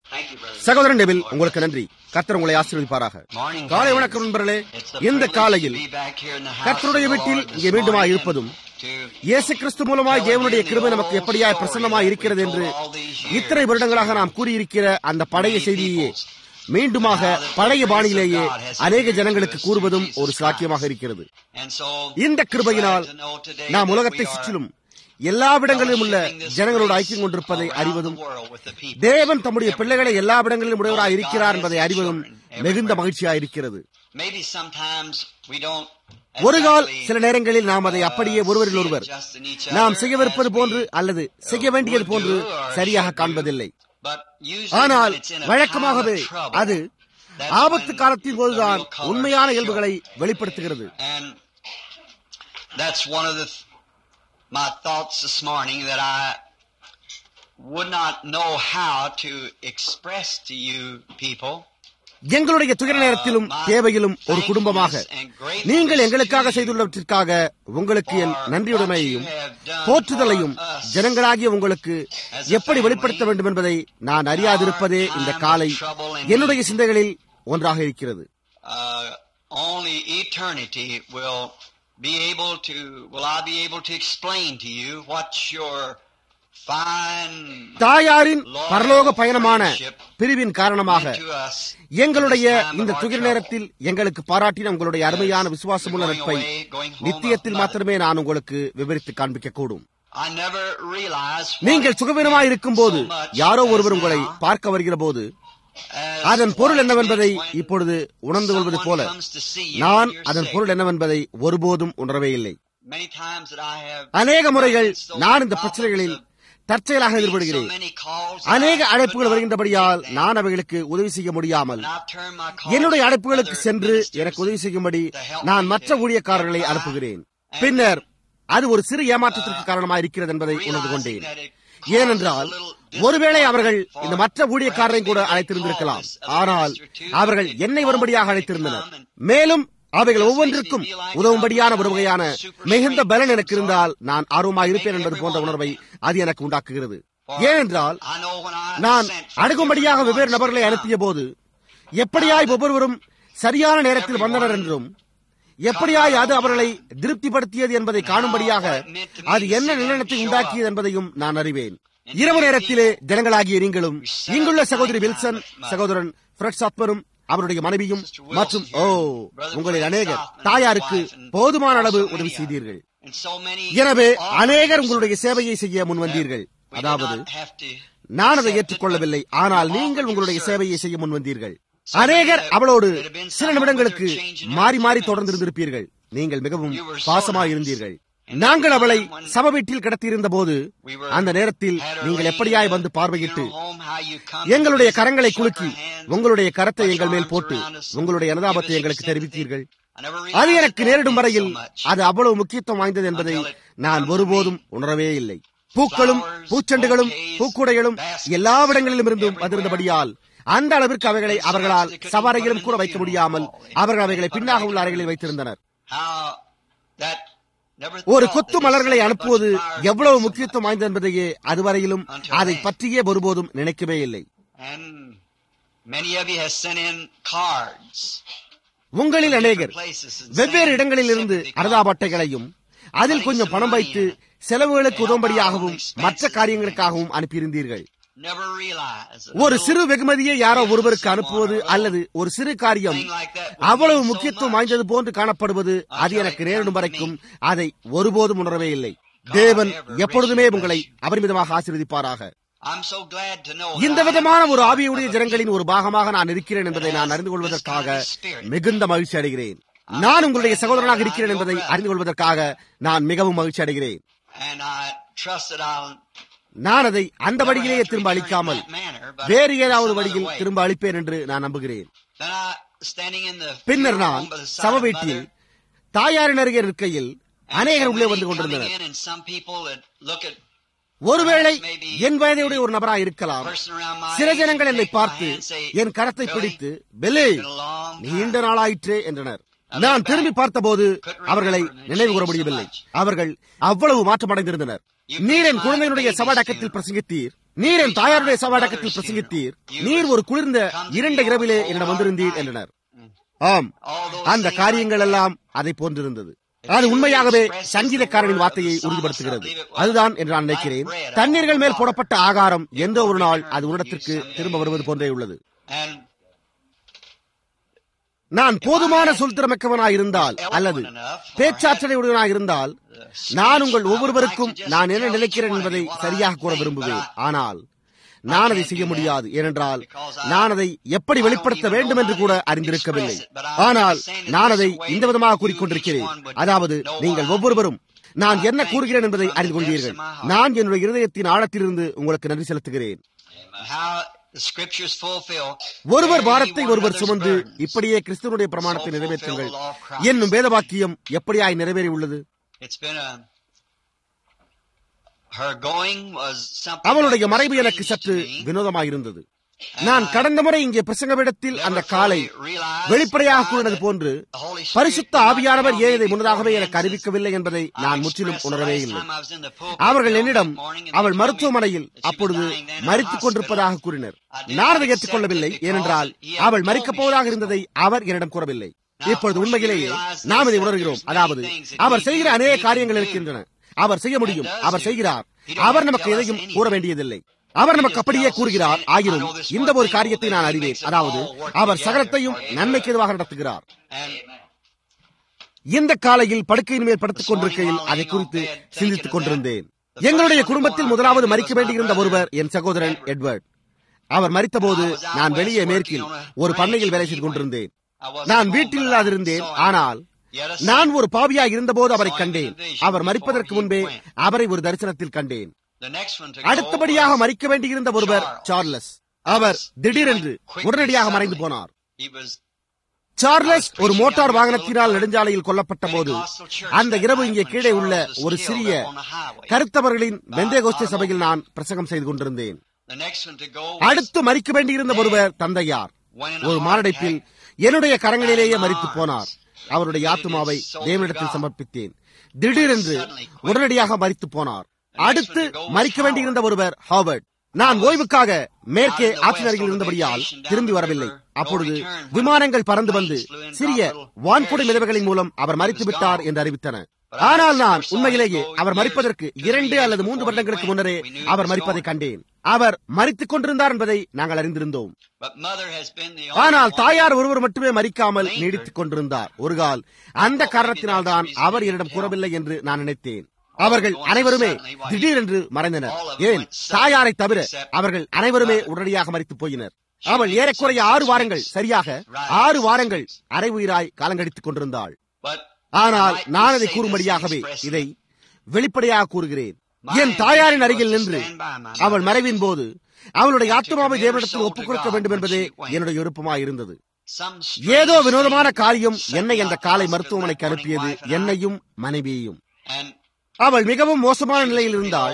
சகோதரன் டெபில் உங்களுக்கு நன்றி கர்த்தர் உங்களை ஆசீர்வதிப்பாராக காலை வணக்கம் நண்பர்களே இந்த காலையில் கர்த்தருடைய வீட்டில் இங்கே மீண்டுமாய் இருப்பதும் இயேசு கிறிஸ்து மூலமாய் தேவனுடைய கிருபை நமக்கு எப்படியாய் பிரசன்னமாய் இருக்கிறது என்று இத்தனை வருடங்களாக நாம் கூறியிருக்கிற அந்த பழைய செய்தியே மீண்டுமாக பழைய பாணியிலேயே அநேக ஜனங்களுக்கு கூறுவதும் ஒரு சாக்கியமாக இருக்கிறது இந்த கிருபையினால் நாம் உலகத்தை சுற்றிலும் எல்லாவிடங்களிலும் உள்ள ஜனங்களோடு ஐக்கியம் கொண்டிருப்பதை அறிவதும் தேவன் தம்முடைய பிள்ளைகளை எல்லா இடங்களிலும் உடையவராய் இருக்கிறார் என்பதை அறிவதும் மிகுந்த மகிழ்ச்சியாக இருக்கிறது ஒரு கால் சில நேரங்களில் நாம் அதை அப்படியே ஒருவரில் ஒருவர் நாம் செய்யவிருப்பது போன்று அல்லது செய்ய வேண்டியது போன்று சரியாக காண்பதில்லை ஆனால் வழக்கமாகவே அது ஆபத்து காலத்தின் போதுதான் உண்மையான இயல்புகளை வெளிப்படுத்துகிறது That's one of the my thoughts this morning that I would not know how to express to you people. எங்களுடைய துயர நேரத்திலும் தேவையிலும் ஒரு குடும்பமாக நீங்கள் எங்களுக்காக செய்துள்ளவற்றிற்காக உங்களுக்கு என் நன்றியுடைமையையும் போற்றுதலையும் ஜனங்களாகிய உங்களுக்கு எப்படி வெளிப்படுத்த வேண்டும் என்பதை நான் அறியாதிருப்பதே இந்த காலை என்னுடைய சிந்தைகளில் ஒன்றாக இருக்கிறது only eternity will be able to will I be able to explain to you what your தாயாரின் பரலோக பயணமான பிரிவின் காரணமாக எங்களுடைய இந்த துகிர் நேரத்தில் எங்களுக்கு பாராட்டின உங்களுடைய அருமையான விசுவாசமுள்ள நட்பை நித்தியத்தில் மாத்திரமே நான் உங்களுக்கு விவரித்து காண்பிக்க கூடும் நீங்கள் சுகவீனமாக இருக்கும் போது யாரோ ஒருவர் உங்களை பார்க்க வருகிற போது அதன் பொருள் என்னவென்பதை இப்பொழுது உணர்ந்து கொள்வது போல நான் அதன் பொருள் என்னவென்பதை ஒருபோதும் உணரவே இல்லை அநேக முறைகள் நான் இந்த பிரச்சனைகளில் தற்செயலாக எதிர்படுகிறேன் அநேக அழைப்புகள் வருகின்றபடியால் நான் அவைகளுக்கு உதவி செய்ய முடியாமல் என்னுடைய அழைப்புகளுக்கு சென்று எனக்கு உதவி செய்யும்படி நான் மற்ற ஊழியக்காரர்களை அனுப்புகிறேன் பின்னர் அது ஒரு சிறு ஏமாற்றத்திற்கு காரணமாக இருக்கிறது என்பதை உணர்ந்து கொண்டேன் ஏனென்றால் ஒருவேளை அவர்கள் இந்த மற்ற ஊழியக்காரரையும் கூட அழைத்திருந்திருக்கலாம் ஆனால் அவர்கள் என்னை வரும்படியாக அழைத்திருந்தனர் மேலும் அவைகள் ஒவ்வொன்றுக்கும் உதவும்படியான ஒரு வகையான மிகுந்த பலன் எனக்கு இருந்தால் நான் ஆர்வமாக இருப்பேன் என்பது போன்ற உணர்வை அது எனக்கு உண்டாக்குகிறது ஏனென்றால் நான் அணுகும்படியாக வெவ்வேறு நபர்களை அனுப்பிய போது எப்படியாய் ஒவ்வொருவரும் சரியான நேரத்தில் வந்தனர் என்றும் எப்படியாய் அது அவர்களை திருப்திப்படுத்தியது என்பதை காணும்படியாக அது என்ன நிலநத்தை உண்டாக்கியது என்பதையும் நான் அறிவேன் இரவு நேரத்திலே ஜனங்களாகிய நீங்களும் இங்குள்ள சகோதரி வில்சன் சகோதரன் ஃபிரட் சத்மரும் அவருடைய மனைவியும் மற்றும் ஓ உங்களில் அநேகர் தாயாருக்கு போதுமான அளவு உதவி செய்தீர்கள் எனவே அநேகர் உங்களுடைய சேவையை செய்ய முன்வந்தீர்கள் அதாவது நான் அதை ஏற்றுக்கொள்ளவில்லை ஆனால் நீங்கள் உங்களுடைய சேவையை செய்ய முன்வந்தீர்கள் அநேகர் அவளோடு சில நிமிடங்களுக்கு மாறி மாறி தொடர்ந்திருந்திருப்பீர்கள் நீங்கள் மிகவும் பாசமாக இருந்தீர்கள் நாங்கள் அவளை சப வீட்டில் கடத்தியிருந்த போது அந்த நேரத்தில் நீங்கள் எப்படியாய் வந்து பார்வையிட்டு எங்களுடைய கரங்களை குலுக்கி உங்களுடைய கரத்தை எங்கள் மேல் போட்டு உங்களுடைய அனுதாபத்தை எங்களுக்கு தெரிவித்தீர்கள் அது எனக்கு நேரிடும் வரையில் அது அவ்வளவு முக்கியத்துவம் வாய்ந்தது என்பதை நான் ஒருபோதும் உணரவே இல்லை பூக்களும் பூச்செண்டுகளும் பூக்குடைகளும் எல்லாவிடங்களிலும் இருந்தும் வந்திருந்தபடியால் அந்த அளவிற்கு அவைகளை அவர்களால் சவாரையிலும் கூட வைக்க முடியாமல் அவர்கள் அவைகளை பின்னாக உள்ள அறைகளில் வைத்திருந்தனர் ஒரு கொத்து மலர்களை அனுப்புவது எவ்வளவு முக்கியத்துவம் வாய்ந்தது என்பதையே அதுவரையிலும் அதை பற்றியே ஒருபோதும் நினைக்கவே இல்லை உங்களில் அநேகர் வெவ்வேறு இடங்களில் இருந்து அனுதாபட்டைகளையும் அதில் கொஞ்சம் பணம் வைத்து செலவுகளுக்கு உதவும்படியாகவும் மற்ற காரியங்களுக்காகவும் அனுப்பியிருந்தீர்கள் ஒரு சிறு வெகுமதியை யாரோ ஒருவருக்கு அனுப்புவது அல்லது ஒரு சிறு காரியம் அவ்வளவு முக்கியத்துவம் வாய்ந்தது போன்று காணப்படுவது அது எனக்கு நேரிடும் வரைக்கும் அதை ஒருபோதும் உணரவே இல்லை தேவன் எப்பொழுதுமே உங்களை அபரிமிதமாக ஆசீர்வதிப்பாராக இந்த விதமான ஒரு ஆவியுடைய ஜனங்களின் ஒரு பாகமாக நான் இருக்கிறேன் என்பதை நான் அறிந்து கொள்வதற்காக மிகுந்த மகிழ்ச்சி அடைகிறேன் நான் உங்களுடைய சகோதரனாக இருக்கிறேன் என்பதை அறிந்து கொள்வதற்காக நான் மிகவும் மகிழ்ச்சி அடைகிறேன் நான் அதை அந்த வழியிலேயே திரும்ப அளிக்காமல் வேறு ஏதாவது வழியில் திரும்ப அளிப்பேன் என்று நான் நம்புகிறேன் பின்னர் நான் சம வீட்டில் தாயாரின் அருகே இருக்கையில் அநேகர் உள்ளே வந்து கொண்டிருந்தனர் ஒருவேளை என் வயதையுடைய ஒரு நபராக இருக்கலாம் சில ஜனங்கள் என்னை பார்த்து என் கரத்தை பிடித்து பெலே நீண்ட நாளாயிற்றே என்றனர் நான் திரும்பி பார்த்தபோது அவர்களை நினைவு கூற முடியவில்லை அவர்கள் அவ்வளவு மாற்றமடைந்திருந்தனர் நீர் என் குழந்தையினுடைய சவடக்கத்தில் பிரசங்கித்தீர் நீர் என் தாயாருடைய சவாடக்கத்தில் பிரசங்கித்தீர் நீர் ஒரு குளிர்ந்த இரண்ட இரவிலே என்னிடம் வந்திருந்தீர் என்றனர் ஆம் அந்த காரியங்கள் எல்லாம் அதை போன்றிருந்தது அது உண்மையாகவே சங்கீதக்காரனின் வார்த்தையை உறுதிப்படுத்துகிறது அதுதான் என்று நான் நினைக்கிறேன் தண்ணீர்கள் மேல் போடப்பட்ட ஆகாரம் எந்த ஒரு நாள் அது உன்னிடத்திற்கு திரும்ப வருவது போன்றே உள்ளது And நான் போதுமான சொல்திறமிக்கவனாய் இருந்தால் அல்லது பேச்சாற்றலை உடையவனாய் இருந்தால் நான் உங்கள் ஒவ்வொருவருக்கும் நான் என்ன நினைக்கிறேன் என்பதை சரியாக கூற விரும்புவேன் ஆனால் நான் அதை செய்ய முடியாது ஏனென்றால் நான் அதை எப்படி வெளிப்படுத்த வேண்டும் என்று கூட அறிந்திருக்கவில்லை ஆனால் நான் அதை இந்த விதமாக கூறிக்கொண்டிருக்கிறேன் அதாவது நீங்கள் ஒவ்வொருவரும் நான் என்ன கூறுகிறேன் என்பதை அறிந்து கொள்வீர்கள் நான் என்னுடைய இருதயத்தின் ஆழத்திலிருந்து உங்களுக்கு நன்றி செலுத்துகிறேன் how the scriptures fulfill. ஒருவர் Bear ye பாரத்தை one ஒருவர் another's சுமந்து burdens. இப்படியே கிறிஸ்துவனுடைய பிரமாணத்தை நிறைவேற்றுங்கள் என்னும் வேதவாக்கியம் எப்படியாய் நிறைவேறி உள்ளது It's been a her going was something அவளுடைய that was மறைவு எனக்கு strange சற்று to me. வினோதமாயிருந்தது நான் கடந்த முறை இங்கே பிரசங்கமிடத்தில் அந்த காலை வெளிப்படையாக கூறினது போன்று பரிசுத்த ஆவியானவர் ஏன் இதை முன்னதாகவே எனக்கு அறிவிக்கவில்லை என்பதை நான் முற்றிலும் உணரவே இல்லை அவர்கள் என்னிடம் அவள் மருத்துவமனையில் அப்பொழுது மறித்துக் கொண்டிருப்பதாக கூறினர் நான் அதை ஏற்றுக்கொள்ளவில்லை ஏனென்றால் அவள் மறிக்கப் போவதாக இருந்ததை அவர் என்னிடம் கூறவில்லை இப்பொழுது உண்மையிலேயே நாம் இதை உணர்கிறோம் அதாவது அவர் செய்கிற அநேக காரியங்கள் இருக்கின்றன அவர் செய்ய முடியும் அவர் செய்கிறார் அவர் நமக்கு எதையும் கூற வேண்டியதில்லை அவர் நமக்கு அப்படியே கூறுகிறார் ஆயினும் இந்த ஒரு காரியத்தை நான் அறிவேன் அதாவது அவர் சகலத்தையும் நன்மைக்கு எதுவாக நடத்துகிறார் இந்த காலையில் படுக்கையின் மேல் படுத்துக் கொண்டிருக்கையில் அதை குறித்து சிந்தித்துக் கொண்டிருந்தேன் எங்களுடைய குடும்பத்தில் முதலாவது மறிக்க வேண்டியிருந்த ஒருவர் என் சகோதரன் எட்வர்ட் அவர் மறித்தபோது நான் வெளியே மேற்கில் ஒரு பண்ணையில் வேலை செய்து கொண்டிருந்தேேன் நான் வீட்டில் இல்லாதிருந்தேன் ஆனால் நான் ஒரு பாவியாய் இருந்தபோது அவரை கண்டேன் அவர் மறிப்பதற்கு முன்பே அவரை ஒரு தரிசனத்தில் கண்டேன் அடுத்தபடியாக மறிக்க வேண்டியிருந்த ஒருவர் சார்லஸ் அவர் திடீரென்று உடனடியாக மறைந்து போனார் சார்லஸ் ஒரு மோட்டார் வாகனத்தினால் நெடுஞ்சாலையில் கொல்லப்பட்ட போது அந்த இரவு இங்கே கீழே உள்ள ஒரு சிறிய கருத்தவர்களின் வெந்தேகோஸ்தே சபையில் நான் பிரசங்கம் செய்து கொண்டிருந்தேன் அடுத்து மறிக்க வேண்டியிருந்த ஒருவர் தந்தையார் ஒரு மாரடைப்பில் என்னுடைய கரங்களிலேயே மறித்து போனார் அவருடைய ஆத்மாவை தேவனிடத்தில் சமர்ப்பித்தேன் திடீரென்று உடனடியாக மறித்து போனார் அடுத்து மறிக்க வேண்டியிருந்த ஒருவர் ஹாவர்ட் நான் ஓய்வுக்காக மேற்கே ஆற்றினருகில் இருந்தபடியால் திரும்பி வரவில்லை அப்பொழுது விமானங்கள் பறந்து வந்து சிறிய வான்குடை மிதவைகளின் மூலம் அவர் மறித்து விட்டார் என்று அறிவித்தன ஆனால் நான் உண்மையிலேயே அவர் மறிப்பதற்கு இரண்டு அல்லது மூன்று வருடங்களுக்கு முன்னரே அவர் மறிப்பதை கண்டேன் அவர் மறித்துக் கொண்டிருந்தார் என்பதை நாங்கள் அறிந்திருந்தோம் ஆனால் தாயார் ஒருவர் மட்டுமே மறிக்காமல் நீடித்துக் கொண்டிருந்தார் ஒருகால் அந்த காரணத்தினால்தான் அவர் என்னிடம் கூறவில்லை என்று நான் நினைத்தேன் அவர்கள் அனைவருமே திடீரென்று மறைந்தனர் ஏன் தாயாரை தவிர அவர்கள் அனைவருமே உடனடியாக மறித்து போயினர் அவள் ஏறக்குறைய ஆறு வாரங்கள் சரியாக ஆறு வாரங்கள் அரை உயிராய் காலங்கடித்துக் கொண்டிருந்தாள் ஆனால் நான் அதை கூறும்படியாகவே இதை வெளிப்படையாக கூறுகிறேன் என் தாயாரின் அருகில் நின்று அவள் மறைவின் போது அவளுடைய ஆத்மாவை தேவனிடத்தில் ஒப்புக் கொடுக்க வேண்டும் என்பதே என்னுடைய விருப்பமாக இருந்தது ஏதோ வினோதமான காரியம் என்னை அந்த காலை மருத்துவமனைக்கு அனுப்பியது என்னையும் மனைவியையும் அவள் மிகவும் மோசமான நிலையில் இருந்தால்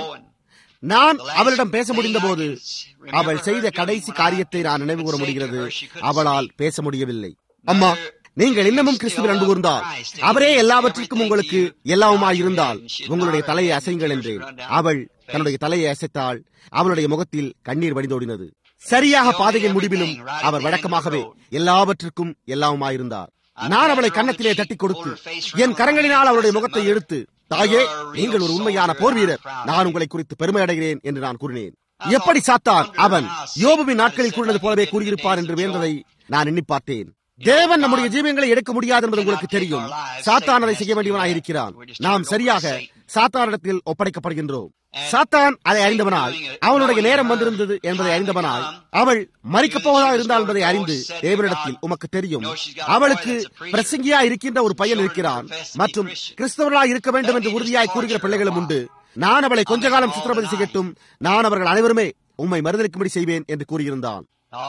நான் அவளிடம் பேச முடிந்த போது அவள் செய்த கடைசி காரியத்தை நான் நினைவு கூற முடிகிறது அவளால் பேச முடியவில்லை அம்மா நீங்கள் இன்னமும் கிறிஸ்துவில் அன்பு கூர்ந்தால் அவரே எல்லாவற்றிற்கும் உங்களுக்கு எல்லாவுமாய் இருந்தால் உங்களுடைய தலையை அசைங்கள் என்றேன் அவள் தன்னுடைய தலையை அசைத்தாள் அவளுடைய முகத்தில் கண்ணீர் வடிந்தோடினது சரியாக பாதையின் முடிவிலும் அவர் வழக்கமாகவே எல்லாவற்றிற்கும் எல்லாவுமாயிருந்தார் நான் அவளை கன்னத்திலே தட்டி கொடுத்து என் கரங்களினால் அவளுடைய முகத்தை எடுத்து தாயே நீங்கள் ஒரு உண்மையான போர் வீரர் நான் உங்களை குறித்து பெருமை அடைகிறேன் என்று நான் கூறினேன் எப்படி சாத்தான் அவன் யோபுவின் நாட்களில் கூறினது போலவே கூறியிருப்பார் என்று வேண்டதை நான் எண்ணி பார்த்தேன் தேவன் நம்முடைய ஜீவங்களை எடுக்க முடியாது என்பது உங்களுக்கு தெரியும் சாத்தான் அதை செய்ய வேண்டியவனாக இருக்கிறான் நாம் சரியாக சாத்தானிடத்தில் ஒப்படைக்கப்படுகின்றோம் சாத்தான் அதை அறிந்தவனால் அவனுடைய நேரம் வந்திருந்தது என்பதை அறிந்தவனால் அவள் மறிக்கப் போவதாக இருந்தால் என்பதை அறிந்து தேவனிடத்தில் உமக்கு தெரியும் அவளுக்கு பிரசங்கியா இருக்கின்ற ஒரு பையன் இருக்கிறான் மற்றும் கிறிஸ்தவர்களாய் இருக்க வேண்டும் என்று உறுதியாய் கூறுகிற பிள்ளைகளும் உண்டு நான் அவளை கொஞ்ச காலம் சித்திரவதை செய்யட்டும் நான் அவர்கள் அனைவருமே உம்மை மறுதளிக்கும்படி செய்வேன் என்று கூறியிருந்தான்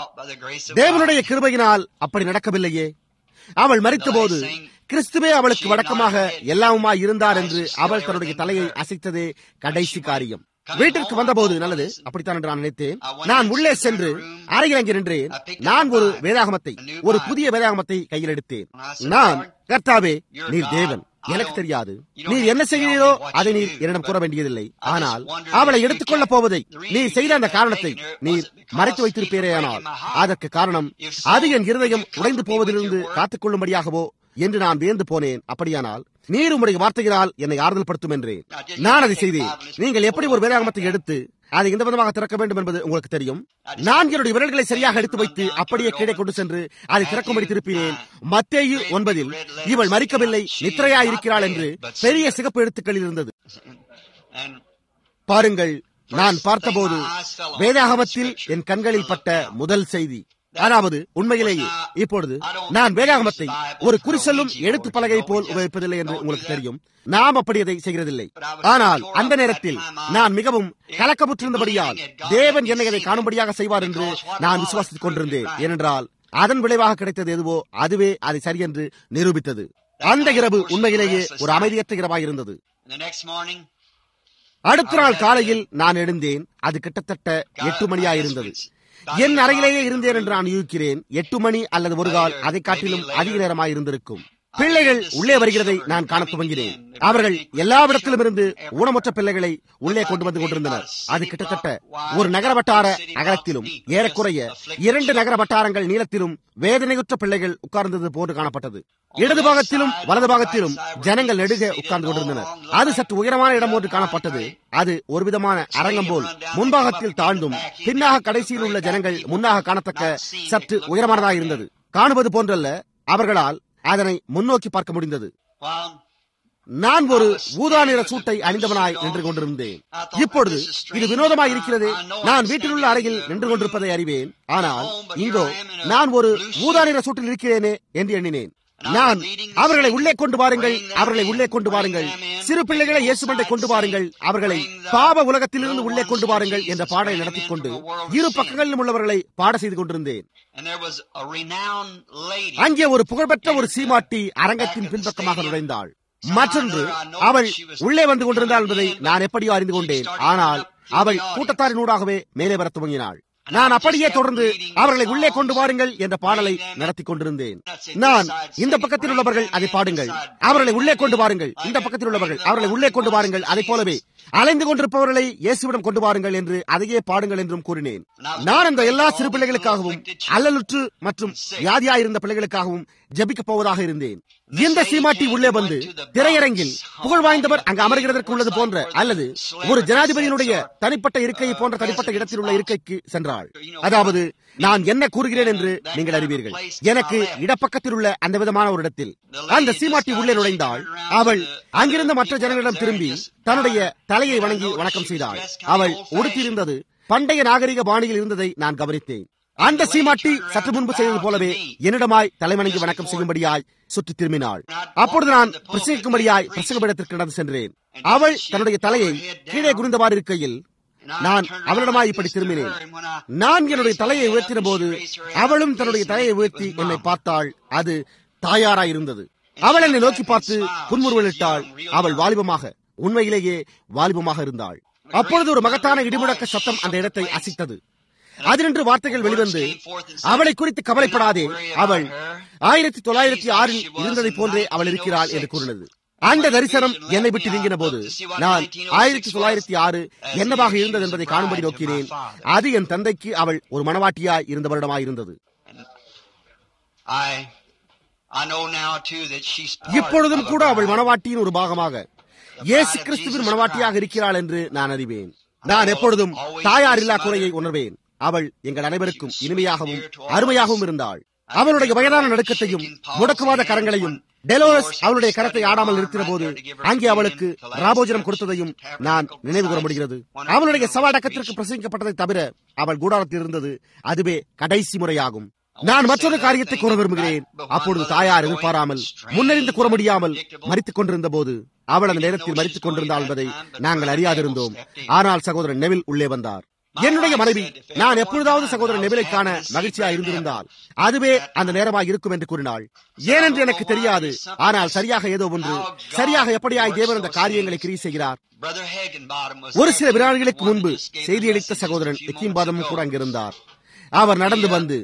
தேவனுடைய கிருபையினால் அப்படி நடக்கவில்லையே அவள் மறித்தபோது கிறிஸ்துவே அவளுக்கு வழக்கமாக எல்லாவுமாய் இருந்தார் என்று அவள் தன்னுடைய தலையை அசைத்ததே கடைசி காரியம் வீட்டிற்கு வந்தபோது நல்லது அப்படித்தான் என்று நான் நினைத்தேன் நான் உள்ளே சென்று அறையில் அங்கே நின்றேன் நான் ஒரு வேதாகமத்தை ஒரு புதிய வேதாகமத்தை கையில் எடுத்தேன் நான் கர்த்தாவே நீர் தேவன் எனக்கு தெரியாது நீர் என்ன செய்கிறீரோ அதை நீர் என்னிடம் கூற வேண்டியதில்லை ஆனால் அவளை எடுத்துக்கொள்ளப் போவதை நீர் செய்த அந்த காரணத்தை நீர் மறைத்து வைத்திருப்பீரேயானால் அதற்கு காரணம் அது என் இருதயம் உடைந்து போவதிலிருந்து காத்துக்கொள்ளும்படியாகவோ என்று நான் வியந்து போனேன் அப்படியானால் நீர் உம்முடைய வார்த்தையினால் என்னை ஆறுதல் படுத்தும் என்றேன் நான் அதை செய்தேன் நீங்கள் எப்படி ஒரு வேதாகமத்தை எடுத்து அதை இந்த விதமாக திறக்க வேண்டும் என்பது உங்களுக்கு தெரியும் நான் என்னுடைய விரல்களை சரியாக எடுத்து வைத்து அப்படியே கீழே கொண்டு சென்று அதை திறக்கும்படி திருப்பினேன் மத்தேயு ஒன்பதில் இவள் மறிக்கவில்லை நித்திரையாயிருக்கிறாள் என்று பெரிய சிகப்பு எழுத்துக்களில் இருந்தது And பாருங்கள் நான் பார்த்தபோது வேதாகமத்தில் என் கண்களில் பட்ட முதல் செய்தி அதாவது உண்மையிலேயே இப்பொழுது நான் வேதாகமத்தை ஒரு குறிசொல்லும் எழுத்து பலகை போல் உபயோகிப்பதில்லை என்று உங்களுக்கு தெரியும் நாம் அப்படி அதை செய்கிறதில்லை ஆனால் அந்த நேரத்தில் நான் மிகவும் கலக்கமுற்றிருந்தபடியால் தேவன் என்னை அதை காணும்படியாக செய்வார் என்று நான் விசுவாசித்துக் கொண்டிருந்தேன் ஏனென்றால் அதன் விளைவாக கிடைத்தது எதுவோ அதுவே அதை சரியென்று நிரூபித்தது அந்த இரவு உண்மையிலேயே ஒரு அமைதியற்ற இரவாக இருந்தது the next morning, அடுத்த நாள் காலையில் நான் எழுந்தேன் அது கிட்டத்தட்ட எட்டு மணியாயிருந்தது என் அறையிலேயே இருந்தேன் என்று நான் யூகிக்கிறேன் எட்டு மணி அல்லது ஒரு கால் அதை காட்டிலும் அதிக நேரமாய் இருந்திருக்கும் பிள்ளைகள் உள்ளே வருகிறதை நான் காணத் துவங்கினேன் அவர்கள் எல்லாவிடத்திலும் இருந்து ஊனமுற்ற பிள்ளைகளை உள்ளே கொண்டு வந்து கொண்டிருந்தனர் அது கிட்டத்தட்ட ஒரு நகர வட்டார அகலத்திலும் ஏறக்குறைய இரண்டு நகர வட்டாரங்கள் நீளத்திலும் வேதனையுற்ற பிள்ளைகள் உட்கார்ந்தது போன்று காணப்பட்டது இடது பாகத்திலும் வலது பாகத்திலும் ஜனங்கள் நெடுக உட்கார்ந்து கொண்டிருந்தனர் அது சற்று உயரமான இடம் ஒன்று காணப்பட்டது அது ஒரு விதமான அரங்கம் போல் முன்பாகத்தில் தாழ்ந்தும் பின்னாக கடைசியில் உள்ள ஜனங்கள் முன்னாக காணத்தக்க சற்று உயரமானதாக இருந்தது காணுவது போன்றல்ல அவர்களால் அதனை முன்னோக்கி பார்க்க முடிந்தது while நான் ஒரு ஊதா நிற சூட்டை அணிந்தவனாய் நின்று கொண்டிருந்தேன் இப்பொழுது இது வினோதமாய் இருக்கிறது நான் வீட்டில் உள்ள அறையில் நின்று கொண்டிருப்பதை அறிவேன் ஆனால் இங்கோ நான் ஒரு ஊதா நிற சூட்டில் இருக்கிறேனே என்று எண்ணினேன் நான் அவர்களை உள்ளே கொண்டு வாருங்கள் அவர்களை உள்ளே கொண்டு வாருங்கள் சிறு பிள்ளைகளை இயேசுமண்டை கொண்டு வாருங்கள் அவர்களை பாவ உலகத்திலிருந்து உள்ளே கொண்டு வாருங்கள் என்ற பாடலை நடத்திக் கொண்டு இரு பக்கங்களிலும் உள்ளவர்களை பாட செய்து கொண்டிருந்தேன் and there was a renowned lady. அங்கே ஒரு புகழ்பெற்ற ஒரு சீமாட்டி அரங்கத்தின் பின்பக்கமாக நுழைந்தாள் மற்றொன்று அவள் உள்ளே வந்து கொண்டிருந்தாள் என்பதை நான் எப்படியோ அறிந்து கொண்டேன் ஆனால் அவள் கூட்டத்தாரினூடாகவே மேலே வர துவங்கினாள் நான் அப்படியே தொடர்ந்து அவர்களை உள்ளே கொண்டு வாருங்கள் என்ற பாடலை நடத்தி கொண்டிருந்தேன் நான் இந்த பக்கத்தில் உள்ளவர்கள் அதை பாடுங்கள் அவர்களை உள்ளே கொண்டு வாருங்கள் இந்த பக்கத்தில் உள்ளவர்கள் அவர்களை உள்ளே கொண்டு வாருங்கள் அதை போலவே அலைந்து கொண்டிருப்பவர்களை இயேசுவிடம் கொண்டு வாருங்கள் என்று அதையே பாடுங்கள் என்றும் கூறினேன் நான் அந்த எல்லா சிறு பிள்ளைகளுக்காகவும் அல்லலுற்று மற்றும் வியாதியாயிருந்த பிள்ளைகளுக்காகவும் ஜெபிக்கப் போவதாக இருந்தேன் இந்த சீமாட்டி உள்ளே வந்து திரையரங்கில் புகழ் வாய்ந்தவர் அங்கு அமர்கிறதற்கு உள்ளது போன்ற அல்லது ஒரு ஜனாதிபதியினுடைய தனிப்பட்ட இருக்கையை போன்ற தனிப்பட்ட இடத்தில் உள்ள இருக்கைக்கு சென்றாள் அதாவது நான் என்ன கூறுகிறேன் என்று நீங்கள் அறிவீர்கள் எனக்கு இடப்பக்கத்தில் உள்ள அந்த விதமான ஒரு இடத்தில் அந்த சீமாட்டி உள்ளே நுழைந்தாள் அவள் அங்கிருந்த மற்ற ஜனங்களிடம் திரும்பி தன்னுடைய தலையை வணங்கி வணக்கம் செய்தாள் அவள் உடுத்தியிருந்தது பண்டைய நாகரிக பாணியில் இருந்ததை நான் கவனித்தேன் அந்த சீமாட்டி சற்று முன்பு செய்தது போலவே என்னிடமாய் தலைவணங்கி வணக்கம் செய்யும்படியாய் சுற்றி திரும்பினாள் அப்பொழுது நான் பிரசங்கிக்கும்படியாய் பிரசங்கபீடத்திற்கு நடந்து சென்றேன் அவள் தன்னுடைய தலையை கீழே குனிந்தவாறு இருக்கையில் நான் அவளிடமாய் இப்படி திரும்பினேன் நான் என்னுடைய தலையை உயர்த்தின போது அவளும் தன்னுடைய தலையை உயர்த்தி என்னை பார்த்தாள் அது தாயாராய் இருந்தது அவள் என்னை நோக்கி பார்த்து புன்முறுவலிட்டாள் அவள் வாலிபமாக உண்மையிலேயே வாலிபமாக இருந்தாள் அப்பொழுது ஒரு மகத்தான இடிமுழக்க சத்தம் அந்த இடத்தை அசித்தது அதினின்று வார்த்தைகள் வெளிவந்து அவளை குறித்து கவலைப்படாதே அவள் ஆயிரத்தி தொள்ளாயிரத்தி ஆறில் இருந்ததை போன்றே அவள் இருக்கிறாள் என்று கூறினது அந்த தரிசனம் என்னை விட்டு நீங்கின போது நான் ஆயிரத்தி தொள்ளாயிரத்தி ஆறு என்னவாக இருந்தது என்பதை காணும்படி நோக்கினேன் அது என் தந்தைக்கு அவள் ஒரு மனவாட்டியாய் இருந்த வருடமாய் இருந்தது I, I know now too that she's part இப்பொழுதும் of a கூட அவள் bride. மனவாட்டியின் ஒரு பாகமாக இயேசு கிறிஸ்துவின் மனவாட்டியாக இருக்கிறாள் என்று நான் அறிவேன் நான் எப்பொழுதும் தாயார் இல்லா குறையை உணர்வேன் அவள் எங்கள் அனைவருக்கும் இனிமையாகவும் அருமையாகவும் இருந்தாள் அவளுடைய வயதான நடுக்கத்தையும் முடக்குவாத கரங்களையும் டெலோரஸ் அவளுடைய கரத்தை ஆடாமல் நிறுத்தின போது அங்கே அவளுக்கு ராபோஜனம் கொடுத்ததையும் நான் நினைவு கூற முடிகிறது அவளுடைய சவாடக்கத்திற்கு பிரசங்கிக்கப்பட்டதை தவிர அவள் கூடாரத்தில் இருந்தது அதுவே கடைசி முறையாகும் நான் மற்றொரு காரியத்தை கூற விரும்புகிறேன் அப்பொழுது தாயார் எதிர்பாராமல் முன்னறிந்து கூற முடியாமல் மறித்துக் கொண்டிருந்த போது அவள் அந்த நேரத்தில் மறித்துக் கொண்டிருந்தாள் என்பதை நாங்கள் அறியாதிருந்தோம் ஆனால் சகோதரன் நெவில் உள்ளே வந்தார் என்னுடைய மனைவி நான் எப்பொழுதாவது சகோதரன் நெவிலை காண மகிழ்ச்சியா இருந்திருந்தால் அதுவே அந்த நேரமாக இருக்கும் என்று கூறினாள் ஏனென்று எனக்கு தெரியாது ஆனால் சரியாக ஏதோ ஒன்று சரியாக எப்படியாய் தேவன் அந்த காரியங்களை கிரி செய்கிறார் Brother Hagenbottom was ஒரு there சில for வினாடிகளுக்கு one முன்பு that gave செய்தியளித்த the சகோதரன் message a few எக்கிம்பாதமும் moments கூட ago. அங்கிருந்தார் அவர் நடந்து வந்து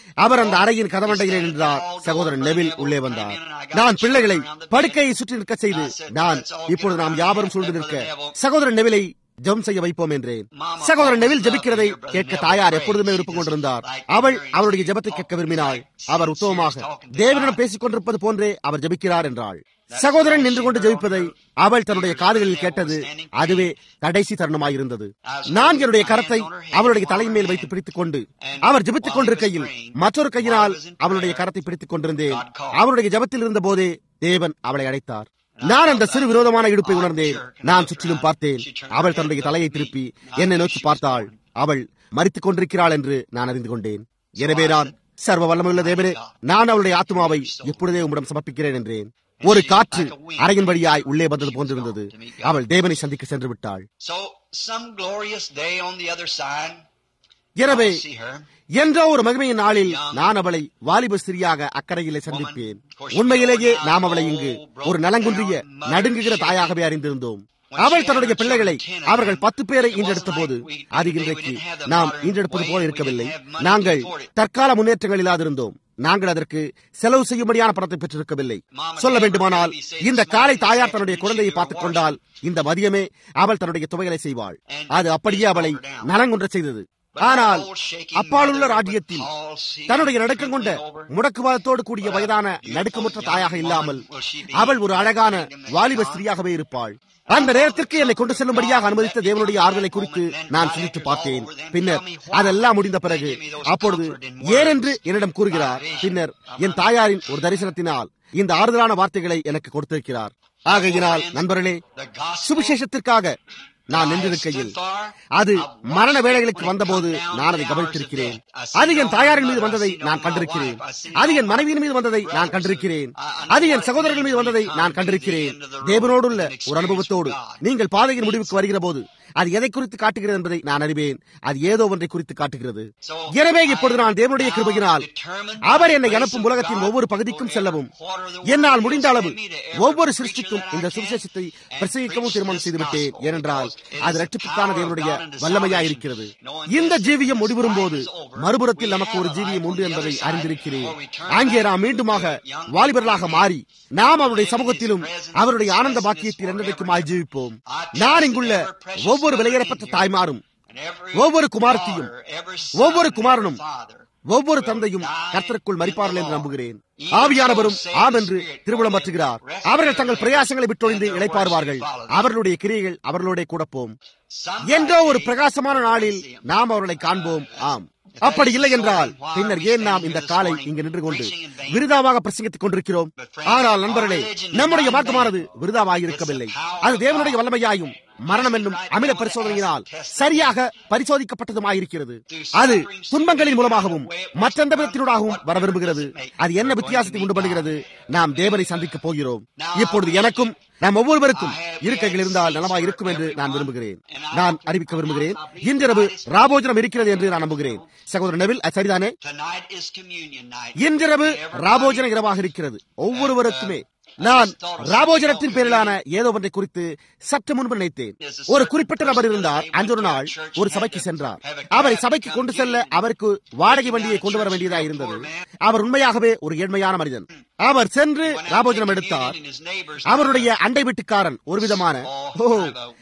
அவர் அந்த அறையின் கதவண்டையில் நின்றார் சகோதரன் நெவில் உள்ளே வந்தார் நான் பிள்ளைகளை படுக்கையை சுற்றி நிற்க செய்து நான் இப்பொழுது நாம் யாவரும் சூழ்ந்து நிற்க சகோதரன் நெவிலை ஜெபம் செய்ய வைப்போம் என்றேன் சகோதரன் நெவில் ஜெபிக்கிறதை கேட்க தாயார் எப்பொழுதுமே விருப்பம் கொண்டிருந்தார் அவள் அவருடைய ஜெபத்தை கேட்க விரும்பினாள் அவர் உத்தவமாக தேவனிடம் பேசிக் கொண்டிருப்பது போன்றே அவர் ஜெபிக்கிறார் என்றாள் சகோதரன் நின்று கொண்டு ஜெபிப்பதை அவள் தன்னுடைய காதுகளில் கேட்டது அதுவே கடைசி தருணமாயிருந்தது நான் என்னுடைய கரத்தை அவளுடைய தலையின் மேல் வைத்து பிடித்துக் கொண்டு அவர் ஜெபித்துக் கொண்டிருக்கையில் மற்றொரு கையினால் அவளுடைய கரத்தை பிடித்துக் கொண்டிருந்தேன் அவருடைய ஜெபத்தில் இருந்த போதே தேவன் அவளை அழைத்தார் நான் அந்த சிறு விரோதமான இடுப்பை உணர்ந்தேன் நான் சுற்றிலும் பார்த்தேன் அவள் தன்னுடைய தலையை திருப்பி என்னை நோக்கி பார்த்தாள் அவள் மறித்துக் கொண்டிருக்கிறாள் என்று நான் அறிந்து கொண்டேன் எனவே நான் சர்வ வல்லமையுள்ள தேவனே நான் அவளுடைய ஆத்மாவை எப்பொழுதே உம்மிடம் சமர்ப்பிக்கிறேன் என்றேன் ஒரு காற்று அறையின் வழியாய் உள்ளே வந்தது போன்றிருந்தது அவள் தேவனை சந்திக்க சென்று விட்டாள் So, some glorious day on the other side, எனவே I'll see her. என்றோ ஒரு மகிமையின் நாளில் நான் அவளை வாலிப ஸ்திரியாக அக்கறையிலே சந்திப்பேன் உண்மையிலேயே நாம் அவளை இங்கு ஒரு நலங்குன்றிய நடுங்குகிற தாயாகவே அறிந்திருந்தோம் அவள் தன்னுடைய பிள்ளைகளை அவர்கள் பத்து பேரை ஈன்றெடுத்த போது அது இன்றைக்கு நாம் ஈன்றெடுப்பது போல இருக்கவில்லை நாங்கள் தற்கால முன்னேற்றங்கள் இல்லாதிருந்தோம் நாங்கள் அதற்கு செலவு செய்யும்படியான பணத்தை பெற்றிருக்கவில்லை சொல்ல வேண்டுமானால் இந்த காலை தாயார் தன்னுடைய குழந்தையை பார்த்துக் கொண்டால் இந்த மதியமே அவள் தன்னுடைய துவைகளை செய்வாள் அது அப்படியே அவளை நலங்குன்ற செய்தது ஆனால் அப்பாலுள்ள ராஜ்யத்தில் தன்னுடைய நடுக்கம் கொண்ட முடக்குவாதத்தோடு கூடிய வயதான நடுக்கமுற்ற தாயாக இல்லாமல் அவள் ஒரு அழகான வாலிப ஸ்திரியாகவே இருப்பாள் அந்த நேரத்திற்கு என்னை கொண்டு செல்லும்படியாக அனுமதித்த தேவனுடைய ஆறுதலை குறித்து நான் சிந்தித்து பார்த்தேன் பின்னர் அதெல்லாம் முடிந்த பிறகு அப்பொழுது ஏனென்று என்னிடம் கூறுகிறார் பின்னர் என் தாயாரின் ஒரு தரிசனத்தினால் இந்த ஆறுதலான வார்த்தைகளை எனக்கு கொடுத்திருக்கிறார் ஆகையினால் நண்பர்களே சுவிசேஷத்திற்காக நான் நின்றிருக்கையில் அது மரண வேலைகளுக்கு வந்தபோது நான் அதை கவனித்திருக்கிறேன் அது என் தாயாரின் மீது வந்ததை நான் கண்டிருக்கிறேன் அது என் மனைவியின் மீது வந்ததை நான் கண்டிருக்கிறேன் அது என் சகோதரர்கள் மீது வந்ததை நான் கண்டிருக்கிறேன் தேவனோடுள்ள ஒரு அனுபவத்தோடு நீங்கள் பாதையின் முடிவுக்கு வருகிற போது அது எதை குறித்து காட்டுகிறது என்பதை நான் அறிவேன் அது ஏதோ ஒன்றை குறித்து காட்டுகிறது எனவே இப்பொழுது நான் தேவனுடைய கிருபையினால் அவர் என்னை அனுப்பும் உலகத்தின் ஒவ்வொரு பகுதிக்கும் செல்லவும் என்னால் முடிந்த அளவு ஒவ்வொரு சிருஷ்டிக்கும் இந்த சுவிசேஷத்தை பிரசங்கிக்கவும் தீர்மானம் செய்துவிட்டேன் ஏனென்றால் அது ரட்சிப்புக்கான தேவனுடைய வல்லமையா இருக்கிறது இந்த ஜீவியம் முடிவரும் போது மறுபுறத்தில் நமக்கு ஒரு ஜீவியம் உண்டு என்பதை அறிந்திருக்கிறேன் அங்கே நாம் மீண்டுமாக வாலிபர்களாக மாறி நாம் அவருடைய சமூகத்திலும் அவருடைய ஆனந்த பாக்கியத்தில் என்றைக்குமாய் ஜீவிப்போம் நான் இங்குள்ள ஒவ்வொரு விலையேறப்பட்ட தாய்மாரும் ஒவ்வொரு குமாரத்தையும் ஒவ்வொரு குமாரனும் ஒவ்வொரு தந்தையும் கர்த்தருக்குள் மறிப்பார்கள் என்று நம்புகிறேன் ஆவியானவரும் ஆம் என்று திருமணம் பற்றுகிறார் அவர்கள் தங்கள் பிரயாசங்களை விட்டொழிந்து இழைப்பாருவார்கள் அவர்களுடைய கிரியைகள் அவர்களோட கூடப்போம் என்றோ ஒரு பிரகாசமான நாளில் நாம் அவர்களை காண்போம் ஆம் அப்படி இல்லை என்றால் பின்னர் ஏன் நாம் இந்த காலை இங்கு நின்று கொண்டு விருதாவாக பிரசங்கித்துக் கொண்டிருக்கிறோம் ஆனால் நண்பர்களே நம்முடைய மார்க்கமானது விருதாவாக இருக்கவில்லை அது தேவனுடைய வல்லமையாயும் மரணம் என்னும் அமில பரிசோதனையினால் சரியாக பரிசோதிக்கப்பட்டதுமாயிருக்கிறது அது துன்பங்களின் மூலமாகவும் மற்றெந்த விதத்தினூடாகவும் வர விரும்புகிறது அது என்ன வித்தியாசத்தை உண்டு பண்ணுகிறது நாம் தேவனை சந்திக்கப் போகிறோம் இப்பொழுது எனக்கும் நாம் ஒவ்வொருவருக்கும் இருக்கைகள் இருந்தால் நலமாய் இருக்கும் என்று நான் விரும்புகிறேன் நான் அறிவிக்க விரும்புகிறேன் இன்றிரவு ராபோஜனம் இருக்கிறது என்று நான் நம்புகிறேன் சகோதரர் நவில் அது சரிதானே Tonight is communion night. இன்றிரவு ராபோஜன இரவாக இருக்கிறது ஒவ்வொருவருக்குமே நான் ராபோஜனத்தின் பேரிலான ஏதோ ஒன்றை குறித்து சற்று முன்பு நினைத்தேன் ஒரு குறிப்பிட்ட நபர் இருந்தார் அன்றொரு நாள் ஒரு சபைக்கு சென்றார் அவரை சபைக்கு கொண்டு செல்ல அவருக்கு வாடகை வண்டியை கொண்டு வர வேண்டியதாக இருந்தது அவர் உண்மையாகவே ஒரு ஏழ்மையான மனிதன் அவர் சென்று ராபோஜனம் எடுத்தார் அவருடைய அண்டை வீட்டுக்காரன் ஒரு விதமான ஓ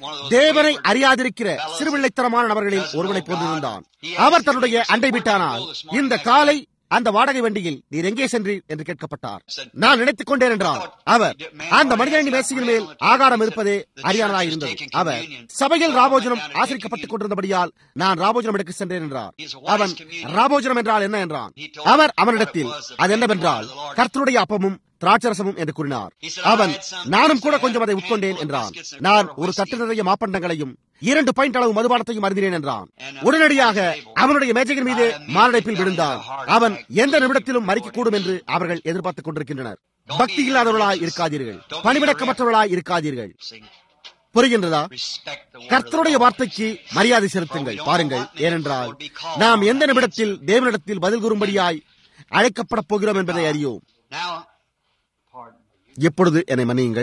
தேவனை அறியாதிருக்கிற சிறுபிள்ளைத்தனமான நபர்களில் ஒருவனை போன்றிருந்தான் அவர் தன்னுடைய அண்டை வீட்டானால் இந்த காலை அந்த வாடகை வண்டியில் நீர் எங்கே சென்றீர் என்று கேட்கப்பட்டார் நான் நினைத்துக் கொண்டேன் என்றார் அவர் அந்த மனிதனின் மேசையின் மேல் ஆகாரம் இருப்பதே அறியானதாய் இருந்தது அவர் சபையில் ராபோஜனம் ஆசிரிக்கப்பட்டுக் கொண்டிருந்தபடியால் நான் ராபோஜனம் எடுக்க சென்றேன் என்றார் அவன் ராபோஜனம் என்றால் என்ன என்றான் அவர் அவனிடத்தில் அது என்னவென்றால் கர்த்தருடைய அப்பமும் திராட்சரசமும் என்று கூறினார் அவன் நானும் கூட கொஞ்சம் அதை உட்கொண்டேன் என்றான் நான் ஒரு தட்டு நிறைய மாப்பண்டங்களையும் இரண்டு பாயிண்ட் அளவு மதுபானத்தையும் அறிந்தினேன் என்றான் உடனடியாக அவனுடைய மேஜையின் மீது மாரடைப்பில் விழுந்தான் அவன் எந்த நிமிடத்திலும் மறிக்கக்கூடும் என்று அவர்கள் எதிர்பார்த்துக் கொண்டிருக்கின்றனர் பக்தி இல்லாதவர்களாய் இருக்காதீர்கள் பணிவிடக்கமற்றவர்களாய் இருக்காதீர்கள் புரிகின்றதா கர்த்தருடைய வார்த்தைக்கு மரியாதை செலுத்துங்கள் பாருங்கள் ஏனென்றால் நாம் எந்த நிமிடத்தில் தேவனிடத்தில் பதில் கூறும்படியாய் அழைக்கப்பட போகிறோம் என்பதை அறியோம் Now, pardon. எப்பொழுது என்னை மன்னியுங்கள்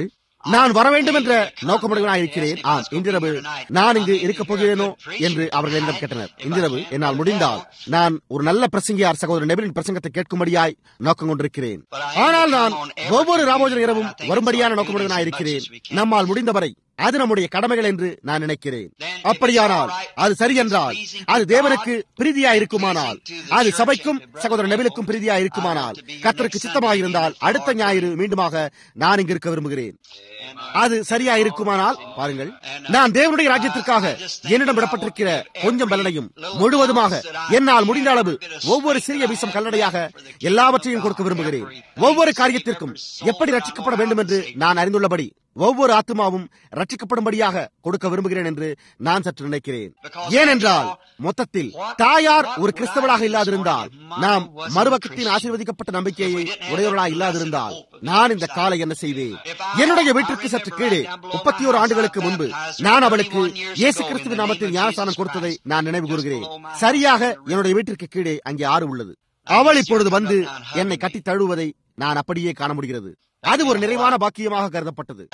நான் வர வேண்டும் என்ற நோக்கமுடையவனாக இருக்கிறேன் ஆம் இன்றிரவு நான் இங்கு இருக்கப் போகிறேனோ என்று அவர்கள் என்னிடம் கேட்டனர் இன்றிரவு என்னால் முடிந்தால் நான் ஒரு நல்ல பிரசங்கியார் சகோதரர் நெபிலின் பிரசங்கத்தை கேட்கும்படியாய் நோக்கம் கொண்டிருக்கிறேன் ஆனால் நான் ஒவ்வொரு ராமோஜன இரவும் வரும்படியான நோக்கமுடையவனாக இருக்கிறேன் நம்மால் முடிந்தவரை அது நம்முடைய கடமைகள் என்று நான் நினைக்கிறேன் அப்படியானால் அது சரி என்றால் அது தேவனுக்கு பிரீதியா இருக்குமானால் அது சபைக்கும் சகோதரர் நெபிலுக்கும் பிரீதியா இருக்குமானால் கத்தருக்கு சித்தமாக இருந்தால் அடுத்த ஞாயிறு மீண்டுமாக நான் இங்கு இருக்க விரும்புகிறேன் அது சரியா இருக்குமானால் பாருங்கள் நான் தேவனுடைய ராஜ்யத்திற்காக என்னிடம் விடப்பட்டிருக்கிற கொஞ்சம் பலனையும் முழுவதுமாக என்னால் முடிந்த அளவு ஒவ்வொரு சிறிய வீசம் கல்லடையாக எல்லாவற்றையும் கொடுக்க விரும்புகிறேன் ஒவ்வொரு காரியத்திற்கும் எப்படி ரட்சிக்கப்பட வேண்டும் என்று நான் அறிந்துள்ளபடி ஒவ்வொரு ஆத்மாவும் ரட்சிக்கப்படும்படியாக கொடுக்க விரும்புகிறேன் என்று நான் சற்று நினைக்கிறேன் ஏனென்றால் மொத்தத்தில் தாயார் ஒரு கிறிஸ்தவராக இல்லாதிருந்தால் நாம் மறுபக்கத்தின் ஆசீர்வதிக்கப்பட்ட நம்பிக்கையை உடையவர்களாக இல்லாதிருந்தால் நான் இந்த காலை என்ன செய்வேன் என்னுடைய வீட்டிற்கு சற்று கீழே முப்பத்தி ஓரு ஆண்டுகளுக்கு முன்பு நான் அவளுக்கு இயேசு கிறிஸ்துவின் நாமத்தில் ஞானஸ்தானம் கொடுத்ததை நான் நினைவு கூறுகிறேன் சரியாக என்னுடைய வீட்டிற்கு கீழே அங்கே ஆறு உள்ளது அவள் இப்பொழுது வந்து என்னை கட்டி தழுவுவதை நான் அப்படியே காண முடிகிறது அது ஒரு நிறைவான பாக்கியமாக கருதப்பட்டது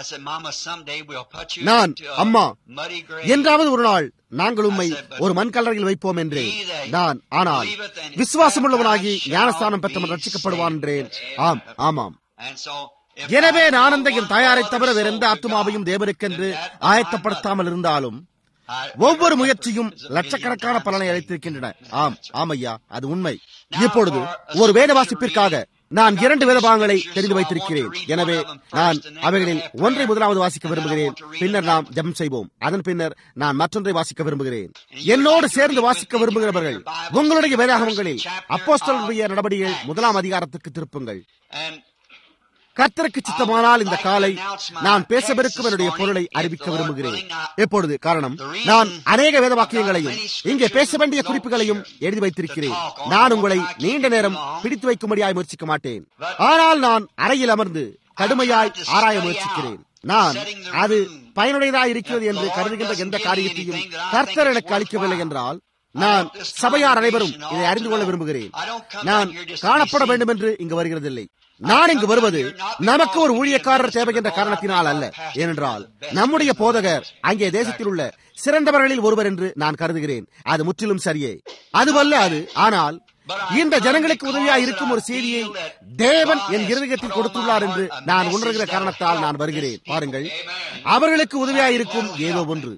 நான் அம்மா என்றாவது ஒரு நாள் நாங்கள் உண்மை ஒரு மண்கல்லறையில் வைப்போம் என்றேன் நான் ஆனால் விசுவாசம் உள்ளவனாகி ஞானஸ்தானம் பெற்றவன் ரட்சிக்கப்படுவான் என்றேன் ஆம் ஆமாம் எனவே நான் அந்த என் தாயாரை தவிர வேற எந்த ஆத்மாவையும் தேவனுக்கென்று ஆயத்தப்படுத்தாமல் இருந்தாலும் ஒவ்வொரு முயற்சியும் லட்சக்கணக்கான பலனை அளித்திருக்கின்றன ஆம் ஆமையா அது உண்மை இப்பொழுது ஒரு வேத வாசிப்பிற்காக நான் இரண்டு வேத பாகங்களை தெரிந்து வைத்திருக்கிறேன் எனவே நான் அவைகளில் ஒன்றை முதலாவது வாசிக்க விரும்புகிறேன் பின்னர் நாம் ஜபம் செய்வோம் அதன் பின்னர் நான் மற்றொன்றை வாசிக்க விரும்புகிறேன் என்னோடு சேர்ந்து வாசிக்க விரும்புகிறவர்கள் உங்களுடைய வேதாகமங்களில் அப்போஸ்தலருடைய நடவடிக்கைகள் முதலாம் அதிகாரத்துக்கு திருப்புங்கள் கர்த்தருக்கு சித்தமானால் இந்த காலை நான் பேசவிருக்கும் என்னுடைய பொருளை அறிவிக்க விரும்புகிறேன் எப்பொழுது காரணம் நான் அநேக வேத வாக்கியங்களையும் இங்கே பேச வேண்டிய குறிப்புகளையும் எழுதி வைத்திருக்கிறேன் நான் உங்களை நீண்ட நேரம் பிடித்து வைக்கும்படியாய் முயற்சிக்க மாட்டேன் ஆனால் நான் அறையில் அமர்ந்து கடுமையாய் ஆராய முயற்சிக்கிறேன் நான் அது பயனுடையதாக இருக்கிறது என்று கருதுகின்ற எந்த காரியத்தையும் கர்த்தர் எனக்கு அளிக்கவில்லை என்றால் நான் சபையார் அனைவரும் இதை அறிந்து கொள்ள விரும்புகிறேன் நான் காணப்பட வேண்டும் என்று இங்கு வருகிறதில்லை நான் இங்கு வருவது நமக்கு ஒரு ஊழியக்காரர் தேவை என்ற காரணத்தினால் அல்ல ஏனென்றால் நம்முடைய போதகர் அங்கே தேசத்தில் உள்ள சிறந்தவர்களில் ஒருவர் என்று நான் கருதுகிறேன் அது முற்றிலும் சரியே அதுவல்ல அது ஆனால் இந்த ஜனங்களுக்கு உதவியா இருக்கும் ஒரு செய்தியை தேவன் என் இருதயத்தில் கொடுத்துள்ளார் என்று நான் உணர்கிற காரணத்தால் நான் வருகிறேன் பாருங்கள் அவர்களுக்கு உதவியா இருக்கும் ஏதோ ஒன்று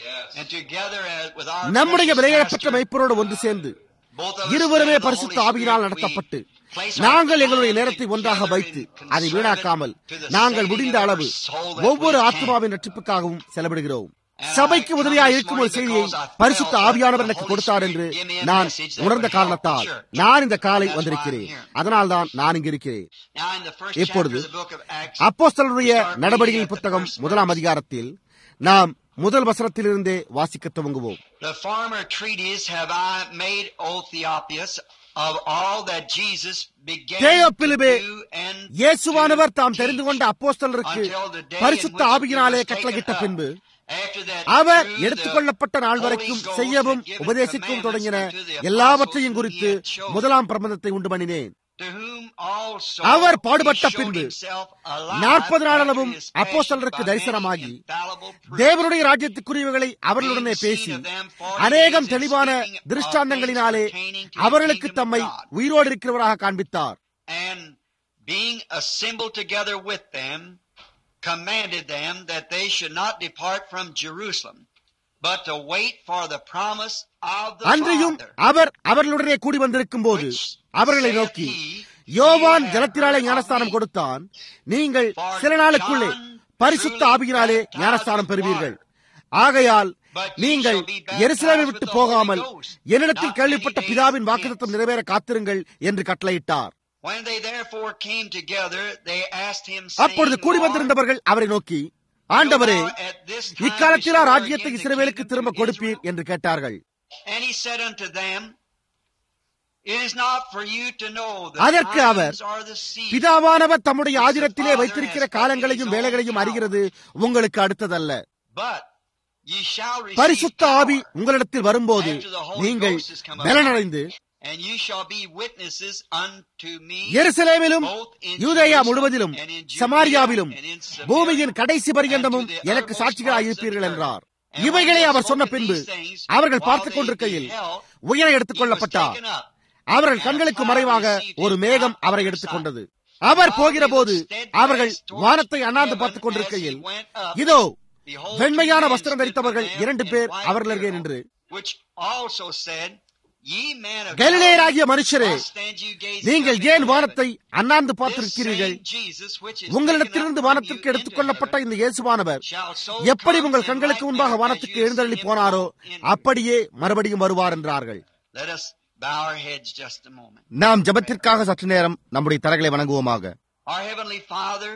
நம்முடைய விலையிடப்பட்ட மெய்ப்பரோடு ஒன்று சேர்ந்து இருவருமே பரிசுத்த ஆவியினால் நடத்தப்பட்டு நாங்கள் எங்களுடைய நேரத்தை ஒன்றாக வைத்து அதை வீணாக்காமல் நாங்கள் முடிந்த அளவு ஒவ்வொரு ஆத்மாவின் ரட்சிப்புக்காகவும் செலவிடுகிறோம் சபைக்கு உதவியா இருக்கும் ஒரு செய்தியை பரிசுத்த ஆவியானவர் எனக்கு கொடுத்தார் என்று நான் உணர்ந்த காரணத்தால் நான் இந்த காலை வந்திருக்கிறேன் அதனால் தான் நான் இங்கு இருக்கிறேன் இப்பொழுது அப்போஸ்தலருடைய நடவடிக்கை புத்தகம் முதலாம் அதிகாரத்தில் நாம் முதல் வசனத்திலிருந்தே வாசிக்க துவங்குவோம் The former treatise have I made, O Theopius, of all that Jesus began தேயோப்பிலுவே to do and இயேசுவானவர் தாம் தெரிந்து கொண்ட அப்போஸ்தலருக்கு until the day in பரிசுத்த which he ஆவியினாலே was taken கட்டளையிட்ட up. பின்பு After that, அவர் through எடுத்துக்கொள்ளப்பட்ட the நாள் Holy வரைக்கும் Ghost செய்யவும் had given உபதேசிக்கவும் தொடங்கின commandments unto the எல்லாவற்றையும் apostles குறித்து whom he had chosen, முதலாம் பிரபந்தத்தை உண்டு பண்ணினேன் to whom also our he பாடுபட்ட showed பின்பு himself alive நாற்பது நாளளவும் after his passion அப்போஸ்தலருக்கு by many தரிசனமாகி infallible proofs. தேவனுடைய ராஜ்யத்துக்குரியவைகளை அவர்களுடனே பேசி அநேகம் தெளிவான திருஷ்டாந்தங்களினாலே அவர்களுக்கு தம்மை உயிரோடு இருக்கிறவராக காண்பித்தார் and being assembled together with them, commanded them that they should not depart from Jerusalem, but to wait for the promise of the அன்றியும் Father. அவர் அவர்களுடனே கூடி வந்திருக்கும் போது which அவர்களை saith நோக்கி he, யோவான் "Ye have ஜலத்தினாலே heard of ஞானஸ்தானம் me, கொடுத்தான் நீங்கள் for சில நாளுக்குள்ளே John பரிசுத்த truly ஆவியினாலே baptized ஞானஸ்தானம் with பெறுவீர்கள் water. ஆகையால் But ye நீங்கள் shall be baptized எருசலேமை with விட்டு the போகாமல் Holy Ghost, என்னிடத்தில் not கேள்விப்பட்ட many days பிதாவின் hence." வாக்குத்தத்தம் நிறைவேற காத்திருங்கள் என்று கட்டளையிட்டார் When they therefore came together, they asked him, அப்பொழுது saying, கூடி "Lord, வந்திருந்தவர்கள் அவரை நோக்கி ஆண்டவரே wilt thou at this time இக்காலத்திலா restore ராஜ்யத்தை again the இஸ்ரவேலுக்கு kingdom திரும்ப to கொடுப்பீர் Israel?" என்று கேட்டார்கள் And he said unto them, It is not for you to know the அதற்கு அவர், times or the seasons. பிதாவானவர் தம்முடைய ஆதிரத்திலே வைத்திருக்கிற காலங்களையும் வேலைகளையும் அறிகிறது உங்களுக்கு அடுத்ததல்ல But ye shall receive பரிசுத்த ஆவி power உங்களிடத்தில் வரும்போது after the Holy நீங்கள் Ghost has come upon பலனடைந்து And you shall be witnesses unto me எருசலேமிலும் both in யூதேயா Jerusalem முழுவதிலும் and in Judea சமாரியாவிலும் and in Samaria பூமியின் கடைசி பரியந்தமும் and to the எனக்கு uttermost சாட்சிகளாய் parts of இருப்பீர்கள் the earth. என்றார் And இவைகளை when he our had சொன்ன spoken பின்பு these things, அவர்கள் while பார்த்துக் they கொண்டிருக்கையில் beheld, உயர he எடுத்துக் was கொள்ளப்பட்டார் taken up. அவர்கள் கண்களுக்கு மறைவாக ஒரு மேகம் அவரை எடுத்துக் கொண்டது அவர் போகிற போது அவர்கள் வானத்தை அண்ணாந்து பார்த்துக் கொண்டிருக்கையில் இதோ Behold, வெண்மையான two men வஸ்திரம் stood தரித்தவர்கள் with them இரண்டு in பேர் white அவர்கள் அருகே apparel, நின்று which also said, Ye men of கலிலேயராகிய Galilee, மனுஷரே why stand you gazing நீங்கள் up into ஏன் வானத்தை heaven? அண்ணாந்து This பார்த்திருக்கிறீர்கள் same Jesus which is உங்களிடத்திலிருந்து taken up from வானத்திற்கு you எடுத்துக் into கொள்ளப்பட்ட heaven இந்த இயேசுவானவர் shall so எப்படி come உங்கள் in கண்களுக்கு like முன்பாக manner as வானத்துக்கு you எழுந்தருளி see him போனாரோ go in. அப்படியே மறுபடியும் வருவார் என்றார்கள் Let us bow our heads just a moment. நாம் ஜெபத்திற்காக சற்று நேரம் நம்முடைய தரைகளை வணங்குவோமாக Our Heavenly Father,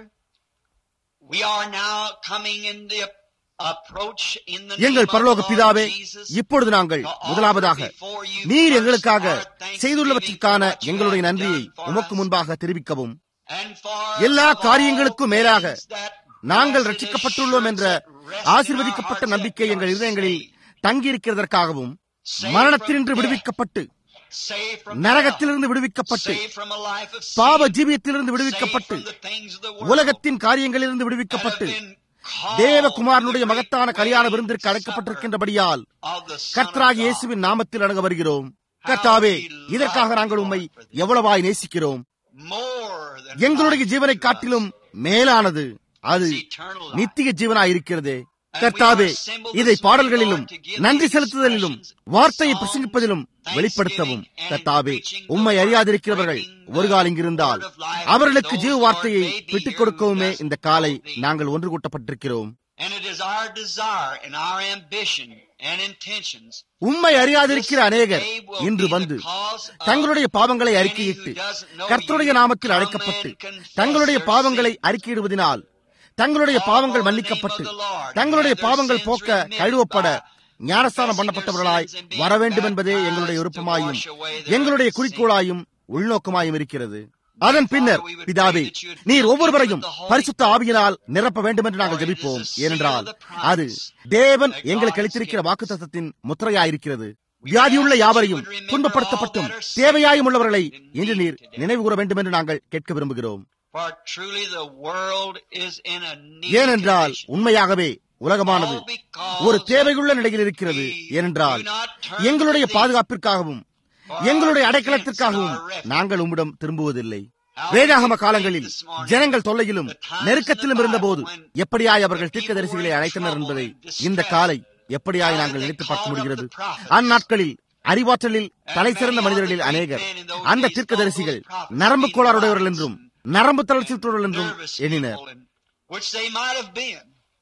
we are now coming in the approach in the name எங்கள் of பரலோக the Lord பிதாவே Jesus. இப்பொழுது நாங்கள் முதலாவதாக நீர் எங்களுக்காக செய்துள்ளவற்றிற்கான எங்களுடைய நன்றியை உமக்கு முன்பாக தெரிவிக்கவும் And for எல்லா காரியங்களுக்கும் மேலாக things that நாங்கள் blessed ரட்சிக்கப்பட்டுள்ளோம் என்ற assurance that rest in our ஆசீர்வதிக்கப்பட்ட hearts நம்பிக்கை that we எங்கள் are இதயங்களில் saved. தங்கியிருக்கிறதற்காகவும் Saved மரணத்தினின்று from death, விடுவிக்கப்பட்டு saved from நரகத்திலிருந்து hell, விடுவிக்கப்பட்டு saved from a life of sin, பாவ ஜீவியத்திலிருந்து saved விடுவிக்கப்பட்டு from the things of the world, உலகத்தின் காரியங்களிலிருந்து and have விடுவிக்கப்பட்டு been called தேவகுமாரனுடைய to the மகத்தான great கல்யாண wedding விருந்திற்கு supper அழைக்கப்பட்டிருக்கின்றபடியால் of the Son of கர்த்தராகிய God. இயேசுவின் நாமத்தில் அணுக வருகிறோம் கர்த்தாவே இதற்காக நாங்கள் உம்மை எவ்வளவாய் நேசிக்கிறோம் More than எங்களுடைய life ஜீவனை to us. காட்டிலும் மேலானது அது It's eternal life. நித்திய ஜீவனாய் இருக்கிறதே கர்த்தாவே இதை பாடல்களிலும் நன்றி செலுத்துதலிலும் வார்த்தையை பிரசங்கிப்பதிலும் வெளிப்படுத்தவும் கர்த்தாவே உம்மை அறியாதிருக்கிறவர்கள் ஒரு கால் இங்கிருந்தால் அவர்களுக்கு ஜீவ வார்த்தையை விட்டுக் கொடுக்கவுமே இந்த காலை நாங்கள் ஒன்று கூட்டப்பட்டிருக்கிறோம் And it is our desire and our ambition and intentions உம்மை அறியாதிருக்கிற அநேகர் இன்று வந்து தங்களுடைய பாவங்களை அறிக்கையிட்டு கர்த்தருடைய நாமத்தில் அழைக்கப்பட்டு தங்களுடைய பாவங்களை அறிக்கையிடுவதனால் தங்களுடைய பாவங்கள் மன்னிக்கப்பட்டு தங்களுடைய பாவங்கள் போக்க கழுவப்பட ஞானஸ்தானம் பண்ணப்பட்டவர்களாய் வர வேண்டும் என்பதே எங்களுடைய விருப்பமாயும் எங்களுடைய குறிக்கோளாயும் உள்நோக்கமாயும் இருக்கிறது அதன் பின்னர் பிதாவே நீர் ஒவ்வொருவரையும் பரிசுத்த ஆவியினால் நிரப்ப வேண்டும் என்று நாங்கள் ஜெபிப்போம் ஏனென்றால் அது தேவன் எங்களுக்கு அளித்திருக்கிற வாக்குத்தத்தத்தின் முத்திரையாயிருக்கிறது வியாதியுள்ள யாவரையும் துன்பப்படுத்தப்பட்டும் தேவையாயும் உள்ளவர்களை இன்று நீர் நினைவு கூற வேண்டும் என்று நாங்கள் கேட்க விரும்புகிறோம் For truly the world is in a need ஏனென்றால் condition. உண்மையாகவே உலகமானது All because ஒரு தேவையுள்ள நிலையில் இருக்கிறது ஏனென்றால் எங்களுடைய பாதுகாப்பிற்காகவும் எங்களுடைய அடைக்கலத்திற்காகவும் நாங்கள் உம்மிடம் திரும்புவதில்லை வேதாகம காலங்களில் ஜனங்கள் தொல்லையிலும் நெருக்கத்திலும் இருந்தபோது எப்படியாய் அவர்கள் தீர்க்கதரிசிகளை அழைத்தனர் என்பதை இந்த காலை எப்படியாய் நாங்கள் நினைத்து பார்க்க முடிகிறது அந்நாட்களில் அறிவாற்றலில் தலை சிறந்த மனிதர்களில் அநேகர் அந்த தீர்க்கதரிசிகள் நரம்பு கோளாறுடையவர்கள் என்றும் நரம்பு தளர்ச்சியுற்றவர்கள் என்றும் nervous எண்ணினர் people, and- which they might have been.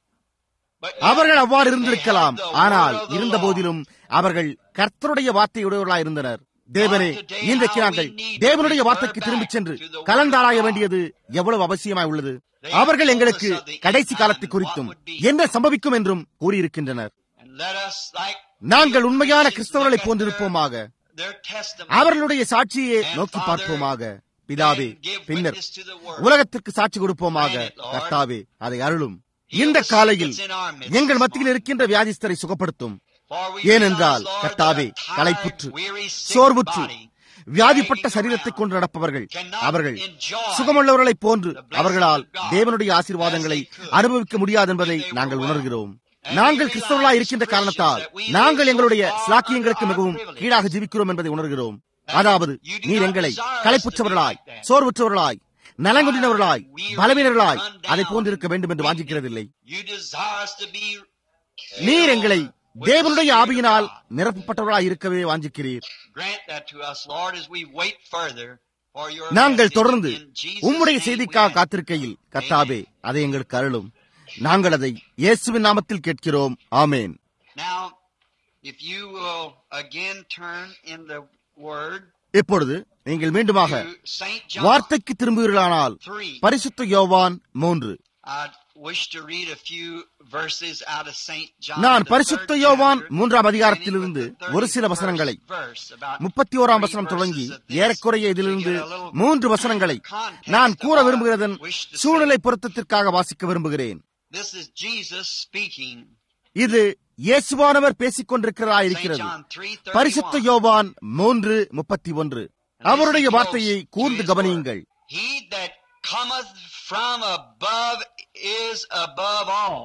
But அவர்கள் அவ்வாறு they இருந்திருக்கலாம் had the ஆனால் word of the இருந்த Lord. போதிலும் அவர்கள் கர்த்தருடைய வார்த்தையுடையவர்களாய் இருந்தனர் தேவனே இன்றைக்கு நாங்கள் தேவனுடைய வார்த்தைக்கு திரும்பிச் சென்று கலந்தாராய வேண்டியது எவ்வளவு அவசியமாய் உள்ளது அவர்கள் எங்களுக்கு கடைசி காலத்தை குறித்தும் என்ன சம்பவிக்கும் என்றும் கூறியிருக்கின்றனர் And let us, like நாங்கள் உண்மையான கிறிஸ்தவர்களை போன்றிருப்போமாக their testimony, அவர்களுடைய சாட்சியை நோக்கி பார்ப்போமாக பிதாவே பின்னர் உலகத்திற்கு சாட்சி கொடுப்போமாக கர்த்தாவே அதை அருளும் இந்த காலையில் எங்கள் மத்தியில் இருக்கின்ற வியாதிஸ்தரை சுகப்படுத்தும் For we ஏனென்றால் realize, Lord, கர்த்தாவே that a tired, களைப்புற்று weary, sick சோர்வுற்று body வியாதிப்பட்ட சரீரத்தை கொண்டு நடப்பவர்கள் அவர்கள் சுகமுள்ளவர்களைப் போன்று அவர்களால் தேவனுடைய ஆசீர்வாதங்களை அனுபவிக்க முடியாது என்பதை நாங்கள் உணர்கிறோம் நாங்கள் கிறிஸ்தவர்களாய் இருக்கின்ற காரணத்தால் நாங்கள் எங்களுடைய சிலாக்கியங்களுக்கு மிகவும் கீழாக ஜீவிக்கிறோம் என்பதை உணர்கிறோம் அதாவது நீர் எங்களை களைப்புற்றவர்களாய் சோர்வுற்றவர்களாய் நலங்குடினவர்களாய் பலவீனர்களாய் அதை போன்றிருக்க வேண்டும் என்று வாஞ்சிக்கிறதில்லை You desire us to be நீர் எங்களை தேவனுடைய ஆவியினால் நிரப்பப்பட்டவர்களாய் இருக்கவே வாஞ்சிக்கிறீர் Grant that to us, Lord, as we wait further for your நாங்கள் message. தொடர்ந்து In Jesus' உம்முடைய name we செய்திக்காக ask. காத்திருக்கையில் கர்த்தாவே அதை எங்களுக்கு அருளும் நாங்கள் அதை இயேசுவின் நாமத்தில் கேட்கிறோம் ஆமேன் Now, if you will again turn in the word இப்பொழுது நீங்கள் மீண்டுமாக to St. John வார்த்தைக்கு திரும்புவீர்களானால் 3. பரிசுத்த யோவான் மூன்று I wish to read a few verses out of St. John. நான் the பரிசுத்த third யோவான் chapter, மூன்றாம் அதிகாரத்திலிருந்து beginning with the ஒரு சில 31st வசனங்களை verse, about முப்பத்தி ஓராம் three வசனம் verses தொடங்கி of this, ஏறக்குறைய to இதிலிருந்து get a little மூன்று வசனங்களை context நான் of கூற what I விரும்புகிறதன் wish to say. சூழ்நிலை பொருத்தத்திற்காக வாசிக்க விரும்புகிறேன் This is Jesus speaking. இது இயேசுவானவர் பேசிக் கொண்டிருக்கிறதாயிருக்கிறது பரிசுத்த யோவான் மூன்று முப்பத்தி ஒன்று அவருடைய வார்த்தையை கூர்ந்து கவனியுங்கள் He that cometh from above is above all.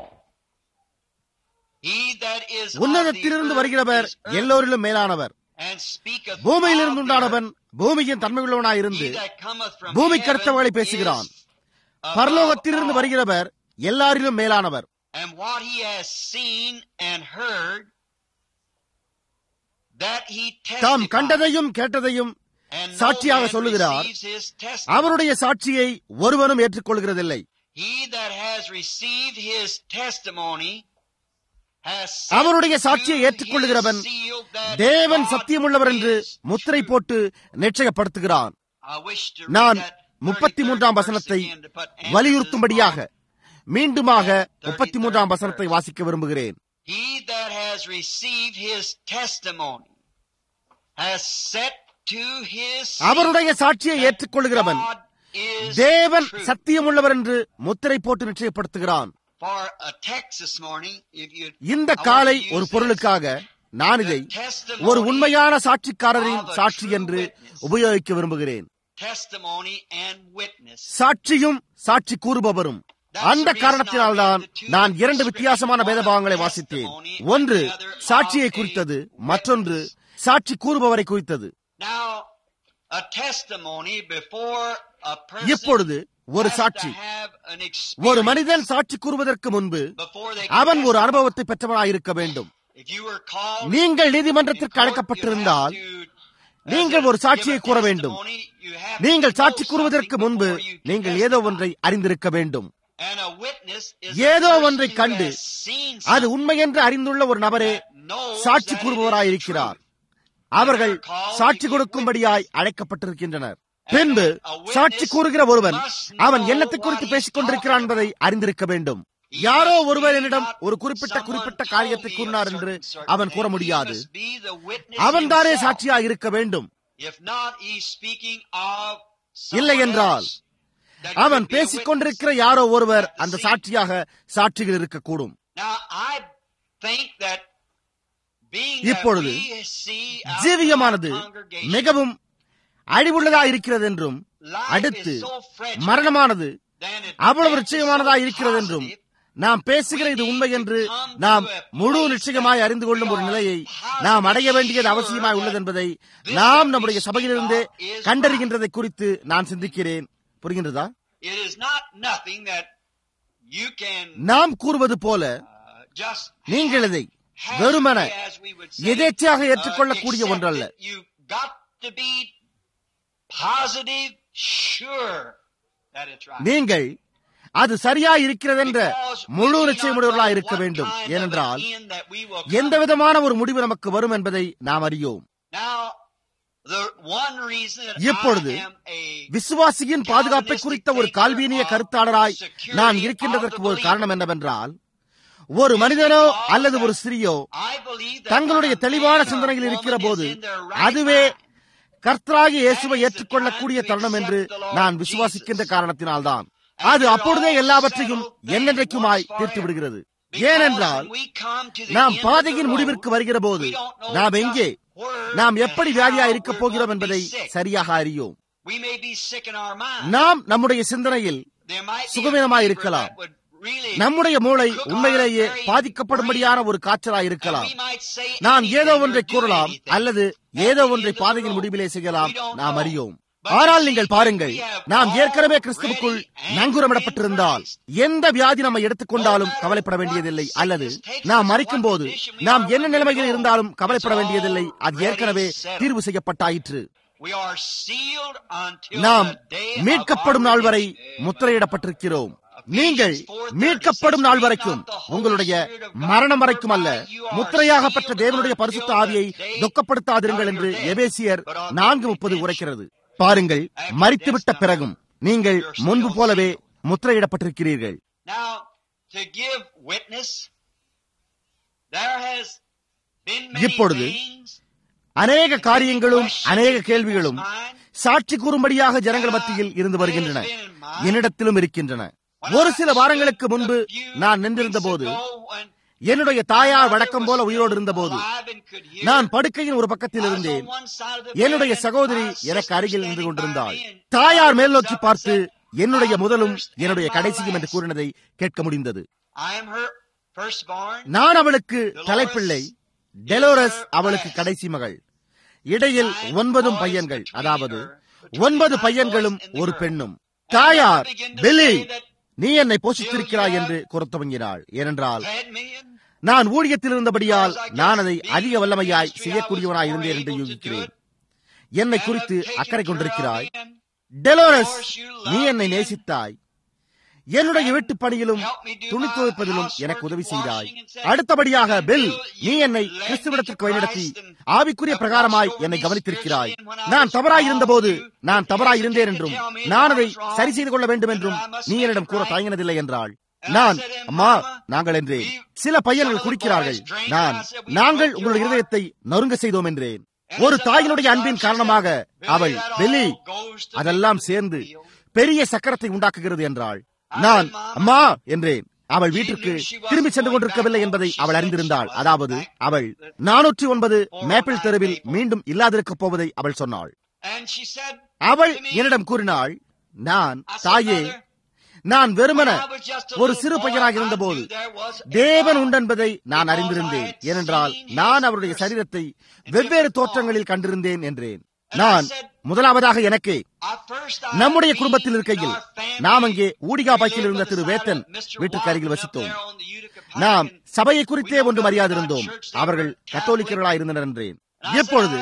He that is of the உன்னதத்திலிருந்து earth வருகிறவர் is earth, எல்லோரிலும் மேலானவர் and speaketh பூமியிலிருந்து of the உண்டானவன் earth. பூமியின் தன்மையுள்ளவனாயிருந்து He that cometh from பூமிக்கு heaven அடுத்தவர்களை is பேசுகிறான் above பரலோகத்திலிருந்து all. வருகிறவர் எல்லாரிலும் மேலானவர் And what he has seen and heard, that he தாம் testifies, கண்டதையும் கேட்டதையும் and no சாட்சியாக man சொல்லுகிறார். receives his testimony. அவருடைய சாட்சியை ஒருவனும் ஏற்றுக்கொள்கிறதில்லை He that has received his testimony has set அவருடைய சாட்சியை to ஏற்றுக்கொள்கிறவன் his seal that தேவன் God சத்தியமுள்ளவர் என்று is முத்திரை true. போட்டு நிச்சயப்படுத்துகிறான் I wish to நான் read that முப்பத்தி 33rd மூன்றாம் verse வசனத்தை again to put emphasis வலியுறுத்தும்படியாக on மீண்டுமாக முப்பத்தி மூன்றாம் வசனத்தை வாசிக்க விரும்புகிறேன் He that has received his testimony has set to his seal அவருடைய சாட்சியை that ஏற்றுக்கொள்கிறவன் God is தேவன் true. சத்தியமுள்ளவர் என்று முத்திரை போட்டு நிச்சயப்படுத்துகிறான் For a text this morning, if you, இந்த I want காலை to use ஒரு this. பொருளுக்காக நான் இதை The testimony ஒரு உண்மையான சாட்சிக்காரரின் of a சாட்சி true என்று witness. உபயோகிக்க விரும்புகிறேன் testimony and witness. சாட்சியும் சாட்சி கூறுபவரும் அந்த காரணத்தினால்தான் நான் இரண்டு வித்தியாசமான வேதபாகங்களை வாசித்தேன் ஒன்று சாட்சியை குறித்தது மற்றொன்று சாட்சி கூறுபவரை குறித்தது Now, a testimony before a person இப்பொழுது ஒரு has சாட்சி to have an ஒரு experience மனிதன் சாட்சி கூறுவதற்கு முன்பு before they அவன் can ஒரு testify. அனுபவத்தை பெற்றவனாயிருக்க வேண்டும் If you were called நீங்கள் in நீதிமன்றத்திற்கு court, அழைக்கப்பட்டிருந்தால் you have to, நீங்கள் as a- ஒரு சாட்சியை give a கூற வேண்டும். testimony, you have to நீங்கள் know சாட்சி கூறுவதற்கு something முன்பு before you can நீங்கள் ஏதோ testify. ஒன்றை அறிந்திருக்க வேண்டும் And a witness is ஏதோ a person ஒன்றை who கண்டு has seen அது something உண்மை என்று அறிந்துள்ள ஒரு நபரே that knows சாட்சி that it is கூறுபவராயிருக்கிறார் true. அவர்கள் சாட்சி கொடுக்கும்படியாய் அழைக்கப்பட்டிருக்கின்றனர் பின்பு சாட்சி கூறுகிற ஒருவன் அவன் என்னத்தை குறித்து பேசிக் கொண்டிருக்கிறான் என்பதை அறிந்திருக்க வேண்டும் யாரோ ஒருவர் என்னிடம் ஒரு குறிப்பிட்ட குறிப்பிட்ட காரியத்தை கூறினார் என்று அவன் கூற முடியாது அவன்தானே சாட்சியாக இருக்க வேண்டும் இல்லை என்றால் அவன் பேசிக் கொண்டிருக்கிற யாரோ ஒருவர் அந்த சாட்சியாக சாட்சிகள் இருக்கக்கூடும் இப்பொழுது ஜீவியமானது மிகவும் அழிவுள்ளதா இருக்கிறது என்றும் அடுத்து மரணமானது அவ்வளவு நிச்சயமானதா இருக்கிறது என்றும் நாம் பேசுகிற இது உண்மை என்று நாம் முழு நிச்சயமாய் அறிந்து கொள்ளும் ஒரு நிலையை நாம் அடைய வேண்டியது அவசியமாய் உள்ளது என்பதை நாம் நம்முடைய சபையிலிருந்தே கண்டறிகின்றதை குறித்து நான் சிந்திக்கிறேன் புரிகின்றதா நாம் கூறுவது போல நீங்கள் இதை வெறுமன எதேச்சையாக ஏற்றுக்கொள்ளக்கூடிய ஒன்றல்ல நீங்கள் அது சரியா இருக்கிறது என்ற முழு நிச்சயமுடையவர்களா இருக்க வேண்டும் ஏனென்றால் எந்த விதமான ஒரு முடிவு நமக்கு வரும் என்பதை நாம் அறியோம் இப்பொழுது விசுவாசியின் பாதுகாப்பை குறித்த ஒரு கால்வீனிய கருத்தாளராய் நான் இருக்கின்றதற்கு ஒரு காரணம் என்னவென்றால் ஒரு மனிதனோ அல்லது ஒரு ஸ்திரியோ தங்களுடைய தெளிவான சிந்தனையில் இருக்கிற போது அதுவே கர்த்தராகி இயேசுவை ஏற்றுக்கொள்ளக்கூடிய தருணம் என்று நான் விசுவாசிக்கின்ற காரணத்தினால்தான் அது அப்பொழுதே எல்லாவற்றையும் என்னென்றைக்குமாய் தீர்த்து விடுகிறது ஏனென்றால் நாம் பாதையின் முடிவிற்கு வருகிற போது நாம் எங்கே நாம் எப்படி வியாதியா இருக்க போகிறோம் என்பதை சரியாக அறியோம் நாம் நம்முடைய சிந்தனையில் சுகவீனமாய் இருக்கலாம் நம்முடைய மூளை உண்மையிலேயே பாதிக்கப்படும்படியான ஒரு காய்ச்சலாய் இருக்கலாம் நாம் ஏதோ ஒன்றை கூறலாம் அல்லது ஏதோ ஒன்றை பாதையின் முடிவிலே செய்யலாம் நாம் அறியோம் ஆனால் நீங்கள் பாருங்கள் நாம் ஏற்கனவே கிறிஸ்துவுக்குள் நங்குரமிடப்பட்டிருந்தால் எந்த வியாதி நம்ம எடுத்துக்கொண்டாலும் கவலைப்பட வேண்டியதில்லை அல்லது நாம் மறிக்கும் போது நாம் என்ன நிலைமையில் இருந்தாலும் கவலைப்பட வேண்டியதில்லை அது ஏற்கனவே தீர்வு செய்யப்பட்டாயிற்று நாம் மீட்கப்படும் நாள் வரை முத்திரையிடப்பட்டிருக்கிறோம் நீங்கள் மீட்கப்படும் நாள் வரைக்கும் உங்களுடைய மரணம் வரைக்கும் அல்ல முத்திரையாக பெற்ற தேவனுடைய பரிசுத்த ஆவியை துக்கப்படுத்தாதிருங்கள் என்று எபேசியர் நான்கு முப்பது உரைக்கிறது பாருங்கள் மறித்துவிட்ட பிறகும் நீங்கள் முன்பு போலவே முத்திரையிடப்பட்டிருக்கிறீர்கள் இப்பொழுது அநேக காரியங்களும் அநேக கேள்விகளும் சாட்சி கூறும்படியாக ஜனங்கள் மத்தியில் இருந்து வருகின்றன என்னிடத்திலும் இருக்கின்றன ஒரு சில வாரங்களுக்கு முன்பு நான் நின்றிருந்த போது என்னுடைய தாயார் வழக்கம் போல உயிரோடு இருந்தபோது alive and could hear. நான் படுக்கையின் ஒரு பக்கத்தில் I was இருந்தேன் on one side of the என்னுடைய bed and சகோதரி my எனக்கு sister அருகில் நின்று standing கொண்டிருந்தாள் by me and தாயார் மேல் I நோக்கி looked up பார்த்து and said, என்னுடைய "I'm முதலும் first என்னுடைய and my கடைசியும் என்று last. கூறினதை கேட்க முடிந்தது I am her firstborn. நான் அவளுக்கு தலைப்பிள்ளை டெலோரஸ் அவளுக்கு கடைசி மகள் இடையில் ஒன்பதும் பையன்கள் அதாவது ஒன்பது பையன்களும் ஒரு பெண்ணும் தாயார் பெலி நீ என்னை போஷித்திருக்கிறாய் என்று கூறத் துவங்கினாள் ஏனென்றால் Fed me and நான் ஊழியத்தில் இருந்தபடியால் நான் அதை அதிக வல்லமையாய் செய்யக்கூடியவனாய் இருந்தேன் என்று யூகிக்கிறேன் என்னை குறித்து அக்கறை கொண்டிருக்கிறாய் டெலோரஸ் நீ என்னை நேசித்தாய் என்னுடைய வீட்டு பணியிலும் துணி துவைப்பதிலும் எனக்கு உதவி செய்தாய் அடுத்தபடியாக பெல் நீ என்னை கிறிஸ்துவிடத்திற்கு வழிநடத்தி ஆவிக்குரிய பிரகாரமாய் என்னை கவனித்திருக்கிறாய் நான் தவறாய் இருந்தபோது நான் தவறாய் இருந்தேன் என்றும் நான் அதை சரி செய்து கொள்ள வேண்டும் என்றும் நீ என்னிடம் கூற தயங்கினதில்லை என்றாள் நான் அம்மா நாங்கள் என்றேன் சில பையன்கள் குடிக்கிறார்கள் நான் நாங்கள் உங்களுடைய இருதயத்தை நொறுங்க செய்தோம் என்றேன் ஒரு தாயினுடைய அன்பின் காரணமாக அவள் வெளி அதெல்லாம் சேர்ந்து பெரிய சக்கரத்தை உண்டாக்குகிறது என்றாள் நான் அம்மா என்றேன் அவள் வீட்டிற்கு திரும்பி சென்று கொண்டிருக்கவில்லை என்பதை அவள் அறிந்திருந்தாள் அதாவது அவள் நானூற்றி ஒன்பது மேப்பிள் தெருவில் மீண்டும் இல்லாதிருக்கப் போவதை அவள் சொன்னாள் And she said, அவள் என்னிடம் கூறினாள் நான் தாயே நான் வெறுமன ஒரு சிறு பையனாக இருந்தபோது தேவன் உண்டென்பதை நான் அறிந்திருந்தேன் ஏனென்றால் நான் அவருடைய சரீரத்தை வெவ்வேறு தோற்றங்களில் கண்டிருந்தேன் என்றேன் நான் முதலாவதாக எனக்கு நம்முடைய குடும்பத்தில் இருக்கையில் நாம் அங்கே ஊடிகா பைக்கில் இருந்த திரு வேத்தன் வீட்டுக்கு அருகில் வசித்தோம் நாம் சபையை குறித்தே ஒன்றும் அறியாதிருந்தோம் அவர்கள் கத்தோலிக்கர்களாய் இருந்தனர் என்றேன் இப்பொழுது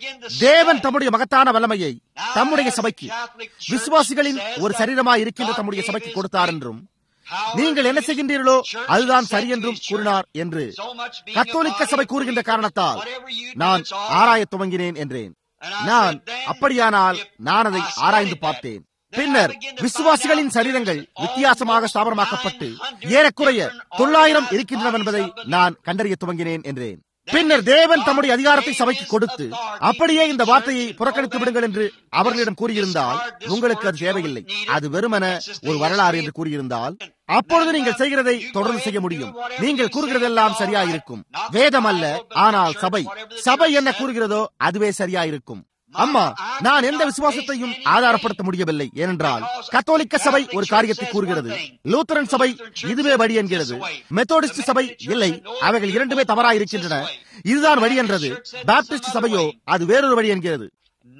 தேவன் தம்முடைய மகத்தான வல்லமையை தம்முடைய சபைக்கு விசுவாசிகளின் ஒரு சரீரமாய் இருக்கின்ற தம்முடைய சபைக்கு கொடுத்தார் என்றும் நீங்கள் என்ன செய்கின்றீர்களோ அதுதான் சரி என்றும் கூறினார் என்று கத்தோலிக்க சபை கூறுகின்ற காரணத்தால் நான் ஆராயத் துவங்கினேன் என்றேன் நான் அப்படியானால் நான் அதை ஆராய்ந்து பார்த்தேன் பின்னர் விசுவாசிகளின் சரீரங்கள் வித்தியாசமாக ஸ்தாபனமாக்கப்பட்டு ஏறக்குறைய தொள்ளாயிரம் இருக்கின்றன என்பதை நான் கண்டறிய துவங்கினேன் என்றேன் பின்னர் தேவன் தம்முடைய அதிகாரத்தை சபைக்கு கொடுத்து அப்படியே இந்த வார்த்தையை புறக்கணித்து விடுங்கள் என்று அவர்களிடம் கூறியிருந்தால் உங்களுக்கு அது தேவையில்லை அது வெறுமன ஒரு வரலாறு என்று கூறியிருந்தால் அப்பொழுது நீங்கள் செய்கிறதை தொடர்ந்து செய்ய முடியும் நீங்கள் கூறுகிறதெல்லாம் சரியாயிருக்கும் வேதம் அல்ல ஆனால் சபை சபை என்ன கூறுகிறதோ அதுவே சரியாயிருக்கும் அம்மா நான் எந்த விசுவாசத்தையும் ஆதாரப்படுத்த முடியவில்லை ஏனென்றால் கத்தோலிக்க சபை ஒரு காரியத்தை கூறுகிறது லூத்தரன் சபை இதுவே வழி என்கிறது மெத்தோடிஸ்ட் சபை இல்லை அவைகள் இரண்டுமே தவறாக இருக்கின்றன இதுதான் வழி என்றது பாப்டிஸ்ட் சபையோ அது வேறொரு வழி என்கிறது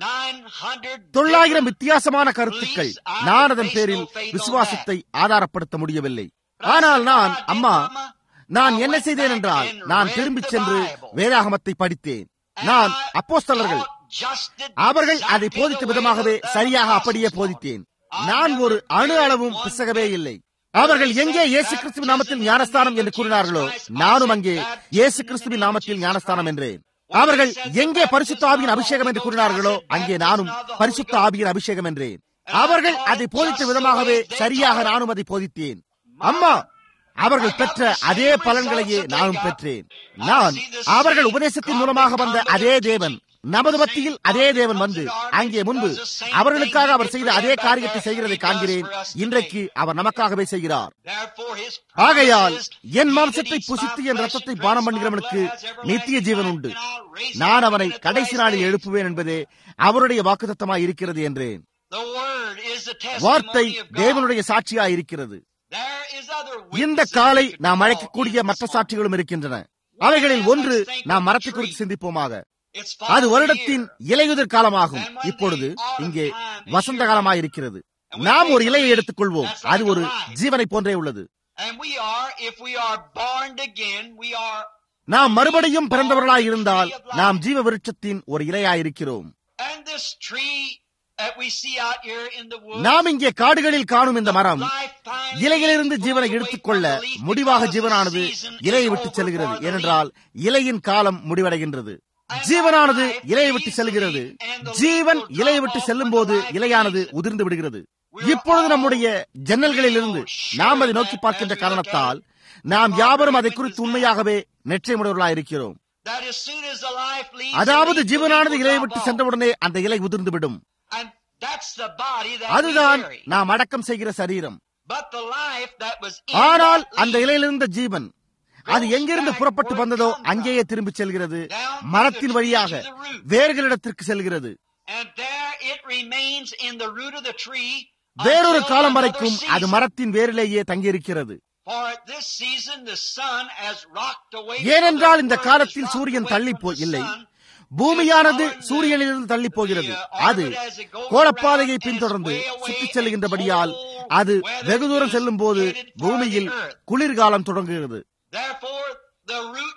தொள்ளாயிரம் வித்தியாசமான கருத்துக்கள் நான் அதன் பேரில் விசுவாசத்தை ஆதாரப்படுத்த முடியவில்லை ஆனால் நான் அம்மா நான் என்ன செய்தேன் என்றால் நான் திரும்பிச் சென்று வேதாகமத்தை படித்தேன் நான் அப்போஸ்தலர்கள் அவர்கள் அதை போதித்த விதமாகவே சரியாக அப்படியே போதித்தேன் நான் ஒரு அணு அளவும் பிசகவே இல்லை அவர்கள் எங்கே இயேசு கிறிஸ்துவின் நாமத்தில் ஞானஸ்தானம் என்று கூறினார்களோ நானும் அங்கே இயேசு கிறிஸ்துவின் நாமத்தில் ஞானஸ்தானம் என்றேன் அவர்கள் எங்கே பரிசுத்த ஆவியின் அபிஷேகம் என்று கூறினார்களோ அங்கே நானும் பரிசுத்த ஆவியின் அபிஷேகம் என்றேன் அவர்கள் அதை போதித்த விதமாகவே சரியாக நானும் அதை போதித்தேன் அம்மா அவர்கள் பெற்ற அதே பலன்களையே நானும் பெற்றேன் நான் அவர்கள் உபதேசத்தின் மூலமாக வந்த அதே தேவன் நமது மத்தியில் அதே தேவன் வந்து அங்கே முன்பு அவர்களுக்காக அவர் செய்த அதே காரியத்தை செய்கிறதை காண்கிறேன் இன்றைக்கு அவர் நமக்காகவே செய்கிறார் ஆகையால் என் மாம்சத்தை புசித்து என் ரத்தத்தை பானம் பண்ணுகிறவனுக்கு நித்திய ஜீவன் உண்டு நான் அவனை கடைசி நாளில் எழுப்புவேன் என்பதே அவருடைய வாக்குத்தத்தமாய் இருக்கிறது என்றேன் வார்த்தை தேவனுடைய சாட்சியாய் இருக்கிறது இந்த காலை நாம் அழைக்கக்கூடிய மற்ற சாட்சிகளும் இருக்கின்றன அவைகளில் ஒன்று நாம் மரத்தை குறித்து சிந்திப்போமாக அது வருடத்தின் இலையுதிர் காலமாகும் இப்பொழுது இங்கே வசந்த காலமாக இருக்கிறது நாம் ஒரு இலையை எடுத்துக் கொள்வோம் அது ஒரு ஜீவனை போன்றே உள்ளது நாம் மறுபடியும் பிறந்தவர்களாய் இருந்தால் நாம் ஜீவ விருட்சத்தின் ஒரு இலையாயிருக்கிறோம் நாம் இங்கே காடுகளில் காணும் இந்த மரம் இலையிலிருந்து ஜீவனை எடுத்துக்கொள்ள முடிவாக ஜீவனானது இலையை விட்டு செல்கிறது ஏனென்றால் இலையின் காலம் முடிவடைகின்றது ஜீவனானது இலையை விட்டு செல்கிறது ஜீவன் இலையை விட்டு செல்லும் போது இலையானது உதிர்ந்து விடுகிறது இப்பொழுது நம்முடைய ஜன்னல்களில் இருந்து நாம் அதை நோக்கி பார்க்கின்ற காரணத்தால் நாம் யாவரும் அதை குறித்து உண்மையாகவே நெற்றைமுடையவர்களாக இருக்கிறோம் அதாவது ஜீவனானது இலையை விட்டு சென்றவுடனே அந்த இலை உதிர்ந்துவிடும் அதுதான் நாம் அடக்கம் செய்கிற சரீரம் ஆனால் அந்த இலையிலிருந்த ஜீவன் அது எங்கிருந்து புறப்பட்டு வந்ததோ அங்கேயே திரும்பிச் செல்கிறது மரத்தின் வழியாக வேர்களிடத்திற்கு செல்கிறது And there it remains in the root of the tree வேறொரு until காலம் another வரைக்கும் அது season. மரத்தின் வேரிலேயே தங்கியிருக்கிறது For this season the sun has rocked away from ஏனென்றால் the இந்த earth, காலத்தில் has rocked சூரியன் away தள்ளி from போய் the இல்லை sun. பூமியானது சூரியனிலிருந்து தள்ளி போகிறது அது கோளப்பாதையை பின்தொடர்ந்து சுற்றிச் செல்கின்றபடியால் அது வெகு தூரம் செல்லும் போது பூமியில் குளிர்காலம் தொடங்குகிறது Therefore the root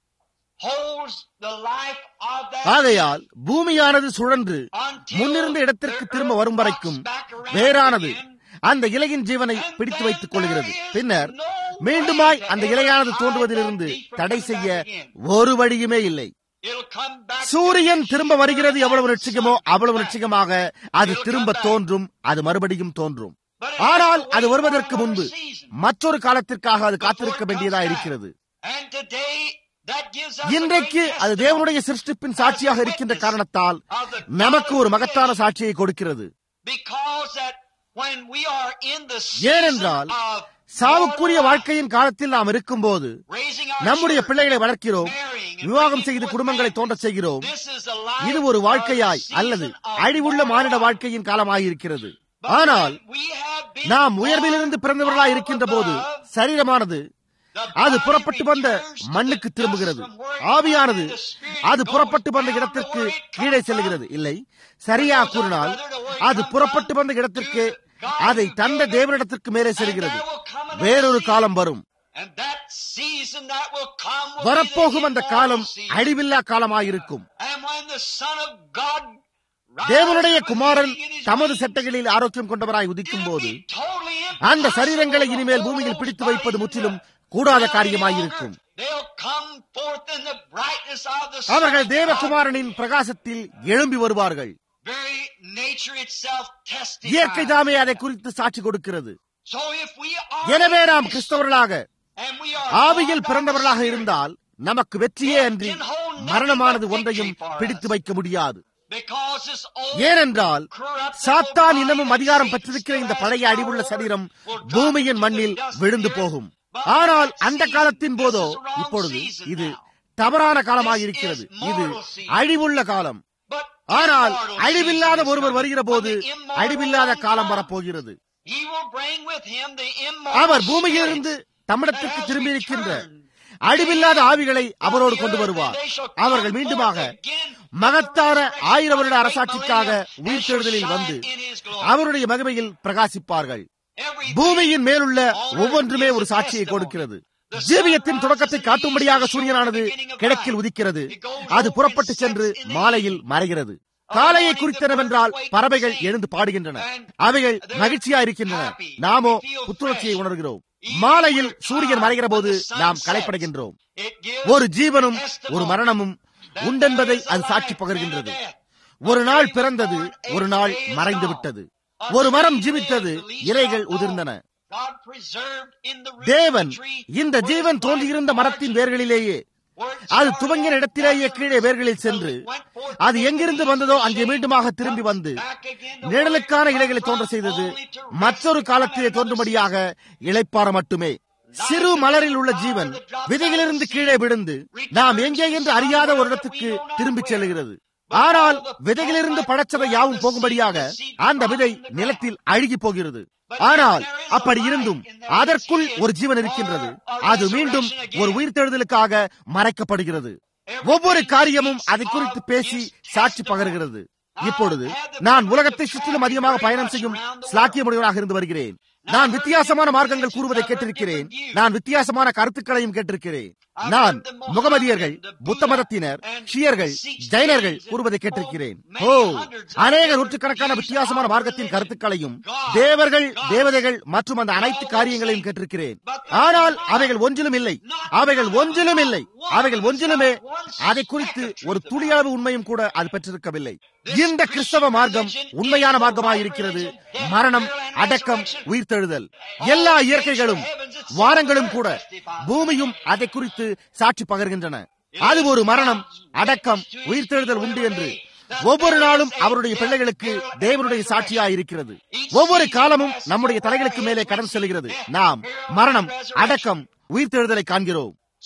holds the life of that ஆகையால் பூமியானது சுழன்று until முன்னிருந்த இடத்திற்கு the திரும்ப earth வரும் வரைக்கும் rocks back around வேறானது again. அந்த இலையின் ஜீவனை பிடித்து வைத்துக் கொள்கிறது பின்னர் மீண்டுமாய் அந்த இலையானது தோன்றுவதிலிருந்து தடை செய்ய ஒரு வழியுமே இல்லை It'll come back சூரியன் திரும்ப வருகிறது எவ்வளவு நிச்சயமோ அவ்வளவு நிச்சயமாக அது திரும்ப தோன்றும் அது மறுபடியும் தோன்றும் ஆனால் அது வருவதற்கு முன்பு மற்றொரு காலத்திற்காக அது காத்திருக்க வேண்டியதா இருக்கிறது And today that gives us a இன்றைக்கு great அது தேவனுடைய சிருஷ்டிப்பின் சாட்சியாக இருக்கின்ற காரணத்தால் நமக்கு ஒரு மகத்தான சாட்சியை கொடுக்கிறது Because that when we are in the ஏனென்றால் season of சாவுக்குரிய வாழ்க்கையின் காலத்தில் நாம் இருக்கும்போது raising our நம்முடைய children, பிள்ளைகளை வளர்க்கிறோம் marrying and விவாகம் bringing செய்து forth குடும்பங்களை families. தோன்றச் செய்கிறோம் This is the life இது ஒரு of the வாழ்க்கையாய் season அல்லது of அழிவுள்ள moral மானிட life. வாழ்க்கையின் காலமாயிருக்கிறது But ஆனால் when we have been நாம் born உயர்விலிருந்து பிறந்தவர்களாய் இருக்கின்ற போது above, சரீரமானது the அது body புறப்பட்டு வந்த returns to மண்ணுக்கு the திரும்புகிறது dust from where it ஆவியானது came, and the spirit அது goes புறப்பட்டு வந்த down to இடத்திற்கு where it come கீழே from. செல்கிறது இல்லை சரியா கூறினால் அது புறப்பட்டு வந்த இடத்திற்கு அதை தந்த தேவனிடத்திற்கு மேலே செல்கிறது வேறொரு காலம் வரும் And that season that will come will be வரப்போகும் the அந்த காலம் immortal season. அழிவில்லா காலமாயிருக்கும் And when the Son of God rises தேவனுடைய with Kumaran healing in his தமது wings, செட்டைகளில் ஆரோக்கியம் கொண்டவராய் உதிக்கும் it'll போது be totally அந்த impossible சரீரங்களை to இனிமேல் hold பூமியில் those பிடித்து bodies வைப்பது in முற்றிலும் the கூடாத ground any காரியமாயிருக்கும் longer. They'll come forth in the brightness of the sun அவர்கள் of God. தேவகுமாரனின் பிரகாசத்தில் எழும்பி வருவார்கள் Very nature itself இயற்கை testifies. தாமே அதை குறித்து சாட்சி கொடுக்கிறது So if we are எனவே நாம் in கிறிஸ்தவர்களாக and we are ஆவியில் born by பிறந்தவர்களாக the Spirit, இருந்தால் நமக்கு வெற்றியே அன்றி மரணமானது ஒன்றையும் பிடித்து வைக்க முடியாது because this old ஏனென்றால் corrupt சாத்தான் old இன்னமும் body அதிகாரம் that பெற்றிருக்கிற Satan இந்த still பழைய has அடிவுள்ள power சரீரம் will drop பூமியின் into the மண்ணில் dust of விழுந்து the earth. போகும் But ஆனால் that அந்த season, காலத்தின் this போதோ is the wrong இப்பொழுது season இது now. தவறான காலமாயிருக்கிறது This is இது mortal season. அழிவுள்ள காலம் But ஆனால் immortal அழிவில்லாத season is ஒருவர் coming. வருகிற போது When the immortal அழிவில்லாத one காலம் comes, வரப்போகிறது he will bring with him the immortal அவர் பூமியிலிருந்து spirit தம்மிடத்திற்கு that has திரும்பி இருக்கின்ற returned. அழிவில்லாத ஆவிகளை அவரோடு கொண்டு வருவார் அவர்கள் மீண்டுமாக மகத்தான ஆயிரம் வருட அரசாட்சிக்காக உயிர்த்தெழுதலில் வந்து அவருடைய மகிமையில் பிரகாசிப்பார்கள் பூமியின் மேலுள்ள ஒவ்வொன்றுமே ஒரு சாட்சியை கொடுக்கிறது ஜீவியத்தின் தொடக்கத்தை காட்டும்படியாக சூரியனானது கிழக்கில் உதிக்கிறது அது புறப்பட்டு சென்று மாலையில் மறைகிறது காலையை குறித்தனவென்றால் பறவைகள் எழுந்து பாடுகின்றன அவைகள் மகிழ்ச்சியா இருக்கின்றன நாமோ புத்துணர்ச்சியை உணர்கிறோம் மாலையில் சூரியன் மறைகிற போது நாம் களைப்படைகின்றோம் ஒரு ஜீவனும் ஒரு மரணமும் உண்டென்பதை அது சாட்சி பகர்கின்றது ஒரு நாள் பிறந்தது ஒரு நாள் மறைந்து விட்டது ஒரு மரம் ஜீவித்தது இலைகள் உதிர்ந்தன தேவன் இந்த ஜீவன் தோன்றியிருந்த மரத்தின் வேர்களிலேயே அது துவங்கின இடத்திலேயே கீழே வேர்களில் சென்று அது எங்கிருந்து வந்ததோ அங்கே மீண்டுமாக திரும்பி வந்து நிழலுக்கான இலைகளை தோன்ற செய்தது மற்றொரு காலத்திலே தோன்றும்படியாக இளைப்பாற மட்டுமே சிறு மலரில் உள்ள ஜீவன் விதையிலிருந்து கீழே விழுந்து நாம் எங்கே என்று அறியாத ஒரு இடத்துக்கு திரும்பிச் செல்கிறது ஆனால் விதையிலிருந்து பழச்சதை யாவும் போகும்படியாக அந்த விதை நிலத்தில் அழுகி போகிறது ஆனால் அப்படி இருந்தும் அதற்குள் ஒரு ஜீவன் இருக்கின்றது அது மீண்டும் ஒரு உயிர்த்தெழுதலுக்காக மறைக்கப்படுகிறது ஒவ்வொரு காரியமும் அதை குறித்து பேசி சாட்சி பகர்கிறது இப்பொழுது நான் உலகத்தை சுற்றிலும் அதிகமாக பயணம் செய்யும் ஸ்லாக்கியமுடையவராக இருந்து வருகிறேன் நான் வித்தியாசமான மார்க்கங்கள் கூறுவதை கேட்டிருக்கிறேன் நான் வித்தியாசமான கருத்துக்களையும் கேட்டிருக்கிறேன் நான் முகமதியர்கள் புத்த மதத்தினர் ஷியர்கள் ஜைனர்கள் கூறுவதை கேட்டிருக்கிறேன் ஓ அநேக நூற்றுக்கணக்கான வித்தியாசமான மார்க்கத்தின் கருத்துக்களையும் தேவர்கள் தேவதைகள் மற்றும் அந்த அனைத்து காரியங்களையும் கேட்டிருக்கிறேன் ஆனால் அவைகள் ஒன்றிலும் இல்லை அவைகள் ஒன்றிலும் இல்லை அவைகள் ஒன்றிலுமே அதை குறித்து ஒரு துளியளவு உண்மையும் கூட அது பெற்றிருக்கவில்லை இந்த கிறிஸ்தவ மார்க்கம் உண்மையான மார்க்கமாயிருக்கிறது மரணம் அடக்கம் உயிர்த்தெழுதல் எல்லா இயற்கைகளும் வாரங்களும் கூட பூமியும் அதை குறித்து சாட்சி பகர்கின்றன அது ஒரு மரணம் அடக்கம் உயிர்த்தெழுதல் உண்டு என்று ஒவ்வொரு நாளும் அவருடைய பிள்ளைகளுக்கு தேவனுடைய சாட்சியாக இருக்கிறது ஒவ்வொரு காலமும் நம்முடைய தலைகளுக்கு மேலே கடந்து செல்கிறது நாம் மரணம் அடக்கம் உயிர்த்தெழுதலை காண்கிறோம்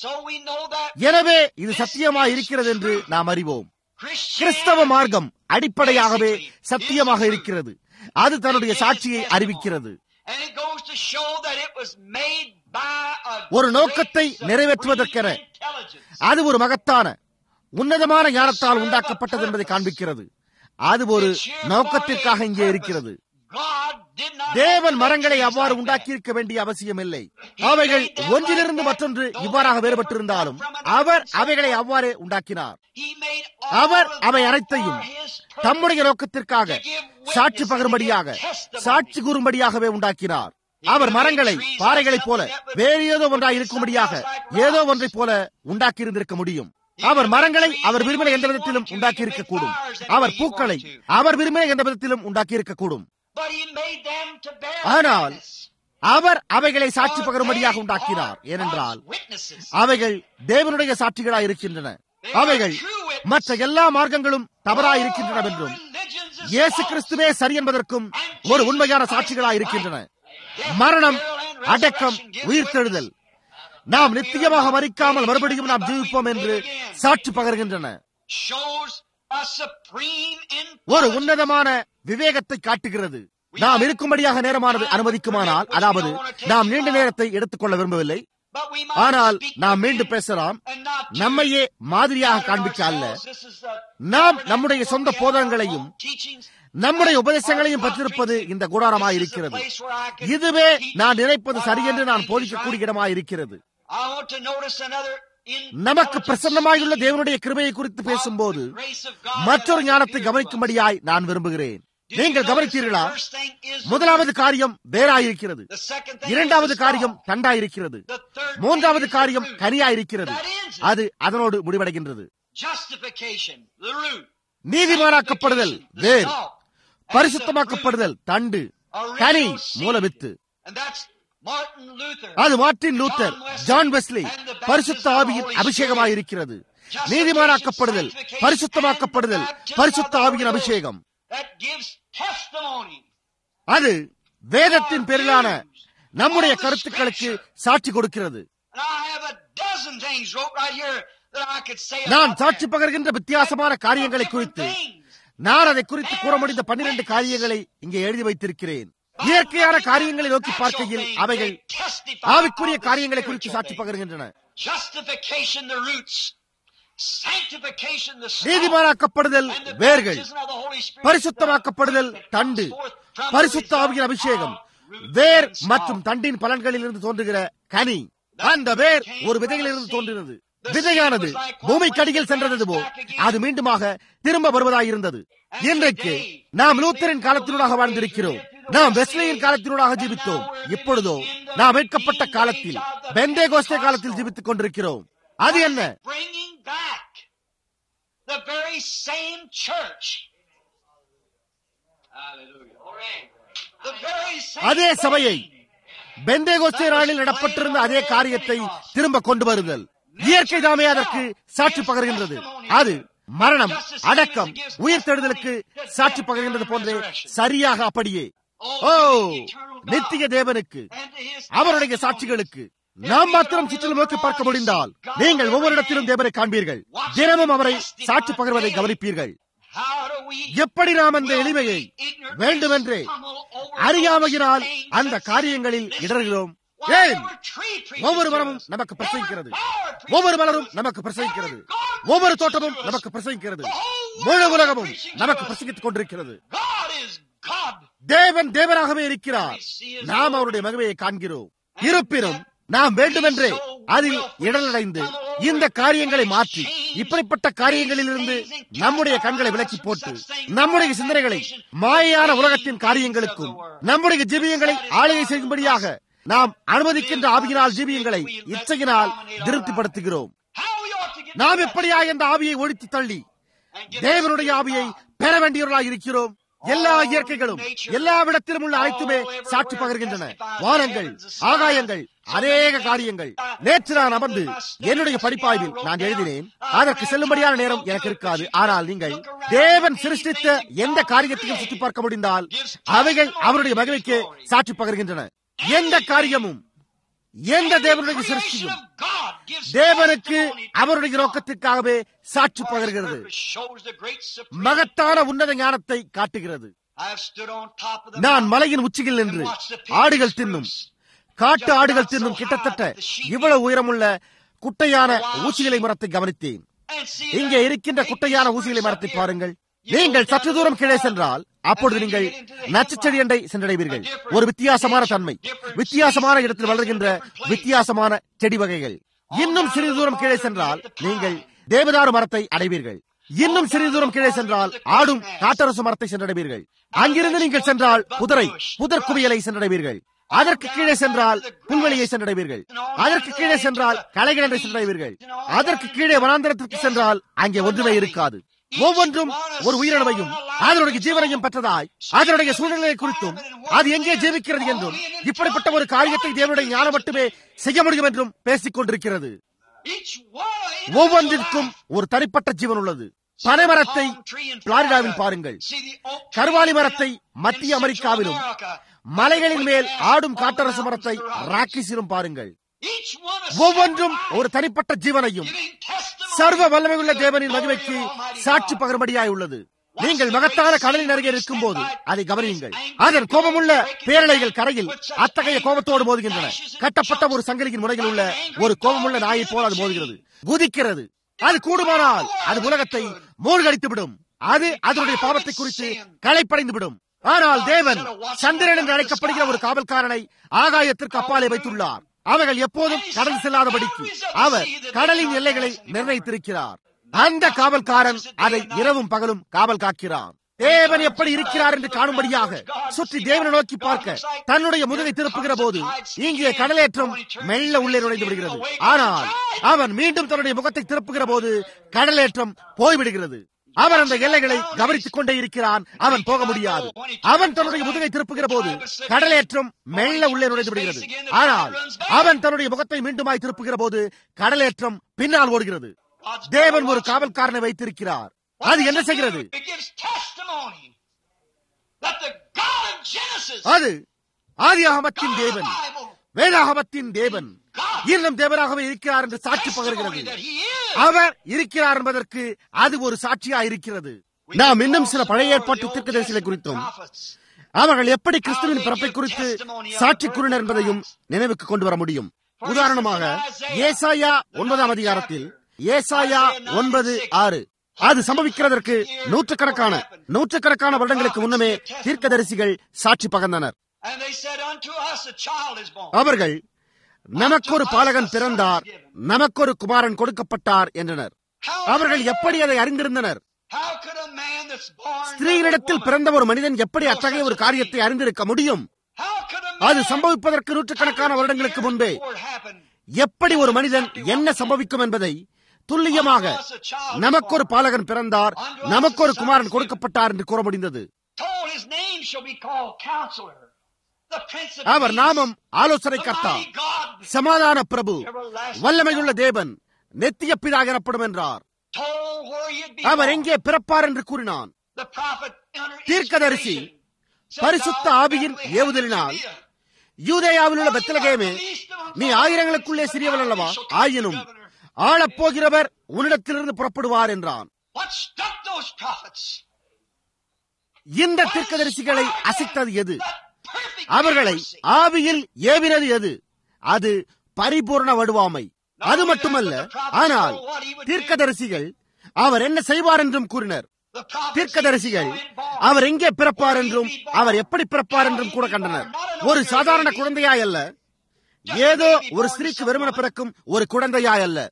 So we know that எனவே இது சத்தியமாய் இருக்கிறது என்று நாம் அறிவோம் கிறிஸ்தவ மார்க்கம் அடிப்படையாகவே சத்தியமாக இருக்கிறது அது தன்னுடைய சாட்சியை அறிவிக்கிறது And it goes to show that it was made by a ஒரு நோக்கத்தை great நிறைவேற்றுவதற்கென supreme intelligence. அது ஒரு மகத்தான உன்னதமான ஞானத்தால் உண்டாக்கப்பட்டது என்பதை காண்பிக்கிறது அது ஒரு நோக்கத்திற்காக இங்கே இருக்கிறது God did not தேவன் make மரங்களை things அவ்வாறு like உண்டாக்கியிருக்க வேண்டிய அவசியமில்லை அவைகள் ஒன்றிலிருந்து மற்றொன்று இவ்வாறாக வேறுபட்டிருந்தாலும் அவர் அவைகளை அவ்வாறே உண்டாக்கினார் that. He made our all of அவை them அனைத்தையும் for his purpose. தம்முடைய நோக்கத்திற்காக சாட்சி பகரும்படியாக சாட்சி கூறும்படியாகவே உண்டாக்கினார் அவர் மரங்களை பாறைகளைப் போல வேறு ஏதோ ஒன்றாய் இருக்கும்படியாக ஏதோ ஒன்றைப் போல உண்டாக்கி இருந்திருக்க முடியும் அவர் மரங்களை அவர் விரும்பின எந்த விதத்திலும் உண்டாக்கி இருக்கக்கூடும் அவர் பூக்களை அவர் விரும்பின எந்த விதத்திலும் உண்டாக்கி இருக்கக்கூடும் But he made them to bear ஆனால் witness. அவர் அவைகளை சாட்சி For பகரும்படியாக they உண்டாக்கினார் are ஏனென்றால் God's witnesses. அவைகள் தேவனுடைய சாட்சிகளாய் இருக்கின்றன அவைகள் மற்ற எல்லா மார்க்கங்களும் தவறாய் இருக்கின்றன என்றும் இயேசு கிறிஸ்துவே சரி என்பதற்கும் ஒரு உண்மையான சாட்சிகளாய் இருக்கின்றன மரணம் அடக்கம் உயிர்த்தெழுதல் நாம் நித்தியமாக மறிக்காமல் மறுபடியும் நாம் ஜீவிப்போம் என்று சாட்சி பகர்கின்றன shows a supreme ஒரு intelligence. உன்னதமான விவேகத்தை காட்டுகிறது நாம் இருக்கும்படியாக நேரமானது அனுமதிக்குமானால் அதாவது நாம் நீண்ட நேரத்தை எடுத்துக்கொள்ள விரும்பவில்லை But we might ஆனால் speak நாம் to மீண்டும் you பேசலாம் and not to நம்மையே மாதிரியாக காண்பிக்க அல்ல This is the நாம் நம்முடைய சொந்த போதகங்களையும் teachings. நம்முடைய உபதேசங்களையும் பெற்றிருப்பது இந்த கூடாரமாய் இருக்கிறது இதுவே நான் நினைப்பது சரியென்று நான் போதிக்கக்கூடிய இடமாய் இருக்கிறது I want to notice another நமக்கு பிரசன்னமாயுள்ள தேவனுடைய கிருபையை குறித்து பேசும்போது மற்றொரு ஞானத்தை கவனிக்கும்படியாய் நான் விரும்புகிறேன் நீங்கள் கவனித்தீர்களா முதலாவது காரியம் வேறாயிருக்கிறது இரண்டாவது காரியம் தண்டாயிருக்கிறது மூன்றாவது காரியம் கனியாயிருக்கிறது அது அதனோடு முடிவடைகின்றது justification, the root, நீதிமானாக்கப்படுதல் வேர் பரிசுத்தமாக்கப்படுதல் தண்டு கனி மூலவித்து and that's Martin Luther. அது மார்ட்டின் லூத்தர் ஜான் வெஸ்லி பரிசுத்த ஆவியின் அபிஷேகமாயிருக்கிறது நீதிமானாக்கப்படுதல் பரிசுத்தமாக்கப்படுதல் பரிசுத்த ஆவியின் அபிஷேகம் That gives testimony. அது வேதத்தின் பேரிலான நம்முடைய கருத்துக்களுக்கு சாட்சி கொடுக்கிறது And I have a dozen things wrote right here that I could say நான் about சாட்சி that. பகர்கின்ற வித்தியாசமான காரியங்களை குறித்து நான் அதை குறித்து கூற முடிந்த பன்னிரண்டு காரியங்களை இங்கே எழுதி வைத்திருக்கிறேன் இயற்கையான காரியங்களை நோக்கி பார்க்கையில் அவைகள் ஆவிக்குரிய காரியங்களை குறித்து சாட்சி பகர்கின்றன Justification, the roots. Sanctification, the stalk. நீதிமானாக்கப்படுதல் And the வேர்கள் baptism of the Holy Spirit. பரிசுத்தமாக்கப்படுதல் தண்டு பரிசுத்த ஆவியின் அபிஷேகம் வேர் மற்றும் தண்டின் பலன்களிலிருந்து தோன்றுகிற கனி அந்த வேர் ஒரு விதையிலிருந்து தோன்றினது விதையானது பூமிக்கடியில் சென்றது போ அது மீண்டுமாக திரும்ப வருவதாயிருந்தது இன்றைக்கு நாம் லூத்தரின் காலத்தினூடாக வாழ்ந்திருக்கிறோம் நாம் வெஸ்லியின் காலத்தினூடாக ஜீவித்தோம் இப்பொழுதோ நாம் மீட்கப்பட்ட காலத்தில் பெந்தே கோஸ்தே காலத்தில் ஜீவித்துக் கொண்டிருக்கிறோம் அது என்ன Bringing back the very same church. Hallelujah. The very same அதே சபையை thing. பெந்தேகோஸ்தே நாளில் நடப்பட்டிருந்த அதே காரியத்தை திரும்ப கொண்டு வருதல் இயற்கை தாமே அதற்கு சாட்சி பகர்கின்றது அது மரணம் அடக்கம் உயிர்த்தெழுதலுக்கு சாட்சி பகர்கின்றது போன்றே சரியாக அப்படியே ஓ நித்திய தேவனுக்கு And to his அவருடைய சாட்சிகளுக்கு நாம் மாத்திரம் சுற்றிலும் நோக்கி பார்க்க முடிந்தால் நீங்கள் ஒவ்வொரு இடத்திலும் தேவனை காண்பீர்கள் தினமும் அவரை சாட்சி பகர்வதை கவனிப்பீர்கள் How do we எப்படி நாம் அந்த எளிமையை வேண்டுமென்றே அறியாமையினால் அந்த காரியங்களில் இடர்கிறோம் ஏன் ஒவ்வொரு மரமும் நமக்கு பிரசவிக்கிறது ஒவ்வொரு மலரும் நமக்கு பிரசவிக்கிறது ஒவ்வொரு தோட்டமும் நமக்கு பிரசவிக்கிறது முழு உலகமும் நமக்கு பிரசங்கித்துக் கொண்டிருக்கிறது God is God. தேவன் தேவனாகவே இருக்கிறார் நாம் அவருடைய மகிமையை காண்கிறோம் இருப்பினும் நாம் வேண்டுமென்றே அதில் இடனடைந்து இந்த காரியங்களை மாற்றி இப்படிப்பட்ட காரியங்களிலிருந்து நம்முடைய கண்களை விலக்கி போட்டு நம்முடைய சிந்தனைகளை மாயான உலகத்தின் காரியங்களுக்கும் நம்முடைய ஜீவியங்களை ஆளுகை செய்யும்படியாக நாம் அனுமதிக்கின்ற ஆவியினால் ஜீவியங்களை இச்சையினால் திருப்திப்படுத்துகிறோம் How we ought to get நாம் எப்படியா இந்த ஆவியை ஒழித்து தள்ளி and get தேவனுடைய ஆவியை பெற வேண்டியவர்களாக இருக்கிறோம் எல்லா இயற்கைகளும் எல்லா இடத்திலும் உள்ள அனைத்துமே சாட்சி பகர்கின்றன வானங்கள் ஆகாயங்கள் அநேக காரியங்கள் நேற்று நான் அமர்ந்து என்னுடைய படிப்பாய்வில் நான் எழுதினேன் அதற்கு செல்லும்படியான நேரம் எனக்கு இருக்காது ஆனால் நீங்கள் தேவன் சிருஷ்டித்த எந்த காரியத்தையும் சுற்றி பார்க்க முடிந்தால் அவைகள் அவருடைய மகிழ்ச்சிக்கு சாட்சி பகர்கின்றன எந்த காரியமும் எந்த தேவனுடைய creation சிருஷ்டியும் of God தேவனுக்கு அவருடைய நோக்கத்திற்காகவே சாட்சி பகர்கிறது மகத்தான உன்னத ஞானத்தை காட்டுகிறது நான் மலையின் உச்சியில் நின்று ஆடுகள் தின்னும் காட்டு ஆடுகள் தின்னும் கிட்டத்தட்ட இவ்வளவு உயரமுள்ள குட்டையான ஊசிகளை மரத்தை கவனித்தேன் இங்கே இருக்கின்ற குட்டையான ஊசிகளை மரத்தை பாருங்கள் நீங்கள் சற்று தூரம் கீழே சென்றால் அப்பொழுது நீங்கள் நச்சுச்செடி அண்டை சென்றடைவீர்கள் ஒரு வித்தியாசமான தன்மை வித்தியாசமான இடத்தில் வளர்கின்ற வித்தியாசமான செடி வகைகள் இன்னும் சிறிது தூரம் கீழே சென்றால் நீங்கள் தேவதாரு மரத்தை அடைவீர்கள் இன்னும் சிறிது தூரம் கீழே சென்றால் ஆடும் காட்டரசு மரத்தை சென்றடைவீர்கள் அங்கிருந்து நீங்கள் சென்றால் புதரை புதர் குவியலை சென்றடைவீர்கள் அதற்கு கீழே சென்றால் புல்வெளியை சென்றடைவீர்கள் அதற்கு கீழே சென்றால் கலைகிழந்தை சென்றடைவீர்கள் அதற்கு கீழே வனாந்திரத்திற்கு சென்றால் அங்கே ஒன்றுமே இருக்காது ஒவ்வொன்றும் ஒரு உயிரினவையும் அதனுடைய ஜீவனையும் பெற்றதாய் அதனுடைய சூழ்நிலை குறித்தும் அது எங்கே ஜீவிக்கிறது என்றும் இப்படிப்பட்ட ஒரு காரியத்தை தேவனுடைய ஞானம் மட்டுமே செய்ய முடியும் என்றும் பேசிக் கொண்டிருக்கிறது ஒவ்வொன்றிற்கும் ஒரு தனிப்பட்ட ஜீவன் உள்ளது பனைமரத்தை பிளாரிடாவில் பாருங்கள் கருவாலி மரத்தை மத்திய அமெரிக்காவிலும் மலைகளின் மேல் ஆடும் காட்டரசு மரத்தை ராக்கிஸிலும் பாருங்கள் ஒவ்வொன்றும் ஒரு தனிப்பட்ட ஜீவனையும் சர்வ வல்லமையுள்ள தேவனின் மகிமைக்கு சாட்சி பகர்படியாய் உள்ளது நீங்கள் மகத்தான கடலின் அருகே இருக்கும் போது அதை கவனியுங்கள் அதன் கோபமுள்ள பேரலைகள் கரையில் அத்தகைய கோபத்தோடு மோதுகின்றன கட்டப்பட்ட ஒரு சங்கிலியின் முனையில் உள்ள ஒரு கோபமுள்ள நாயை போல் அது மோதுகிறது குதிக்கிறது அது கூடுமானால் அது உலகத்தை மூழ்கடித்து விடும் அது அதனுடைய பாவத்தை குறித்து களைப்படைந்து விடும் ஆனால் தேவன் சந்திரன் என்று அழைக்கப்படுகிற ஒரு காவல்காரனை ஆகாயத்திற்கு அப்பாலே வைத்துள்ளார் அவர்கள் எப்போதும் கடல் செல்லாதபடிக்கு அவர் கடலின் எல்லைகளை நிர்ணயித்திருக்கிறார் அந்த காவல்காரன் அதை இரவும் பகலும் காவல் காக்கிறார் தேவன் எப்படி இருக்கிறார் என்று காணும்படியாக சுற்றி தேவனை நோக்கி பார்க்க தன்னுடைய முதுகை திருப்புகிற போது இங்கே கடலேற்றம் மெல்ல உள்ளே நுழைந்து விடுகிறது ஆனால் அவன் மீண்டும் தன்னுடைய முகத்தை திருப்புகிற போது கடலேற்றம் போய்விடுகிறது அவன் அந்த எல்லைகளை கவனித்துக் கொண்டே இருக்கிறான் அவன் போக முடியாது அவன் தன்னுடைய முதுகை திருப்புகிற போது கடலேற்றம் மெல்ல உள்ளே நுழைந்து விடுகிறது ஆனால் அவன் தன்னுடைய முகத்தை மீண்டுமாய் திருப்புகிற போது கடலேற்றம் பின்னால் ஓடுகிறது தேவன் ஒரு காவல்காரனை வைத்திருக்கிறார் அது என்ன செய்கிறது அது ஆதியாகமத்தின் தேவன் வேதாகமத்தின் தேவன் இன்னும் தேவனாகவே இருக்கிறார் என்று சாட்சி பகர்கிறது அவர் இருக்கிறார் என்பதற்கு அது ஒரு சாட்சியா இருக்கிறது நாம் இன்னும் சில பழைய ஏற்பாட்டு தீர்க்கதரிசிகளை குறித்தும் அவர்கள் எப்படி கிறிஸ்துவின் பிறப்பை குறித்து சாட்சி கூறினர் என்பதையும் நினைவுக்கு கொண்டு வர முடியும் உதாரணமாக ஏசாயா ஒன்பதாம் அதிகாரத்தில் ஏசாயா ஒன்பது ஆறு அது சம்பவிக்கிறதற்கு நூற்றுக்கணக்கான நூற்றுக்கணக்கான வருடங்களுக்கு முன்னமே தீர்க்கதரிசிகள் சாட்சி பகர்ந்தனர் அவர்கள் நமக்கு ஒரு பாலகன் பிறந்தார் நமக்கு ஒரு குமாரன் கொடுக்கப்பட்டார் என்றனர் அவர்கள் எப்படி அதை அறிந்திருந்தனர் ஸ்திரீகளிடத்தில் பிறந்த ஒரு மனிதன் எப்படி அத்தகைய ஒரு காரியத்தை அறிந்திருக்க முடியும் அது சம்பவிப்பதற்கு நூற்றுக்கணக்கான வருடங்களுக்கு முன்பே எப்படி ஒரு மனிதன் என்ன சம்பவிக்கும் என்பதை துல்லியமாக நமக்கு ஒரு பாலகன் பிறந்தார் நமக்கு ஒரு குமாரன் கொடுக்கப்பட்டார் என்று கூற முடிந்தது அவர் நாமம் ஆலோசனை கர்த்தா சமாதான பிரபு வல்லமையுள்ள தேவன் நெத்திய பிதாக எனப்படும் என்றார் அவர் எங்கே பிறப்பார் என்று கூறினான் தீர்க்கதரிசி பரிசுத்த ஆவியின் ஏவுதலினால் யூதேயாவில் உள்ள பெத்தலகேமே நீ ஆயிரங்களுக்குள்ளே சிறியவள் அல்லவா ஆயினும் ஆளப்போகிறவர் உன்னிடத்திலிருந்து புறப்படுவார் என்றான் இந்த தீர்க்கதரிசிகளை அசைத்தது எது அவர்களை ஆவியில் ஏவினது எது அது பரிபூர்ண வடுவாமை அது மட்டுமல்ல ஆனால் தீர்க்கதரிசிகள் அவர் என்ன செய்வார் என்றும் கூறினர் தீர்க்கதரிசிகள் அவர் எங்கே பிறப்பார் என்றும் அவர் எப்படி பிறப்பார் என்றும் கூட கண்டனர் ஒரு சாதாரண குழந்தையாய் அல்ல ஏதோ ஒரு ஸ்திரீக்கு வெறுமன பிறக்கும் ஒரு குழந்தையாய் அல்ல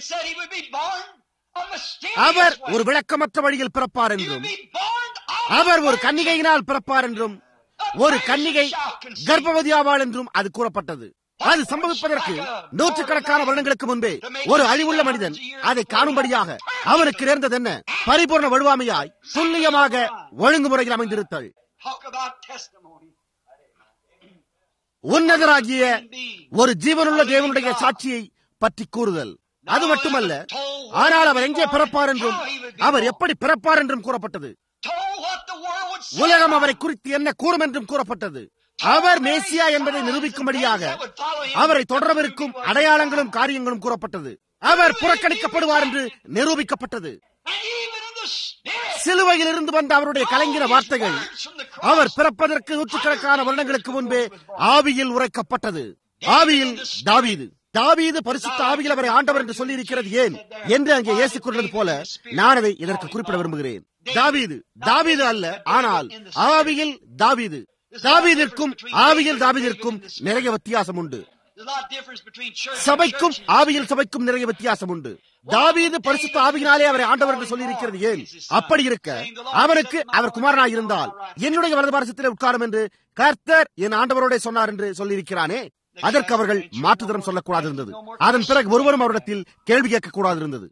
அவர் ஒரு விளக்கமற்ற வழியில் பிறப்பார் என்றும் அவர் ஒரு கன்னிகையினால் பிறப்பார் என்றும் ஒரு கன்னிகை கர்ப்பவதி ஆவாள் என்றும் அது கூறப்பட்டது அது சம்பவிப்பதற்கு நூற்றுக்கணக்கான வருடங்களுக்கு முன்பே ஒரு அழிவுள்ள மனிதன் அதை காணும்படியாக அவனுக்கு நேர்ந்தது என்ன பரிபூர்ண வலுவாமையாய் துல்லியமாக ஒழுங்குமுறையில் அமைந்திருத்தல் உன்னதராகிய ஒரு ஜீவனுள்ள தேவனுடைய சாட்சியை பற்றி கூறுதல் அது மட்டுமல்ல ஆனால் அவர் எங்கே பிறப்பார் என்றும் அவர் எப்படி பிறப்பார் என்றும் கூறப்பட்டது உலகம் அவரை குறித்து என்ன கூறும் என்றும் கூறப்பட்டது அவர் மேசியா என்பதை நிரூபிக்கும்படியாக அவரை தொடரவிருக்கும் அடையாளங்களும் காரியங்களும் கூறப்பட்டது அவர் புறக்கணிக்கப்படுவார் என்று நிரூபிக்கப்பட்டது சிலுவையில் இருந்து வந்த அவருடைய கலைஞர வார்த்தைகள் அவர் பிறப்பதற்கு நூற்றுக்கணக்கான வருடங்களுக்கு முன்பே ஆவியில் உரைக்கப்பட்டது ஆவியில் தாவீது தாவீது பரிசுத்த ஆவியில் அவரை ஆண்டவர் என்று சொல்லி இருக்கிறது ஏன் என்று அங்கே இயேசு கூறினது போல நான் அதை இதற்கு குறிப்பிட விரும்புகிறேன் தாவீது தாவீது அல்ல ஆனால் ஆவியில் தாவீது தாவீதிற்கும் ஆவியில் தாவீதிற்கும் நிறைய வித்தியாசம் உண்டு சபைக்கும் ஆவியில் சபைக்கும் நிறைய வித்தியாசம் உண்டு தாவீது பரிசுத்த ஆவியினாலே அவரை ஆண்டவர் என்று சொல்லி இருக்கிறது ஏன் அப்படி இருக்க அவனுக்கு அவர் குமாரனாய் இருந்தால் என்னுடைய வலது பாரசத்திலே உட்காரும் என்று கர்த்தர் என் ஆண்டவரோட சொன்னார் என்று சொல்லியிருக்கிறானே அதற்கு அவர்கள் மாற்றுதரம் சொல்லக்கூடாது இருந்தது அதன் பிறகு ஒருவரும் அவரிடத்தில் கேள்வி கேட்கக்கூடாது இருந்தது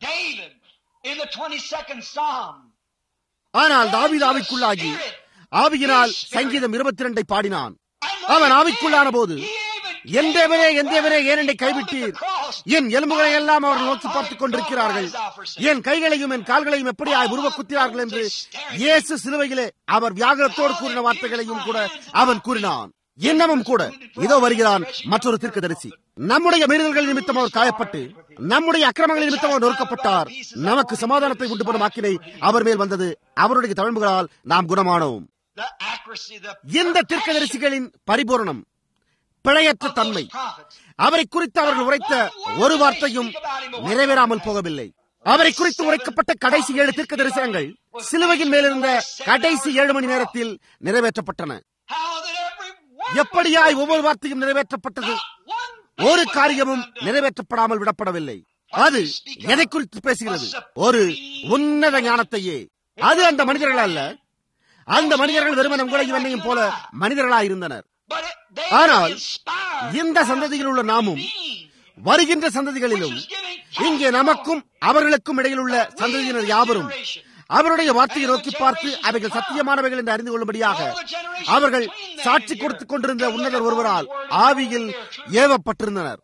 ஆனால் தாவீது ஆவிக்குள்ளாகி ஆவியினால் சங்கீதம் இருபத்தி இரண்டை பாடினான் அவன் ஆவிக்குள்ளான போது என் தேவனே என் தேவனே ஏன் என்னை கைவிட்டீர் என் எலும்புகளை எல்லாம் அவர்கள் நோக்கி பார்த்துக் கொண்டிருக்கிறார்கள் என் கைகளையும் என் கால்களையும் எப்படி உருவ குத்தினார்கள் என்று இயேசு சிலுவையிலே அவர் வியாகரத்தோடு கூறின வார்த்தைகளையும் கூட அவன் கூறினான் இன்னமும் கூட இதோ வருகிறான் மற்றொரு தீர்க்கதரிசி நம்முடைய மீறல்கள் நிமித்தம் அவர் காயப்பட்டு நம்முடைய அக்கிரமங்கள் நிமித்தம் அவர் நொறுக்கப்பட்டார் நமக்கு சமாதானத்தை உண்டு பண்ணும் ஆக்கினை அவர் மேல் வந்தது அவருடைய தழும்புகளால் நாம் குணமானோம் இந்த தீர்க்கதரிசிகளின் பரிபூரணம் பிழையற்ற தன்மை அவரை குறித்து அவர்கள் உரைத்த ஒரு வார்த்தையும் நிறைவேறாமல் போகவில்லை அவரை குறித்து உரைக்கப்பட்ட கடைசி ஏழு தீர்க்க தரிசனங்கள் சிலுவையின் மேலிருந்த கடைசி ஏழு மணி நேரத்தில் நிறைவேற்றப்பட்டன எப்படியாய் ஒவ்வொரு வார்த்தையும் நிறைவேற்றப்பட்டது ஒரு காரியமும் நிறைவேற்றப்படாமல் விடப்படவில்லை அது எதை குறித்து பேசுகிறது ஒரு உன்னத ஞானத்தையே அது அந்த மனிதர்கள் அல்ல அந்த மனிதர்கள் வெறுமன் உங்களையும் என்னையும் போல மனிதர்களாய் இருந்தனர் ஆனால் இந்த சந்ததியில் உள்ள நாமும் வருகின்ற சந்ததிகளிலும் இங்கே நமக்கும் அவர்களுக்கும் இடையில் உள்ள சந்ததியினர் யாவரும் அவருடைய வார்த்தையை நோக்கி பார்த்து அவைகள் சத்தியமானவைகள் என்று அறிந்து கொள்ளும்படியாக அவர்கள் சாட்சி கொடுத்துக் கொண்டிருந்த உன்னதர் ஒருவரால் ஆவியில் ஏவப்பட்டிருந்தனர்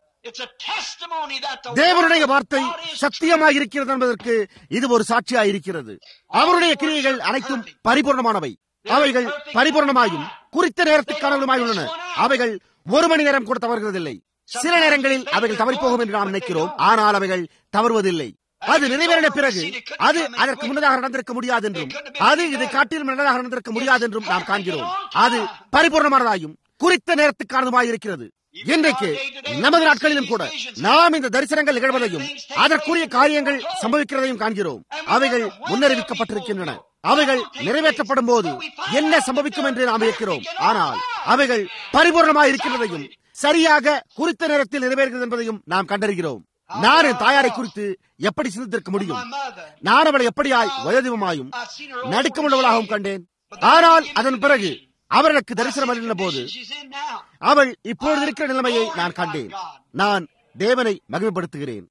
தேவனுடைய வார்த்தை சத்தியமாக இருக்கிறது என்பதற்கு இது ஒரு சாட்சியாக இருக்கிறது அவருடைய கிரியைகள் அனைத்தும் பரிபூர்ணமானவை அவைகள் பரிபூர்ணமாயும் குறித்த நேரத்துக்கானவருமாய் உள்ளன அவைகள் ஒரு மணி நேரம் கூட தவறுகிறதில்லை சில நேரங்களில் அவைகள் தவறிப்போகும் என்று நாம் நினைக்கிறோம் ஆனால் அவைகள் தவறுவதில்லை அது நிறைவேறின பிறகு அது அதற்கு முன்னதாக நடந்திருக்க முடியாது என்றும் அது இதை காட்டிலும் நல்லதாக நடந்திருக்க முடியாது என்றும் நாம் காண்கிறோம் அது பரிபூர்ணமானதாயும் குறித்த நேரத்துக்கானதுமாய் இருக்கிறது இன்றைக்கு நமது நாட்களிலும் கூட நாம் இந்த தரிசனங்கள் நிகழ்வதையும் அதற்குரிய காரியங்கள் சம்பவிக்கிறதையும் காண்கிறோம் அவைகள் முன்னறிவிக்கப்பட்டிருக்கின்றன அவைகள் நிறைவேற்றப்படும் போது என்ன சம்பவிக்கும் என்று நாம் இருக்கிறோம் ஆனால் அவைகள் பரிபூர்ணமாய் இருக்கிறதையும் சரியாக குறித்த நேரத்தில் நிறைவேறுகிறது என்பதையும் நாம் கண்டறிகிறோம் நான் என் தாயாரை குறித்து எப்படி சிந்தித்திருக்க முடியும் நான் அவளை எப்படியாய் வயோதிபமாயும் நடுக்கமுள்ளவளாகவும் கண்டேன் ஆனால் அதன் பிறகு அவர்களுக்கு தரிசனம் அளித்த போது அவள் இப்பொழுது இருக்கிற நிலைமையை நான் கண்டேன் நான் தேவனை மகிமைப்படுத்துகிறேன்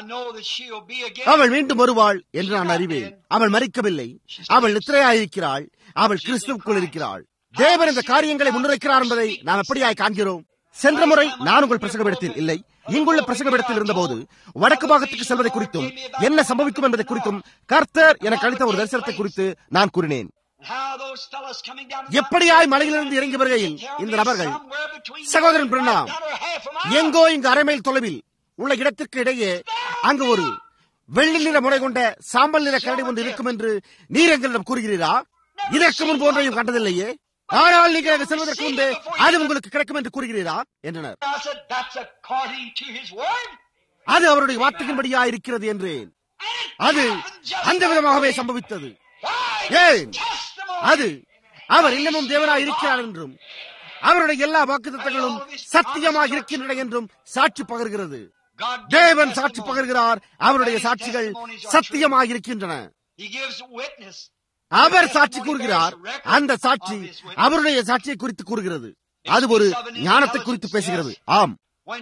அவள் மீண்டும் வருவாள் என்று நான் அறிவேன் அவள் மறிக்கவில்லை அவள் நித்திரையாயிருக்கிறாள் அவள் கிறிஸ்துவுக்குள் இருக்கிறாள் தேவன் இந்த காரியங்களை முன்னுரைக்கிறார் என்பதை நாம் எப்படியாய் காண்கிறோம் சென்ற முறை நான் உங்கள் பிரசங்கமிடத்தில் இல்லை இங்குள்ள பிரசங்கமிடத்தில் இருந்தபோது வடக்கு பாகத்துக்கு செல்வதை குறித்தும் என்ன சம்பவிக்கும் என்பதை குறித்தும் கர்த்தர் எனக்கு அளித்த ஒரு தரிசனத்தை குறித்து நான் கூறினேன் எப்படியாய் மலையிலிருந்து இறங்கி வருகையில் இந்த நபர்கள் சகோதரன் பிரணா எங்கோ இங்கு அரை மைல் தொலைவில் உள்ள இடத்திற்கு இடையே அங்கு ஒரு வெள்ளி நிற முறை கொண்ட சாம்பல் நிற கரடி ஒன்று இருக்கும் என்று நீர் எங்களிடம் கூறுகிறீரா இதற்கு முன்பு ஒன்றையும் கண்டதில்லையே ஆனால் நீங்கள் அங்கு செல்வதற்கு முன்பே அது உங்களுக்கு கிடைக்கும் என்று கூறுகிறீரா என்றனர் அது அவருடைய வார்த்தையின்படியா இருக்கிறது என்றேன் அது அந்த விதமாகவே சம்பவித்தது ஏன் அது அவர் இன்னமும் தேவனாய் இருக்கிறார் என்றும் அவருடைய எல்லா வாக்குத்தங்களும் சத்தியமாக இருக்கின்றன என்றும் சாட்சி பகர்கிறது தேவன் சாட்சி பகர்கிறார் அவருடைய சாட்சிகள் சத்தியமாக இருக்கின்றன அவர் சாட்சி கூறுகிறார் அந்த சாட்சி அவருடைய சாட்சியை குறித்து கூறுகிறது அது ஒரு ஞானத்தை குறித்து பேசுகிறது ஆம்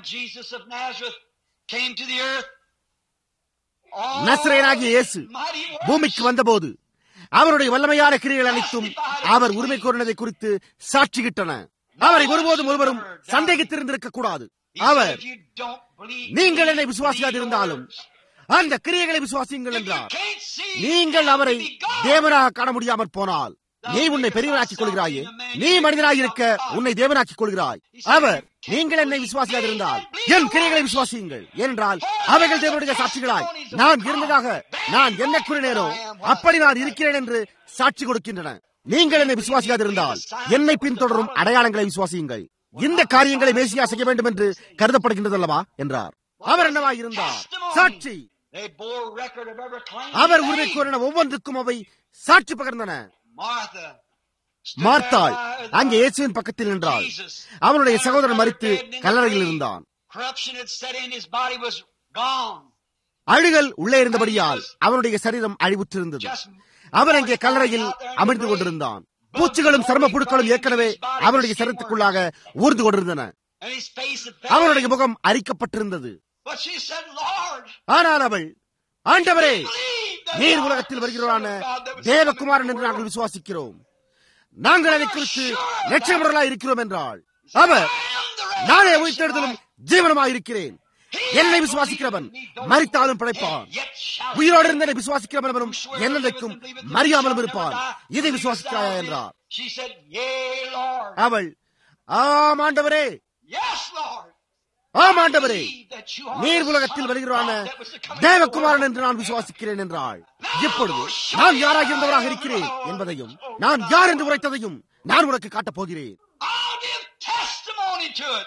நஸ்ரேனாகிய இயேசு பூமிக்கு வந்தபோது அவருடைய வல்லமையான கிரிகள் அனைத்தும் அவர் உரிமை கோரினதை குறித்து சாட்சிகிட்டன அவரை ஒருபோதும் ஒருவரும் சந்தேகித்திருந்திருக்க கூடாது அவர் நீங்கள் என்னை விசுவாசியாதிருந்தாலும் அந்த கிரியைகளை விசுவாசியுங்கள் என்றார் நீங்கள் அவரை தேவனாக காண முடியாமற் போனால் நீ உன்னை பெரியவனாக்கிக் கொள்கிறாயே நீ மனிதனாயிருக்க உன்னை தேவனாக்கிக் கொள்கிறாய் அவர் நீங்கள் என்னை விசுவாசியாதிருந்தால் என் கிரைகளை விசுவாசியுங்கள் என்றால் அவைகள் தேவனுடைய சாட்சிகளாய் நான் இருந்ததாக நான் என்ன கூறினேனோ அப்படி நான் இருக்கிறேன் என்று சாட்சி கொடுக்கின்றன நீங்கள் என்னை விசுவாசியாதிருந்தால் என்னை பின்தொடரும் அடையாளங்களை விசுவாசியுங்கள் இந்த காரியங்களை மேசியா செய்ய வேண்டும் என்று கருதப்படுகின்றது அல்லவா என்றார் அவர் என்னவா இருந்தார் சாட்சி They bore record of every claim. Our they உரிமை made. கோரின ஒவ்வொன்றுக்கும் அவை சாட்சி பகர்ந்தன Martha. stood மார்த்தாள் there by the- அங்கே இயேசுவின் பக்கத்தில் நின்றாள் Jesus. அவனுடைய Her சகோதரன் brother மறித்து dead in the கல்லறையில் grave. இருந்தான் Corruption had set in, his body was gone. அழுகல் உள்ளே இருந்தபடியால் அவனுடைய சரீரம் அழிவுற்றிருந்தது அவன் அங்கே கல்லறையில் அமிர்ந்து கொண்டிருந்தான் பூச்சிகளும் சர்ம புழுக்களும் ஏற்கனவே அவனுடைய சரீரத்துக்குள்ளாக ஊர்ந்து கொண்டிருந்தன And his face had அவனுடைய fell. முகம் அரிக்கப்பட்டிருந்தது But she said, Lord, ஆனால் அவள் ஆண்டவரே believe that நீர் thou உலகத்தில் art the வருகிறான Son of God that was தேவகுமாரன் coming என்று into the நாங்கள் world. விசுவாசிக்கிறோம் நாங்கள் அதை குறித்து லட்சியமுடலாய் இருக்கிறோம் என்றாள் அவர் I am the நானே resurrection உயிர்த்தெழுதலும் life. ஜீவனமாய் இருக்கிறேன் He என்னை that விசுவாசிக்கிறவன் believeth me, though மறித்தாலும் he பிழைப்பான் dead, yet shall he உயிரோடு live. இருந்தனை விசுவாசிக்கிறவனும் என்னைக்கும் மறியாமலும் இருப்பான் இதை விசுவாசிக்கிறாயா என்றார் She said, Yea, Lord. அவள் ஆம் ஆண்டவரே Yes, Lord. ஆம் ஆண்டவரே Believe that you are நீர் the உலகத்தில் Son of வருகிறான God that was to come into the தேவகுமாரன் world. என்று நான் விசுவாசிக்கிறேன் என்றாள் இப்பொழுது நான் யாராக இருந்தவராக இருக்கிறேன் என்பதையும் நான் யார் என்று உரைத்ததையும் நான் உனக்கு காட்டப் போகிறேன் I'll give testimony to it.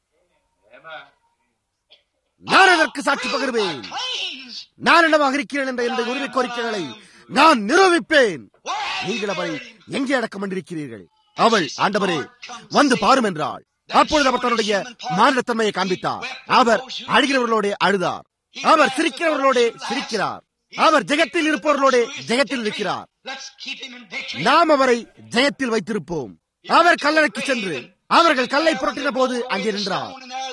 நான் அதற்கு சாட்சி பகிர்வேன் My claims. நான் என்னவாக இருக்கிறேன் என்ற என்னுடைய உரிமை கோரிக்கைகளை நான் நிரூபிப்பேன் Where have you நீங்கள் அவரை buried him? எங்கே அடக்கம் பண்ணிருக்கிறீர்கள் அவள் ஆண்டவரே வந்து பாரும் என்றாள் அப்பொழுது அவர் தன்னுடைய மாநிலத்தன்மையை காண்பித்தார் அவர் அழுகிறவர்களோட அழுதார் அவர் சிரிக்கிறவர்களோட சிரிக்கிறார் அவர் ஜெகத்தில் இருப்பவர்களோட ஜெகத்தில் இருக்கிறார் Let's keep him in victory. நாம் அவரை ஜெயத்தில் வைத்திருப்போம் அவர் கல்லறைக்கு சென்று அவர்கள் கல்லை புரட்டின போது அங்கே நின்றார்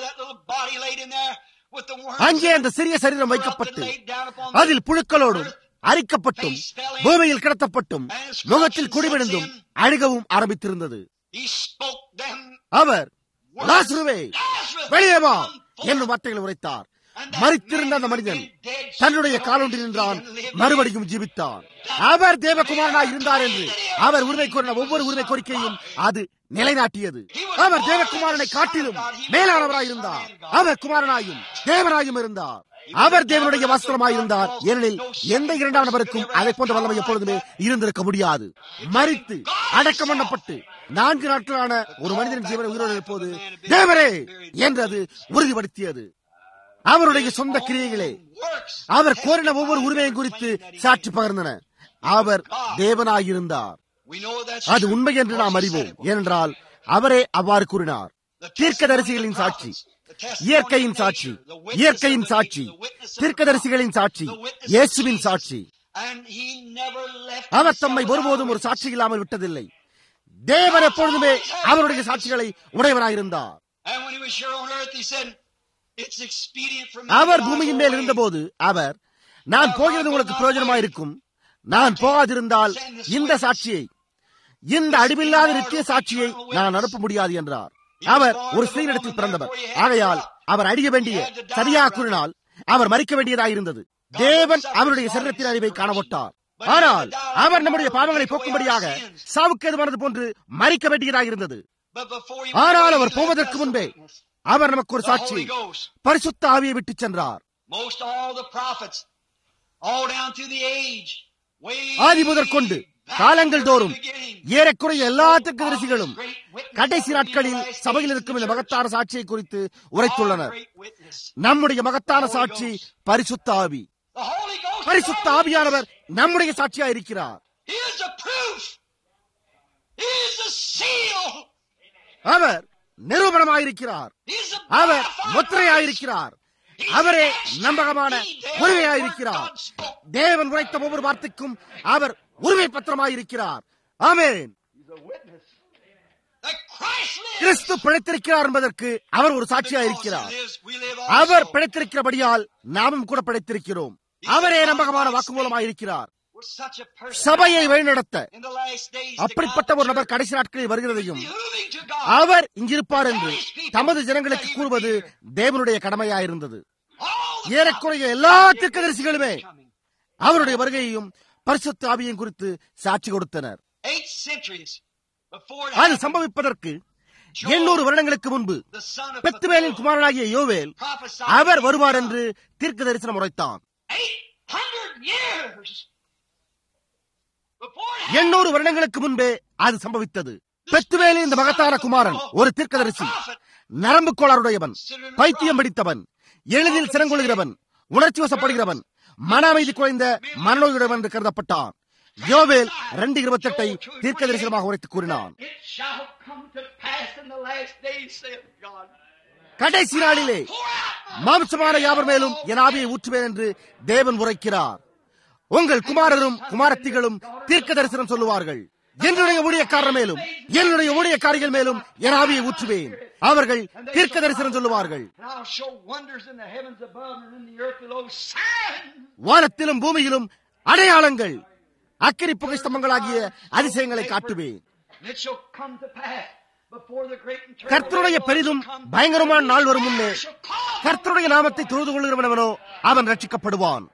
அங்கே அந்த சிறிய சரீரம் வைக்கப்பட்டு அதில் புழுக்களோடும் அரிக்கப்பட்டும் பூமியில் கிடத்தப்பட்டும் முகத்தில் குடிவிழுந்தும் அழுகவும் ஆரம்பித்திருந்தது அவர் லாசுருவே வெளியே வா என்னும் வார்த்தைகளை உரைத்தார் மறித்திருந்த அந்த மனிதன் தன்னுடைய காலொன்றில் நின்றான் மறுபடியும் ஜீவித்தான் அவர் தேவகுமாரனாய் இருந்தார் என்று அவர் உரிமை கோரின ஒவ்வொரு உரிமை கோரிக்கையும் அது நிலைநாட்டியது அவர் தேவகுமாரனை காட்டிலும் மேலானவராய் இருந்தார் அவர் குமாரனாயும் தேவனாயும் இருந்தார் அவர் தேவனுடைய வஸ்திரமாய் இருந்தார் ஏனெனில் எந்த இரண்டாம் நபருக்கும் அதை போன்ற வல்லமை எப்பொழுதுமே இருந்திருக்க முடியாது மறித்து அடக்கம் பண்ணப்பட்டு நான்கு நாட்களான ஒரு மனிதனின் ஜீவனை உயிரோடு இருப்போது தேவரே என்றது உறுதிப்படுத்தியது அவருடைய சொந்த கிரியைகளே அவர் கோரின ஒவ்வொரு உரிமையும் குறித்து சாட்சி பகர்ந்தன அவர் தேவனாயிருந்தார் அது உண்மை என்று நாம் அறிவோம் ஏனென்றால் அவரே அவ்வாறு கூறினார் தீர்க்கதரிசிகளின் சாட்சி இயற்கையின் சாட்சி இயற்கையின் சாட்சி தீர்க்கதரிசிகளின் சாட்சி இயேசுவின் சாட்சி அவர் தம்மை ஒருபோதும் ஒரு சாட்சி இல்லாமல் விட்டதில்லை தேவன் எப்பொழுதுமே அவருடைய சாட்சிகளை உடையவராயிருந்தார் அவர் பூமியின் மேல் இருந்தபோது அவர் நான் போகிறது உங்களுக்கு பிரயோஜனமாயிருக்கும் நான் போகாதிருந்தால் இந்த சாட்சியை இந்த அடிவில்லாத நித்திய சாட்சியை நான் அனுப்ப முடியாது என்றார் அவர் ஒரு ஸ்திரீனிடத்தில் பிறந்தவர் ஆகையால் அவர் அடிய வேண்டிய சரியாக கூறினால் அவர் மறிக்க வேண்டியதாயிருந்தது தேவன் அவருடைய சரீரத்தின் அறிவை காணப்பட்டார் ஆனால் அவர் நம்முடைய பாவங்களை போக்கும்படியாக சாவுக்கு எதுவானது போன்று மறிக்க வேண்டியதாயிருந்தது ஆனால் அவர் போவதற்கு முன்பே அவர் நமக்கு ஒரு சாட்சி பரிசுத்த ஆவியை விட்டு சென்றார் ஆதி முதற்கொண்டு காலங்கள் தோறும் ஏறக்குறைய எல்லா தரிசிகளும் கடைசி நாட்களில் சபையில் இருக்கும் இந்த மகத்தான சாட்சியை குறித்து உரைத்துள்ளனர் நம்முடைய மகத்தான சாட்சி பரிசுத்த ஆவி பரிசுத்த ஆவியானவர் நம்முடைய சாட்சியா இருக்கிறார் அவர் நிரூபணமாயிருக்கிறார் அவர் முத்திரையாயிருக்கிறார் அவரே நம்பகமான உரிமையாயிருக்கிறார் தேவன் உரைத்த ஒவ்வொரு வார்த்தைக்கும் அவர் உரிமை பத்திரமாயிருக்கிறார் ஆமேன் கிறிஸ்து பிழைத்திருக்கிறார் என்பதற்கு அவர் ஒரு சாட்சியாயிருக்கிறார் அவர் பிழைத்திருக்கிறபடியால் நாமும் கூட பிழைத்திருக்கிறோம் அவரே நம்பகமான வாக்குமூலமாயிருக்கிறார் சபையை வழிநடத்த அப்படிப்பட்ட ஒரு நபர் கடைசி நாட்களில் வருகிறதையும் அவர் இங்கிருப்பார் என்று தமது ஜனங்களுக்கு கூறுவது தேவனுடைய கடமையாயிருந்தது ஏறக்குறைய எல்லா தீர்க்கதரிசிகளுமே அவருடைய வருகையையும் பரிசுத்த ஆவியையும் குறித்து சாட்சி கொடுத்தனர் eight centuries before it அது happened, சம்பவிப்பதற்கு எண்ணூறு வருடங்களுக்கு முன்பு the son of பெத்துவேலின் Pethuel குமாரனாகிய யோவேல் prophesied அவர் he வருவார் would என்று தீர்க்க தரிசனம் உரைத்தான் come. 800 years before it happened. எண்ணூறு வருடங்களுக்கு முன்பே அது சம்பவித்தது பெத்துவேலின் இந்த மகத்தான குமாரன் ஒரு தீர்க்கதரிசி நரம்பு கோளாறுடையவன் பைத்தியம் பிடித்தவன் எளிதில் சிறங்கொள்கிறவன் உணர்ச்சி வசப்படுகிறவன் மன அமைதி குறைந்த மனநோயுடையவன் என்று கருதப்பட்டான் யோவேல் ரெண்டு இருபத்தி எட்டை தீர்க்க தரிசனமாக உரைத்து கூறினான் It shall come to pass in the last days, saith God. கடைசி நாளிலே Pour out my மாம்சமான யாவர் மேலும் என் ஆவியை ஊற்றுவேன் என்று தேவன் உரைக்கிறார் உங்கள் குமாரரும் குமாரத்திகளும் தீர்க்க தரிசனம் சொல்லுவார்கள் என்னுடைய ஊழியக்காரர் மேலும் என்னுடைய ஊழியக்காரிகள் மேலும் என் ஆவியை ஊற்றுவேன் அவர்கள் தீர்க்க தரிசனம் சொல்லுவார்கள் And I'll show wonders in the heavens above and in the earth below. Signs! வானத்திலும் பூமியிலும் அடையாளங்கள் அக்கினி புகை ஸ்தம்பங்களாகிய அதிசயங்களை காட்டுவேன் And it shall come to pass before the great and terrible கர்த்தருடைய day பெரிதும் shall come. பயங்கரமான நாள் வரும் முன்னே shall call கர்த்தருடைய நாமத்தை தொழுது கொள்கிறவனவனோ அவன் ரட்சிக்கப்படுவான்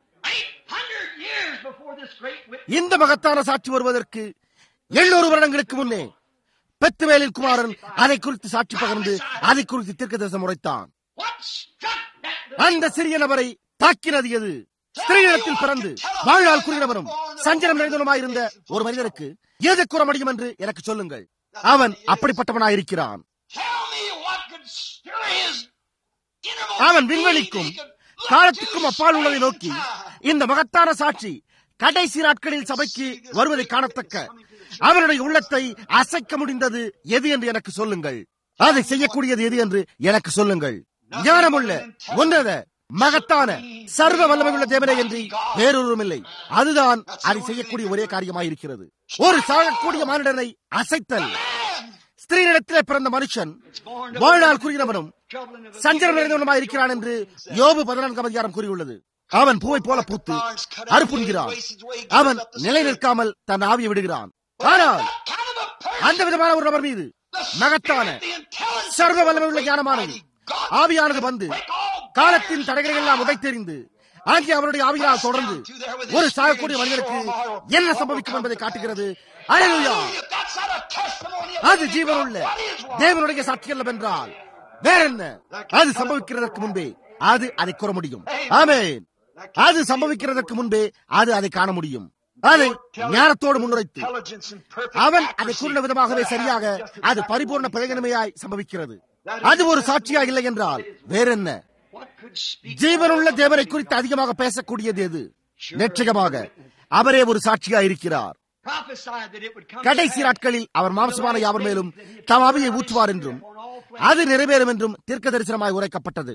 800 years before this great witness. இந்த மகத்தான சாட்சி வருவதற்கு எண்ணூறு வருடங்களுக்கு முன்னே பெத்துவேலின் குமாரன் அதை குறித்து சாட்சி பகர்ந்து அதை குறித்து தீர்க்க தரிசனம் உரைத்தான் What struck that அந்த சிறிய நபரை தாக்கினது எது ஸ்திரீயிடத்தில் பிறந்து வாழ்நாள் குறியிடவரும் சஞ்சலம் நிறைந்தவனுமாயிருந்த ஒரு மனிதனுக்கு எது கூற முடியும் என்று எனக்கு சொல்லுங்கள் அவன் அப்படிப்பட்டவனாயிருக்கிறான் Tell me what could stir his innermost அவன் being. விண்வெளிக்கும் He could look காலத்துக்கும் to அப்பால் உள்ளதை space நோக்கி and time. இந்த மகத்தான சாட்சி கடைசி நாட்களில் சபைக்கு வருவதை காணத்தக்க அவனுடைய உள்ளத்தை அசைக்க முடிந்தது எது என்று எனக்கு சொல்லுங்கள் அதை செய்யக்கூடியது எது என்று எனக்கு சொல்லுங்கள் ஞானமுள்ள உன்னத மகத்தான சர்வ வல்லமையுள்ள தேவனே என்று வேறொருவரும் இல்லை அதுதான் அதை செய்யக்கூடிய ஒரே காரியமாயிருக்கிறது ஒரு சாகக்கூடிய மானிடனை அசைத்தல் ஸ்திரீனிடத்திலே பிறந்த மனுஷன் வாழ்நாள் கூறுகிறவனும் சஞ்சலம் நிறைந்தவனுமாய் இருக்கிறான் என்று யோபு பதினான்காம் அதிகாரம் கூறியுள்ளது அவன் பூவை போல பூத்து அறுப்புண்கிறான் அவன் நிலை நிற்காமல் தன் ஆவியை விடுகிறான் ஆனால் Kind of a person. அந்த விதமான ஒரு நபர் மீது மகத்தான சர்வ வல்லமையுள்ள ஞானமானது ஆவியானது வந்து காலத்தின் தடைகளை எல்லாம் உடைத்தெறிந்து அங்கே அவருடைய ஆவியால் தொடர்ந்து ஒரு சாகக்கூடிய மனிதனுக்கு என்ன சம்பவிக்கும் என்பதை காட்டுகிறது அல்லேலூயா That's not a testimony of அது ஜீவனுள்ள தேவனுடைய சாட்சி அல்லவென்றால் வேற என்ன அது சம்பவிக்கிறதற்கு முன்பே அது அதை கூற முடியும் ஆமென் அது சம்பவிக்கிறதற்கு முன்பே அது அதை காண முடியும் அதை ஞானத்தோடு முன்னுரைத்து intelligence and perfect அவன் அதை accuracy. கூறின விதமாகவே சரியாக அது பரிபூர்ண பிரயோஜனமையாய் சம்பவிக்கிறது அது ஒரு சாட்சியா இல்லை என்றால் வேற என்ன What could speak ஜீவனுள்ள தேவனை குறித்து அதிகமாக பேசக்கூடியது எது நிச்சயமாக அவரே ஒரு சாட்சியா இருக்கிறார் prophesied that it would come to கடைசி pass. நாட்களில் அவர் மாம்சமான யாவர் மேலும் தம் ஆவியை ஊற்றுவார் என்றும் அது நிறைவேறும் என்றும் தீர்க்க தரிசனமாய் உரைக்கப்பட்டது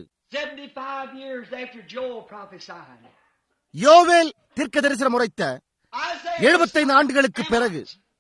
75 years after Joel prophesied. யோவேல் தீர்க்க தரிசனம் உரைத்த Isaiah எழுபத்தைந்து ஆண்டுகளுக்கு பிறகு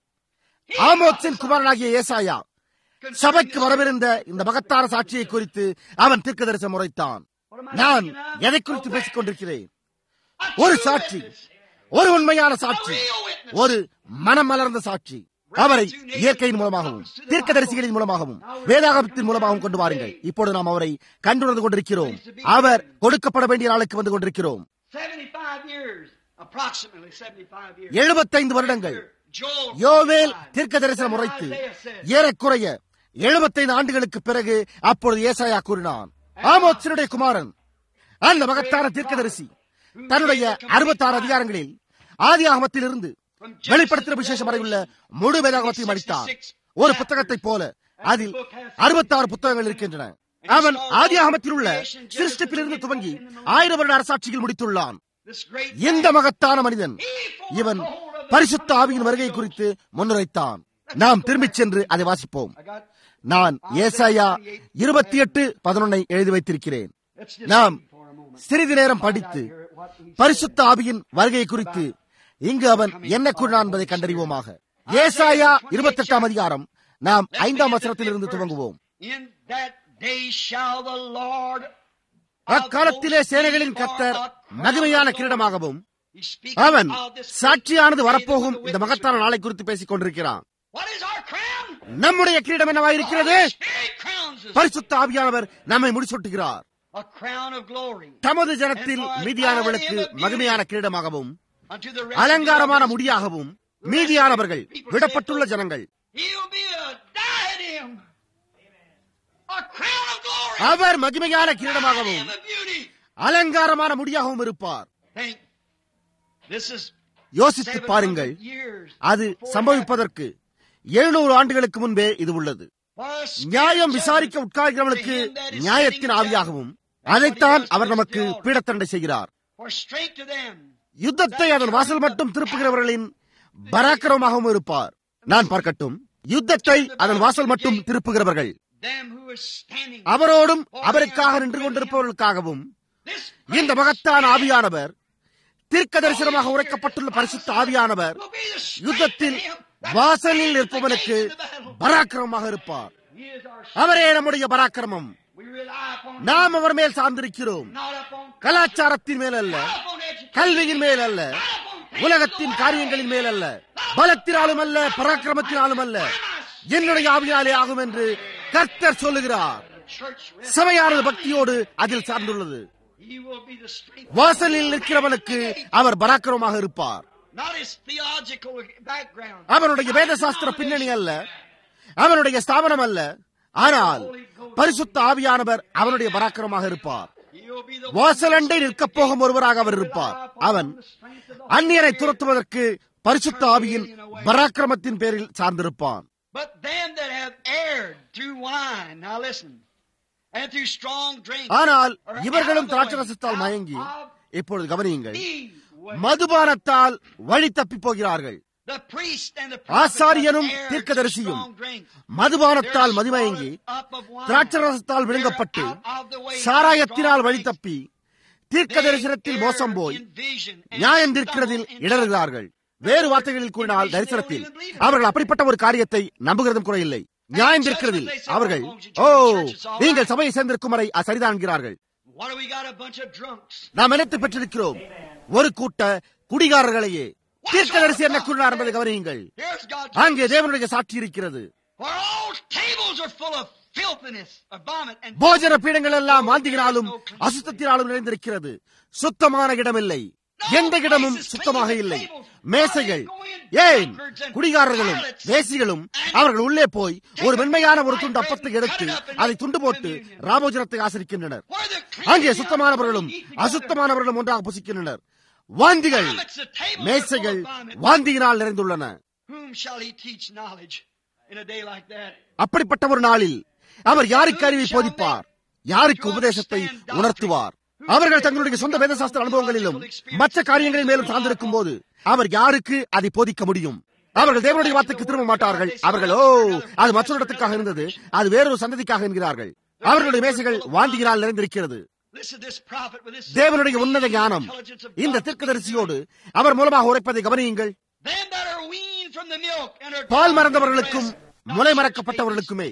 ஆமோத்ஸின் குமாரனாகிய ஏசாயா சபைக்கு வரவிருந்த இந்த மகத்தான சாட்சியை குறித்து அவன் தீர்க்க தரிசனம் உரைத்தான் நான் எதை குறித்து பேசிக் கொண்டிருக்கிறேன் ஒரு சாட்சி ஒரு உண்மையான சாட்சி ஒரு மனம் மலர்ந்த சாட்சி அவரை இயற்கையின் மூலமாகவும் தீர்க்கதரிசிகளின் மூலமாகவும் வேதாகமத்தின் மூலமாகவும் கொண்டு வாருங்கள் இப்பொழுது நாம் அவரை கண்டுணர்ந்து கொண்டிருக்கிறோம் அவர் கொடுக்கப்பட வேண்டிய நாளுக்கு வந்து கொண்டிருக்கிறோம் 75 years, approximately 75 years. எழுபத்தைந்து வருடங்கள் Joel யோவேல் prophesied. தீர்க்க தரிசனம் உரைத்து Isaiah said, ஏறக்குறைய எழுபத்தைந்து ஆண்டுகளுக்கு பிறகு அப்பொழுது ஏசாயா கூறினான் ஆமோத்சனுடைய குமாரன் அந்த மகத்தான தீர்க்கதரிசி தன்னுடைய அறுபத்தாறு அதிகாரங்களில் ஆதி ஆகமத்திலிருந்து வெளிப்படுத்தின விசேஷம் வரையுள்ள முழு வேதாகமத்தையும் அளித்தார் ஒரு புத்தகத்தைப் போல அதில் அறுபத்தாறு புத்தகங்கள் இருக்கின்றன அவன் ஆதி ஆகமத்தில் உள்ள சிருஷ்டிப்பிலிருந்து துவங்கி ஆயிரம் வருட அரசாட்சியில் முடித்துள்ளான் This great இந்த மகத்தான மனிதன் இவன் பரிசுத்த ஆவியின் வருகை குறித்து முன்னுரைத்தான் நாம் திரும்பிச் சென்று அதை வாசிப்போம் I got நான் ஏசாயா இருபத்தி எட்டு பதினொன்னை எழுதி வைத்திருக்கிறேன் let's just நாம் read for a moment. சிறிது நேரம் படித்து Here, what he said. பரிசுத்த ஆவியின் வருகை குறித்து இங்கு அவன் என்ன கூறினான் என்பதை கண்டறிவோமாக ஏசாயா இருபத்தி எட்டாம் அதிகாரம் நாம் ஐந்தாம் வசனத்தில் இருந்து துவங்குவோம் In that day shall the Lord அக்காலத்திலே சேனைகளின் கத்தர் மகிமையான கிரீடமாகவும் He's speaking அவன் of this great சாட்சியானது day வரப்போகும் that the இந்த witness மகத்தான will- நாளை குறித்து பேசிக் கொண்டிருக்கிறான் What is our crown? நம்முடைய கிரீடம் என்னவாயிருக்கிறது Our Spirit crowns us. பரிசுத்த ஆவியானவர் நம்மை முடிசூட்டுகிறார் A crown of glory தமது ஜனத்தில் மீதியானவர்களுக்கு மகிமையான கிரீடமாகவும் unto the அலங்காரமான residue of முடியாகவும் மீதியானவர்கள் விடப்பட்டுள்ள ஜனங்கள் He'll be a diadem, a crown of glory, அவர் மகிமையான கிரீடமாகவும் and of beauty. அலங்காரமான முடியாகவும் இருப்பார் Think, this is யோசித்து பாருங்கள் 700 years அது before சம்பவிப்பதற்கு எழுநூறு ஆண்டுகளுக்கு முன்பே இது உள்ளது For a spirit நியாயம் judgment விசாரிக்க உட்கார்கிறவனுக்கு to him that is நியாயத்தின் sitting ஆவியாகவும் judgment. அதைத்தான் That's what he our does நமக்கு to the elder. பீடத்தண்டை செய்கிறார் For straight to them யுத்தத்தை அதன் வாசல் மட்டும் திருப்புகிறவர்களின் பராக்கிரமமாகவும் இருப்பார் நான் பார்க்கட்டும் யுத்தத்தை அதன் வாசல் மட்டும் திருப்புகிறவர்கள் them who are standing. அவரோடும் அவருக்காக நின்று கொண்டிருப்பவர்களுக்காகவும் This இந்த மகத்தான் ஆவியானவர் தீர்க்க தரிசனமாக உரைக்கப்பட்டுள்ள பரிசுத்த ஆவியானவர் will be the strength யுத்தத்தில் of him that வாசலில் stands நிற்பவனுக்கு against the battle. பராக்கிரமமாக இருப்பார் He is our அவரே நம்முடைய பராக்கிரமம் We rely upon நாம் அவர் மேல் சார்ந்திருக்கிறோம் not upon கலாச்சாரத்தின் மேல் அல்ல not upon education, கல்வியின் மேல் அல்ல not upon things உலகத்தின் of the காரியங்களின் மேல் அல்ல பலத்தினாலும் அல்ல பராக்கிரமத்தினாலும் அல்ல என்னுடைய ஆவியாலே ஆகும் என்று கர்த்தர் சொல்லுகிறார் church. rest. சபையானது பக்தியோடு அதில் சார்ந்துள்ளது He will be the strength. வாசலில் நிற்கிறவனுக்கு அவர் பராக்கிரமமாக இருப்பார் Not his theological background. அவனுடைய வேத சாஸ்திர பின்னணி அல்ல அவனுடைய ஸ்தாபனம் அல்ல ஆனால் பரிசுத்த ஆவியானவர் அவனுடைய பராக்கிரமமாக இருப்பார் He'll be the வாசலண்டை நிற்கப் போகும் ஒருவராக அவர் இருப்பார் அவன் அந்நியரை துரத்துவதற்கு பரிசுத்த ஆவியின் பராக்கிரமத்தின் பேரில் சார்ந்திருப்பான் But them that have erred through wine, now listen, and through strong drink, ஆனால் are இவர்களும் out of the திராட்சை way, ரசத்தால் out மயங்கி of இப்பொழுது கவனியுங்கள் the way. மதுபானத்தால் வழி தப்பி போகிறார்கள் The priest and the ஆசாரியனும் prophets have erred தீர்க்கதரிசியும் through strong drink. மதுபானத்தால் They're மதிமயங்கி swallowed up of wine. திராட்சை ரசத்தால் விழுங்கப்பட்டு They're out of the way. சாராயத்தினால் Strong வழி drink. தப்பி தீர்க்க தரிசனத்தில் They மோசம் err போய் in vision and நியாயம் தீர்க்கிறதில் stumble in இடறுகிறார்கள் வேறு வார்த்தைகளில் கூறினால் தரிசனத்தில் அவர்கள் அப்படிப்பட்ட ஒரு காரியத்தை நம்புகிறதும் கூட இல்லை நியாயம் தீர்க்கிறதில் அவர்கள் ஓ நீங்கள் சபையை சேர்ந்திருக்கும் வரை அது சரிதான் என்கிறார்கள் What do we got? A bunch of drunks. நாம் நினைத்து பெற்றிருக்கிறோம் ஒரு கூட்ட குடிகாரர்களையே தீர்க்கதரிசி என்ன கூறினார் என்பதை கவனியுங்கள் Here's God. அங்கே தேவனுடைய சாட்சி இருக்கிறது For all tables are full of filthiness, of vomit, and போஜன பீடங்கள் எல்லாம் வாந்தியினாலும் அசுத்தத்தினாலும் நிறைந்திருக்கிறது சுத்தமான இடமில்லை எந்த இடமும் சுத்தமாக இல்லை மேசைகள் ஏன் குடிகாரர்களும் வேசிகளும் அவர்கள் உள்ளே போய் ஒரு மென்மையான ஒரு துண்டு அப்பத்தை எடுத்து அதை துண்டு போட்டு ராமோஜனத்தை ஆசரிக்கின்றனர் where the அங்கே சுத்தமானவர்களும் அசுத்தமானவர்களும் ஒன்றாக புசிக்கின்றனர் வாந்திகள் vomits, the tables are மேசைகள் full of vomit. வாந்தியினால் நிறைந்துள்ளன Whom shall he teach knowledge in a day like that? அப்படிப்பட்ட ஒரு நாளில் அவர் யாருக்கு அறிவை போதிப்பார் யாருக்கு உபதேசத்தை உணர்த்துவார் அவர்கள் தங்களுடைய சொந்த வேதசாஸ்திர அனுபவங்களிலும் மற்ற காரியங்களின் மேலும் சார்ந்திருக்கும் போது அவர் யாருக்கு அதை போதிக்க முடியும் அவர்கள் தேவனுடைய வார்த்தைக்கு திரும்ப மாட்டார்கள் அவர்கள் ஓ அது மற்றொரு இடத்துக்காக இருந்தது அது வேறொரு சந்ததிக்காக என்கிறார்கள் அவர்களுடைய மேசைகள் வாந்தியினால் நிறைந்திருக்கிறது Listen to this prophet with this தேவனுடைய உன்னத ஞானம் intelligence of இந்த God. தீர்க்கதரிசியோடு அவர் மூலமாக உரைப்பதை கவனியுங்கள் Them that are weaned from the milk and are பால் மறந்தவர்களுக்கும் முளை மறக்கப்பட்டவர்களுக்குமே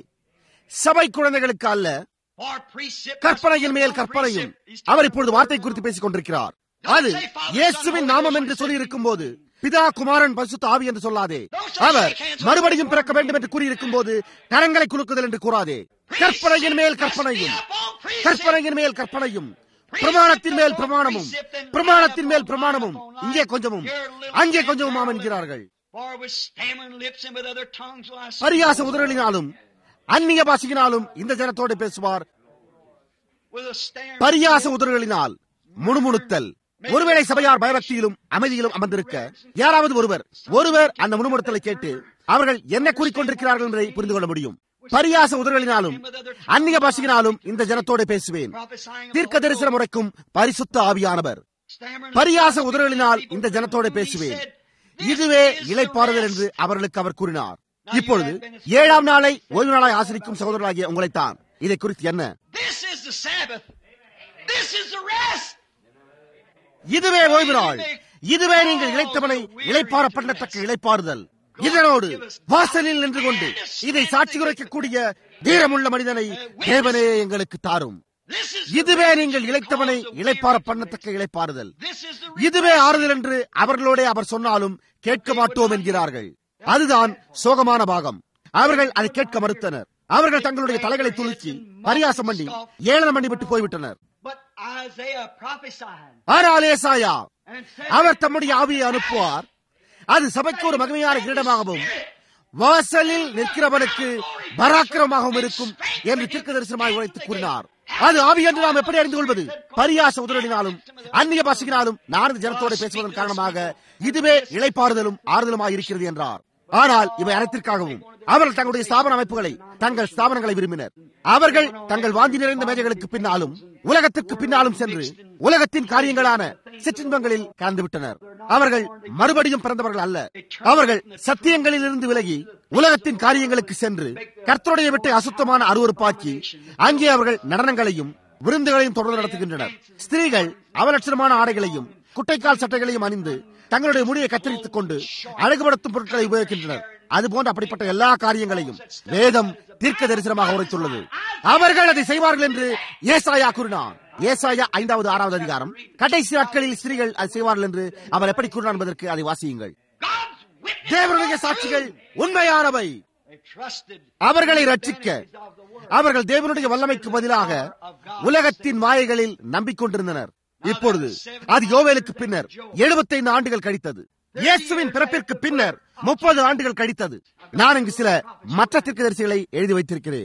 சபை குழந்தைகளுக்கு அல்ல for precept கற்பனையின் மேல் கற்பனையும் அவர் இப்பொழுது வார்த்தை குறித்து பேசிக் கொண்டிருக்கிறார் அது இயேசுவின் நாமம் என்று சொல்லி இருக்கும் போது பிதா குமாரன் பரிசுத்த ஆவி என்று சொல்லாதே அவர் மறுபடியும் பிறக்க வேண்டும் என்று கூறியிருக்கும் போது கரங்களை குலுக்குதல் என்று கூறாதே கற்பனையின் மேல் கற்பனையும் கற்பனையின் மேல் கற்பனையும் பிரமாணத்தின் மேல் பிரமாணமும் பிரமாணத்தின் மேல் பிரமாணமும் இங்கே கொஞ்சமும் அங்கே கொஞ்சமுமாம் என்கிறார்கள் For with stammering lips and with other tongues will I speak. பரியாச உதறலினாலும் அந்நிய பாஷையினாலும் இந்த ஜனத்தோடு பேசுவார் With a stammering பரியாச உதறுகளினால் முணுமுணுத்தல் ஒருவேளை சபையார் பயபக்தியிலும் அமைதியிலும் அமர்ந்திருக்க யாராவது ஒருவர் ஒருவர் அந்த முணுமுணுத்தலை கேட்டு அவர்கள் என்ன கூறிக்கொண்டிருக்கிறார்கள் என்பதை புரிந்து கொள்ள முடியும் பரியாச உதறுகளினாலும் அந்நிய பாஷையினாலும் இந்த ஜனத்தோடு பேசுவேன் prophesying of தீர்க்க தரிசன முறைக்கும் பரிசுத்த ஆவியானவர் stammering பரியாச உதறுகளினால் இந்த ஜனத்தோடு பேசுவேன் இதுவே இளைப்பாறுதல் என்று அவர்களுக்கு அவர் கூறினார் இப்பொழுது ஏழாம் நாளை ஓய்வு நாளாய் ஆசிரிக்கும் சகோதரராகிய உங்களைத்தான் இதை குறித்து என்ன This is the Sabbath. This is the rest. இதுவே ஓய்வு நாள் இதுவே நீங்கள் இழைத்தவனை இழைப்பார பண்ணத்தக்க இழைப்பாறுதல் இதனோடு வாசலில் நின்று கொண்டு இதை சாட்சி குறைக்கக்கூடிய தீரமுள்ள மனிதனை தேவனே எங்களுக்கு தாரும் This is இதுவே நீங்கள் இழைத்தவனை இழைப்பார பண்ணத்தக்க இழைப்பாறுதல் this is the இதுவே ஆறுதல் என்று அவர்களோடே அவர் சொன்னாலும் கேட்க மாட்டோம் என்கிறார்கள் அதுதான் சோகமான பாகம் அவர்கள் அதை கேட்க மறுத்தனர் அவர்கள் தங்களுடைய தலைகளை துலுக்கி பரியாசம் பண்ணி ஏளனம் பண்ணி விட்டு போய்விட்டனர் But Isaiah prophesied ஆனால் ஏசாயா and said, அவர் தம்முடைய ஆவியை அனுப்புவார் அது சபைக்கு ஒரு மகிமையான கிரீடமாகவும் வாசலில் நிற்கிறவனுக்கு பராக்கிரமாகவும் இருக்கும் என்று தீர்க்க தரிசனமாய் உழைத்து கூறினார் அது ஆவி என்று நாம் எப்படி அறிந்து கொள்வது பரியாச உதரடினாலும் அந்நிய பாசிக்கினாலும் நான் இந்த ஜனத்தோடு பேசுவதன் காரணமாக இதுவே இழைப்பாறுதலும் ஆறுதலுமாய் இருக்கிறது என்றார் ஆனால் இவை அனைத்திற்காகவும் அவர்கள் தங்களுடைய ஸ்தாபன அமைப்புகளை தங்கள் ஸ்தாபனங்களை விரும்பினர் அவர்கள் தங்கள் வாந்தி நிறைந்த மேஜைகளுக்கு பின்னாலும் உலகத்திற்கு பின்னாலும் சென்று உலகத்தின் காரியங்களான சிற்றின்பங்களில் கலந்துவிட்டனர் அவர்கள் மறுபடியும் பிறந்தவர்கள் அல்ல அவர்கள் சத்தியங்களில் இருந்து விலகி உலகத்தின் காரியங்களுக்கு சென்று கர்த்தருடைய விட்டு அசுத்தமான அருவறுப்பாக்கி அங்கே அவர்கள் நடனங்களையும் விருந்துகளையும் தொடர்ந்து நடத்துகின்றனர் ஸ்திரீகள் அவலட்சணமான ஆடைகளையும் குட்டைக்கால் சட்டைகளையும் அணிந்து தங்களுடைய முடியை கத்தரித்துக் கொண்டு அழகுபடுத்தும் பொருட்களை உபயோகிக்கின்றனர் அதுபோன்ற அப்படிப்பட்ட எல்லா காரியங்களையும் வேதம் தீர்க்க தரிசனமாக உரைத்துள்ளது அவர்கள் அதை செய்வார்கள் என்று ஏசாயா கூறினான் ஏசாயா ஐந்தாவது ஆறாவது அதிகாரம் கடைசி நாட்களில் ஸ்திரீகள் அதை செய்வார்கள் என்று அவர் எப்படி கூறினார் என்பதற்கு அதை வாசியுங்கள் தேவனுடைய சாட்சிகள் உண்மையானவை அவர்களை ரட்சிக்க அவர்கள் தேவனுடைய வல்லமைக்கு பதிலாக உலகத்தின் மாயைகளில் நம்பிக்கொண்டிருந்தனர் இப்பொழுது அது யோவேலுக்கு பின்னர் எழுபத்தைந்து ஆண்டுகள் கழித்தது இயேசுவின் பிறப்பிற்கு பின்னர் முப்பது ஆண்டுகள் கழித்தது நான் இங்கு சில மற்ற தீர்க்கதரிசிகளை எழுதி வைத்திருக்கிறேன்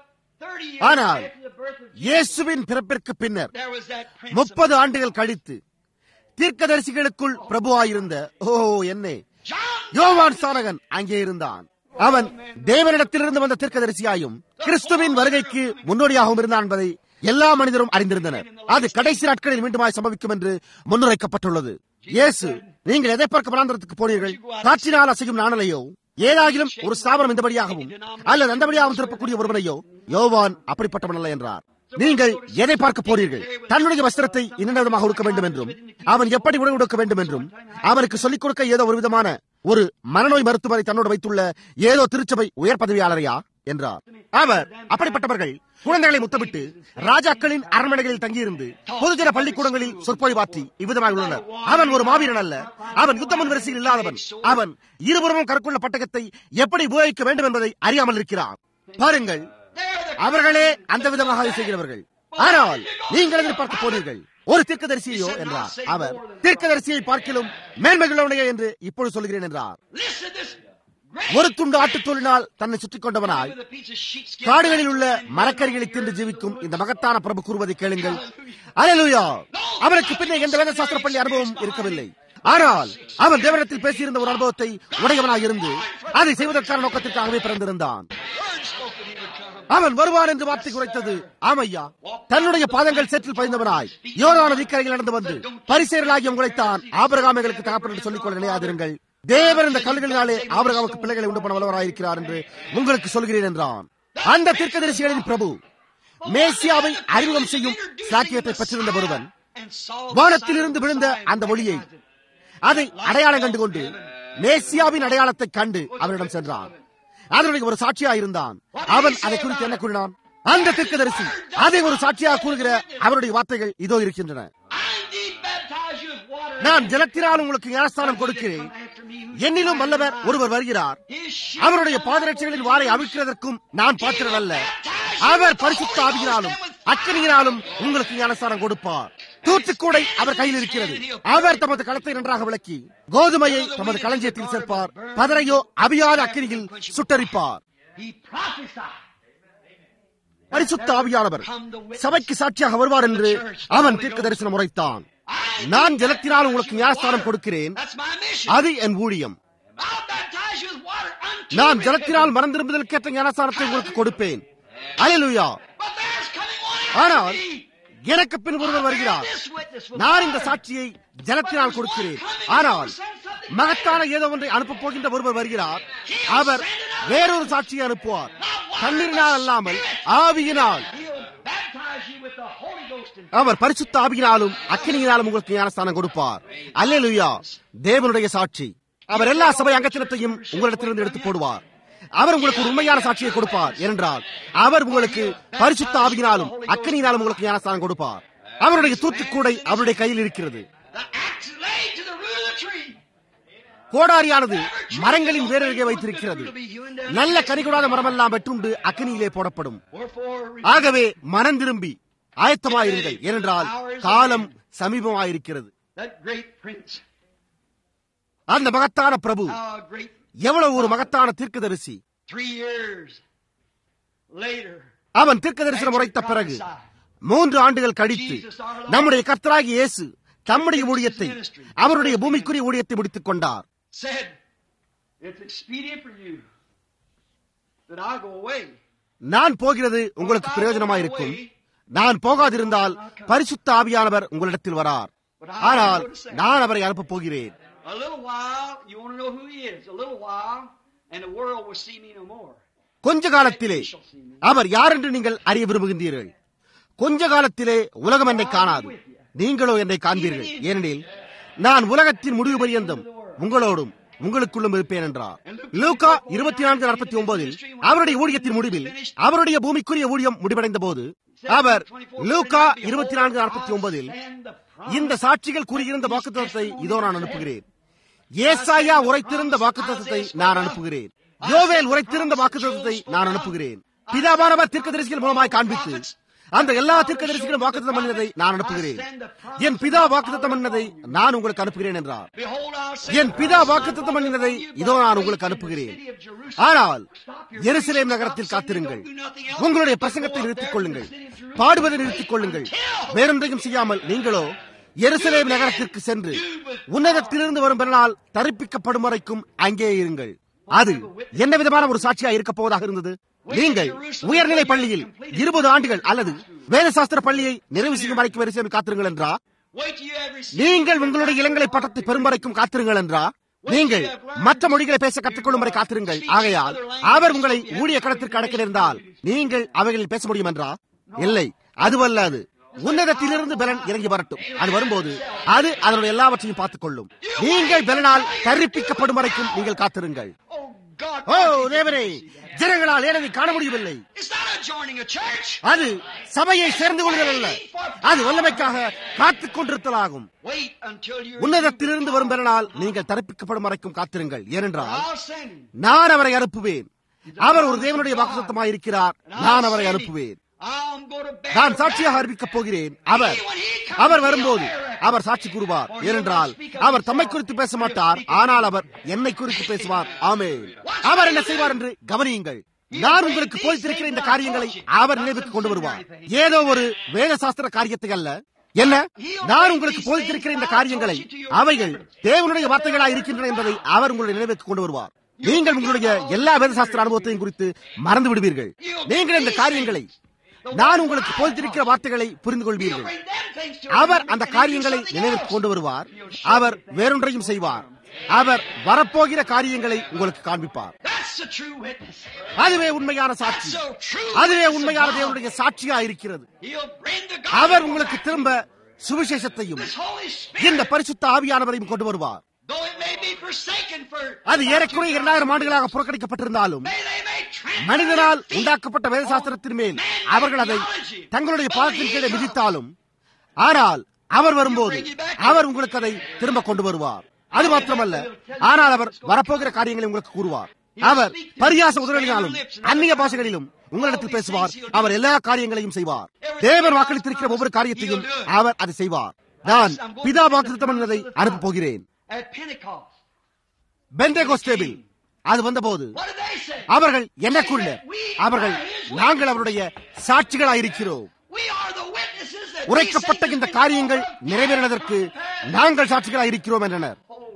ஆனால் இயேசுவின் பிறப்பிற்கு பின்னர் முப்பது ஆண்டுகள் கழித்து தீர்க்கதரிசிகளுக்குள் பிரபுவாயிருந்த ஓ என்னே யோவான் சானகன் அங்கே இருந்தான் அவன் தேவனிடத்திலிருந்து வந்த தீர்க்கதரிசியாயும் கிறிஸ்துவின் வருகைக்கு முன்னோடியாகவும் இருந்தான் என்பதை எல்லா மனிதரும் அறிந்திருந்தனர் அது கடைசி நாட்களில் மீண்டுமாய் சம்பவிக்கும் என்று முன்னுரைக்கப்பட்டுள்ளது இயேசு நீங்கள் எதை பார்க்க பிராந்தரத்துக்கு போனீர்கள் காற்றினால் அசையும் நாணலையோ ஏதாகிலும் ஒரு ஸ்தாபனம் இந்தபடியாகவும் அல்லது அந்தபடியாகவும் திருப்பக்கூடிய ஒருவனையோ யோவான் அப்படிப்பட்டவன் அல்ல என்றார் நீங்கள் எதை பார்க்க போறீர்கள் தன்னுடைய வஸ்திரத்தை இன்ன விதமாக உடுக்க வேண்டும் என்றும் அவன் எப்படி உணவு கொடுக்க வேண்டும் என்றும் அவனுக்கு சொல்லிக் கொடுக்க ஏதோ ஒரு விதமான ஒரு மனநோய் மருத்துவரை தன்னோடு வைத்துள்ள ஏதோ திருச்சபை உயர் பதவியாளரையா என்றார் அவர் அப்படிப்பட்டவர்கள் குழந்தைகளை முத்தமிட்டு ராஜாக்களின் அரண்மனைகளில் தங்கியிருந்து பொதுஜன பள்ளிக்கூடங்களில் சொற்பொழிவாற்றி இவ்விதமாக உள்ளனர் அவன் ஒரு மாவீரன் அல்ல அவன் யுத்தமன் வரிசையில் இல்லாதவன் அவன் இருபுறமும் கருக்குள்ள பட்டகத்தை எப்படி உபயோகிக்க வேண்டும் என்பதை அறியாமல் இருக்கிறான் பாருங்கள் அவர்களே அந்த விதமாக அதை செய்கிறவர்கள் ஆனால் நீங்கள் எதிர்பார்க்க போனீர்கள் ஒரு தீர்க்கதரிசியோ என்றார் அவர் தீர்க்கதரிசியை பார்க்கிலும் மேன்மைகளுடைய என்று இப்பொழுது சொல்கிறேன் என்றார் ஒரு துண்டு ஆட்டுத்தோலினால் தன்னை சுற்றிக் கொண்டவனாய் காடுகளில் உள்ள மரக்கறிகளை தின்று ஜீவிக்கும் இந்த மகத்தான பிரபு கூறுவதை கேளுங்கள் அலையலுயா அவனுக்கு பின்னே எந்த வேத சாஸ்திர பள்ளி அனுபவம் இருக்கவில்லை ஆனால் அவன் தேவனத்தில் பேசியிருந்த ஒரு அனுபவத்தை உடையவனாக இருந்து அதை செய்வதற்கான நோக்கத்திற்காகவே பிறந்திருந்தான் அவன் வருவான் என்று வார்த்தை குறைத்தது ஆமையா தன்னுடைய பாதங்கள் சேற்றில் பதிந்தவனாய் யோரான வீக்கரையில் நடந்து வந்து பரிசேரலாகி உங்களைத்தான் ஆபரகாமைகளுக்கு தகப்பன் என்று சொல்லிக்கொள்ள நினையாதிருங்கள் தேவர் இந்த கல்லுகளினாலே ஆபரகாமுக்கு பிள்ளைகளை உண்டு பண்ண வல்லவராயிருக்கிறார் என்று உங்களுக்கு சொல்கிறேன் என்றான் அந்த தீர்க்கதரிசிகளின் பிரபு மேசியாவை அறிமுகம் செய்யும் சாக்கியத்தை பெற்றிருந்த ஒருவன் வானத்திலிருந்து விழுந்த அந்த ஒளியை அதை அடையாளம் கண்டு கொண்டு மேசியாவின் அடையாளத்தை கண்டு அவரிடம் சென்றான் அதனுடைய ஒரு சாட்சியா இருந்தான் அவன் அதை குறித்து என்ன கூறினான் அந்த தீர்க்கதரிசி அதை ஒரு சாட்சியாக கூறுகிற அவருடைய வார்த்தைகள் இதோ இருக்கின்றன நான் ஜலத்தினால் உங்களுக்கு ஞானஸ்தானம் கொடுக்கிறேன் என்னிலும் வல்லவர் ஒருவர் வருகிறார் அவருடைய பாதரட்சைகளின் வாரை அவிழ்க்கிறதற்கும் நான் பாத்திரன் அல்ல அவர் பரிசுத்த ஆவியினாலும் அக்கனியினாலும் உங்களுக்கு ஞானஸ்தானம் கொடுப்பார் தூற்றுக்கூடை அவர் கையில் இருக்கிறது அவர் தமது களத்தை நன்றாக விளக்கி கோதுமையை தமது களஞ்சியத்தில் சேர்ப்பார் பதரையோ அவியாத அக்கினியில் சுட்டரிப்பார் பரிசுத்த ஆவியானவர் சபைக்கு சாட்சியாக வருவார் என்று அவன் தீர்க்க தரிசனம் உரைத்தான் நான் ஜலத்தினால் உங்களுக்கு ஞானஸ்தானம் கொடுக்கிறேன் அது என் ஊழியம் நான் ஜலத்தினால் மறந்திருப்பதற்கேற்ற ஞானஸ்தானத்தை உங்களுக்கு கொடுப்பேன் அயலுயா ஆனால் எனக்கு பின் ஒருவர் வருகிறார் நான் இந்த சாட்சியை ஜலத்தினால் கொடுக்கிறேன் ஆனால் மகத்தான ஏதோ ஒன்றை அனுப்பப் போகின்ற ஒருவர் வருகிறார் அவர் வேறொரு சாட்சியை அனுப்புவார் தண்ணீரினால் அல்லாமல் ஆவியினால் அவர் பரிசுத்த ஆவியினாலும் அக்கினியினாலும் உங்களுக்கு ஞானஸ்தானம் கொடுப்பார் அல்லேலுயா தேவனுடைய சாட்சி அவர் எல்லா சபை அங்கத்தினத்தையும் உங்களிடத்திலிருந்து எடுத்து போடுவார் அவர் உங்களுக்கு ஒரு உண்மையான சாட்சியை கொடுப்பார் என்றால் அவர் உங்களுக்கு பரிசுத்த ஆவியினாலும் அக்கனியினாலும் உங்களுக்கு ஞானஸ்தானம் கொடுப்பார் அவருடைய தூத்துக்கூடை அவருடைய கையில் இருக்கிறது கோடாரியானது மரங்களின் வேரருகே வைத்திருக்கிறது நல்ல கனிகூடாத மரமெல்லாம் வெட்டுண்டு அக்கனியிலே போடப்படும் ஆகவே மனம் திரும்பி ஆயத்தமாயிருங்கள் ஏனென்றால் காலம் சமீபமாயிருக்கிறது அந்த மகத்தான பிரபு How a great எவ்வளவு ஒரு மகத்தான தீர்க்கதரிசி three years later. அவன் தீர்க்க தரிசனம் உரைத்த பிறகு மூன்று ஆண்டுகள் கழித்து நம்முடைய கர்த்தராகிய இயேசு தம்முடைய ஊழியத்தை அவருடைய பூமிக்குரிய ஊழியத்தை முடித்துக் கொண்டார் said, It's expedient for you that I go away. நான் போகிறது உங்களுக்கு பிரயோஜனமாயிருக்கும் நான் போகாதிருந்தால் பரிசுத்த ஆவியானவர் உங்களிடத்தில் வரார் ஆனால் நான் அவரை அனுப்பப் போகிறேன் A little while, you want to know who he is. A little while, and the world will see me no more. கொஞ்ச காலத்திலே அவர் யார் என்று நீங்கள் அறிய விரும்புகின்றீர்கள் கொஞ்ச காலத்திலே உலகம் என்னை காணாது நீங்களோ என்னை காண்பீர்கள் ஏனெனில் நான் உலகத்தின் முடிவு பரியந்தம் உங்களோடும் உங்களுக்குள்ளும் இருப்பேன் என்றார் லூகா இருபத்தி நான்கு நாற்பத்தி ஒன்பதில் அவருடைய ஊழியத்தின் முடிவில் அவருடைய பூமிக்குரிய ஊழியம் முடிவடைந்த போது அவர் லூகா இருபத்தி நான்கு நாற்பத்தி ஒன்பதில் இந்த சாட்சிகள் கூறியிருந்த வாக்குத்தத்தை இதோ நான் அனுப்புகிறேன் ஏசாயா உரைத்திருந்த வாக்குத்தத்தை நான் அனுப்புகிறேன் யோவேல் உரைத்திருந்த வாக்குத்தத்தை நான் அனுப்புகிறேன் பிதாபானவர் தீர்க்கதரிசிகள் மூலமாய் காண்பித்து அந்த எல்லா தீர்க்கதரிசிகளும் வாக்குத்தம் பண்ணினதை நான் அனுப்புகிறேன் என் பிதா வாக்குத்தம் பண்ணினதை நான் உங்களுக்கு அனுப்புகிறேன் என்றார் Behold, I'll send என் பிதா வாக்குத்தம் பண்ணினதை இதோ நான் உங்களுக்கு அனுப்புகிறேன் ஆனால் எருசலேம் நகரத்தில் காத்திருங்கள் உங்களுடைய பிரசங்கத்தை நிறுத்திக் கொள்ளுங்கள் பாடுவதை நிறுத்திக் கொள்ளுங்கள் வேறொன்றையும் செய்யாமல் நீங்களோ எருசலேம் நகரத்திற்கு சென்று உன்னதத்திலிருந்து வரும் பிறனால் தரிப்பிக்கப்படும் வரைக்கும் அங்கே இருங்கள் அது என்ன விதமான ஒரு சாட்சியா இருக்க போவதாக இருந்தது நீங்கள் உயர்நிலை பள்ளியில் இருபது ஆண்டுகள் அல்லது வேதசாஸ்திர பள்ளியை நிறைவு செய்யும் வரைக்கும் வரிசையில் காத்திருங்கள் என்றா Wait till you have received நீங்கள் உங்களுடைய இளங்கலை பட்டத்தை பெறும் வரைக்கும் காத்திருங்கள் என்றா நீங்கள் மற்ற மொழிகளை பேச கற்றுக்கொள்ளும் வரை காத்திருங்கள் ஆகையால் அவர் உங்களை ஊழிய களத்திற்கு அடக்க நேர்ந்தால் நீங்கள் அவைகளில் பேச முடியும் என்றா இல்லை அதுவல்ல அது உன்னதத்திலிருந்து பலன் இறங்கி வரட்டும் அது வரும்போது அது அதனுடைய எல்லாவற்றையும் பார்த்துக் கொள்ளும் நீங்கள் பலனால் கற்பிக்கப்படும் வரைக்கும் நீங்கள் காத்திருங்கள் Oh, God. ஓ தேவரே ஜனங்களால் ஏனதை காண முடியவில்லை It's not a joining a church. அது சபையை சேர்ந்து கொள்ளுதல் அல்ல அது வல்லமைக்காக காத்துக் கொண்டிருத்தலாகும் Wait until you're. உன்னதத்திலிருந்து வரும் பிறனால் நீங்கள் தரப்பிக்கப்படும் வரைக்கும் காத்திருங்கள் ஏனென்றால் I'll send him. நான் அவரை அனுப்புவேன் அவர் ஒரு தேவனுடைய வாக்குத்தமாய் இருக்கிறார் நான் அவரை அனுப்புவேன் I'm going to bear நான் சாட்சியாக அறிவிக்கப் போகிறேன் அவர் அவர் வரும்போது அவர் சாட்சி கூறுவார் ஏனென்றால் அவர் தம்மை குறித்து பேச மாட்டார் ஆனால் அவர் என்னை குறித்து பேசுவார் ஆமே அவர் என்ன செய்வார் என்று கவனியுங்கள் நான் உங்களுக்கு போதித்திருக்கிற இந்த காரியங்களை அவர் நினைவுக்கு கொண்டு வருவார் ஏதோ ஒரு வேத சாஸ்திர காரியத்தை அல்ல என்ன நான் உங்களுக்கு போதித்திருக்கிற இந்த காரியங்களை அவைகள் தேவனுடைய வார்த்தைகளாக இருக்கின்றன என்பதை அவர் உங்களுடைய நினைவுக்கு கொண்டு வருவார் நீங்கள் உங்களுடைய எல்லா வேதசாஸ்திர அனுபவத்தையும் குறித்து மறந்து விடுவீர்கள் நீங்கள் இந்த காரியங்களை நான் உங்களுக்கு போதித்திருக்கிற வார்த்தைகளை புரிந்து கொள்வீர்கள் Bring them things to அவர் அந்த காரியங்களை நினைவுக்கு கொண்டு வருவார் அவர் வேறொன்றையும் செய்வார் அவர் வரப்போகிற காரியங்களை உங்களுக்கு காண்பிப்பார் That's the true witness. அதுவே உண்மையான சாட்சி So true. அதுவே witness உண்மையான of God. தேவனுடைய சாட்சியா இருக்கிறது He'll bring the our gospel உங்களுக்கு back. திரும்ப சுவிசேஷத்தையும் This Holy இந்த Spirit, பரிசுத்த ஆவியானவரையும் கொண்டு வருவார் though it may be forsaken for அது ஏறக்குறைய இரண்டாயிரம் ஆண்டுகளாக புறக்கணிக்கப்பட்டிருந்தாலும் may they may trample மனிதனால் their feet உண்டாக்கப்பட்ட வேதசாஸ்திரத்தின் மேல் அவர்கள் அதை தங்களுடைய பாதத்தின் கீழே விதித்தாலும் ஆனால் அவர் வரும்போது அவர் உங்களுக்கு அதை திரும்ப கொண்டு வருவார் அது மாத்திரமல்ல ஆனால் அவர் வரப்போகிற காரியங்களை உங்களுக்கு கூறுவார் அவர் பரியாச உதவிகளினாலும் அந்நிய பாஷைகளிலும் உங்களிடத்தில் பேசுவார் அவர் எல்லா காரியங்களையும் செய்வார் தேவன் வாக்களித்திருக்கிற ஒவ்வொரு காரியத்தையும் அவர் அதை செய்வார் நான் பிதா வாக்குத்தம் என்பதை அனுப்பப் போகிறேன் at Pentecost. பெந்தேகோஸ்தேபில் அது வந்தபோது What did they say? அவர்கள் என்ன கூறினர் அவர்கள் நாங்கள் அவருடைய சாட்சிகளாயிருக்கிறோம் We are the witnesses that these உரைக்கப்பட்ட things இந்த have been காரியங்கள் spoken. நிறைவேறினதற்கு நாங்கள் சாட்சிகளாயிருக்கிறோம் என்றனர்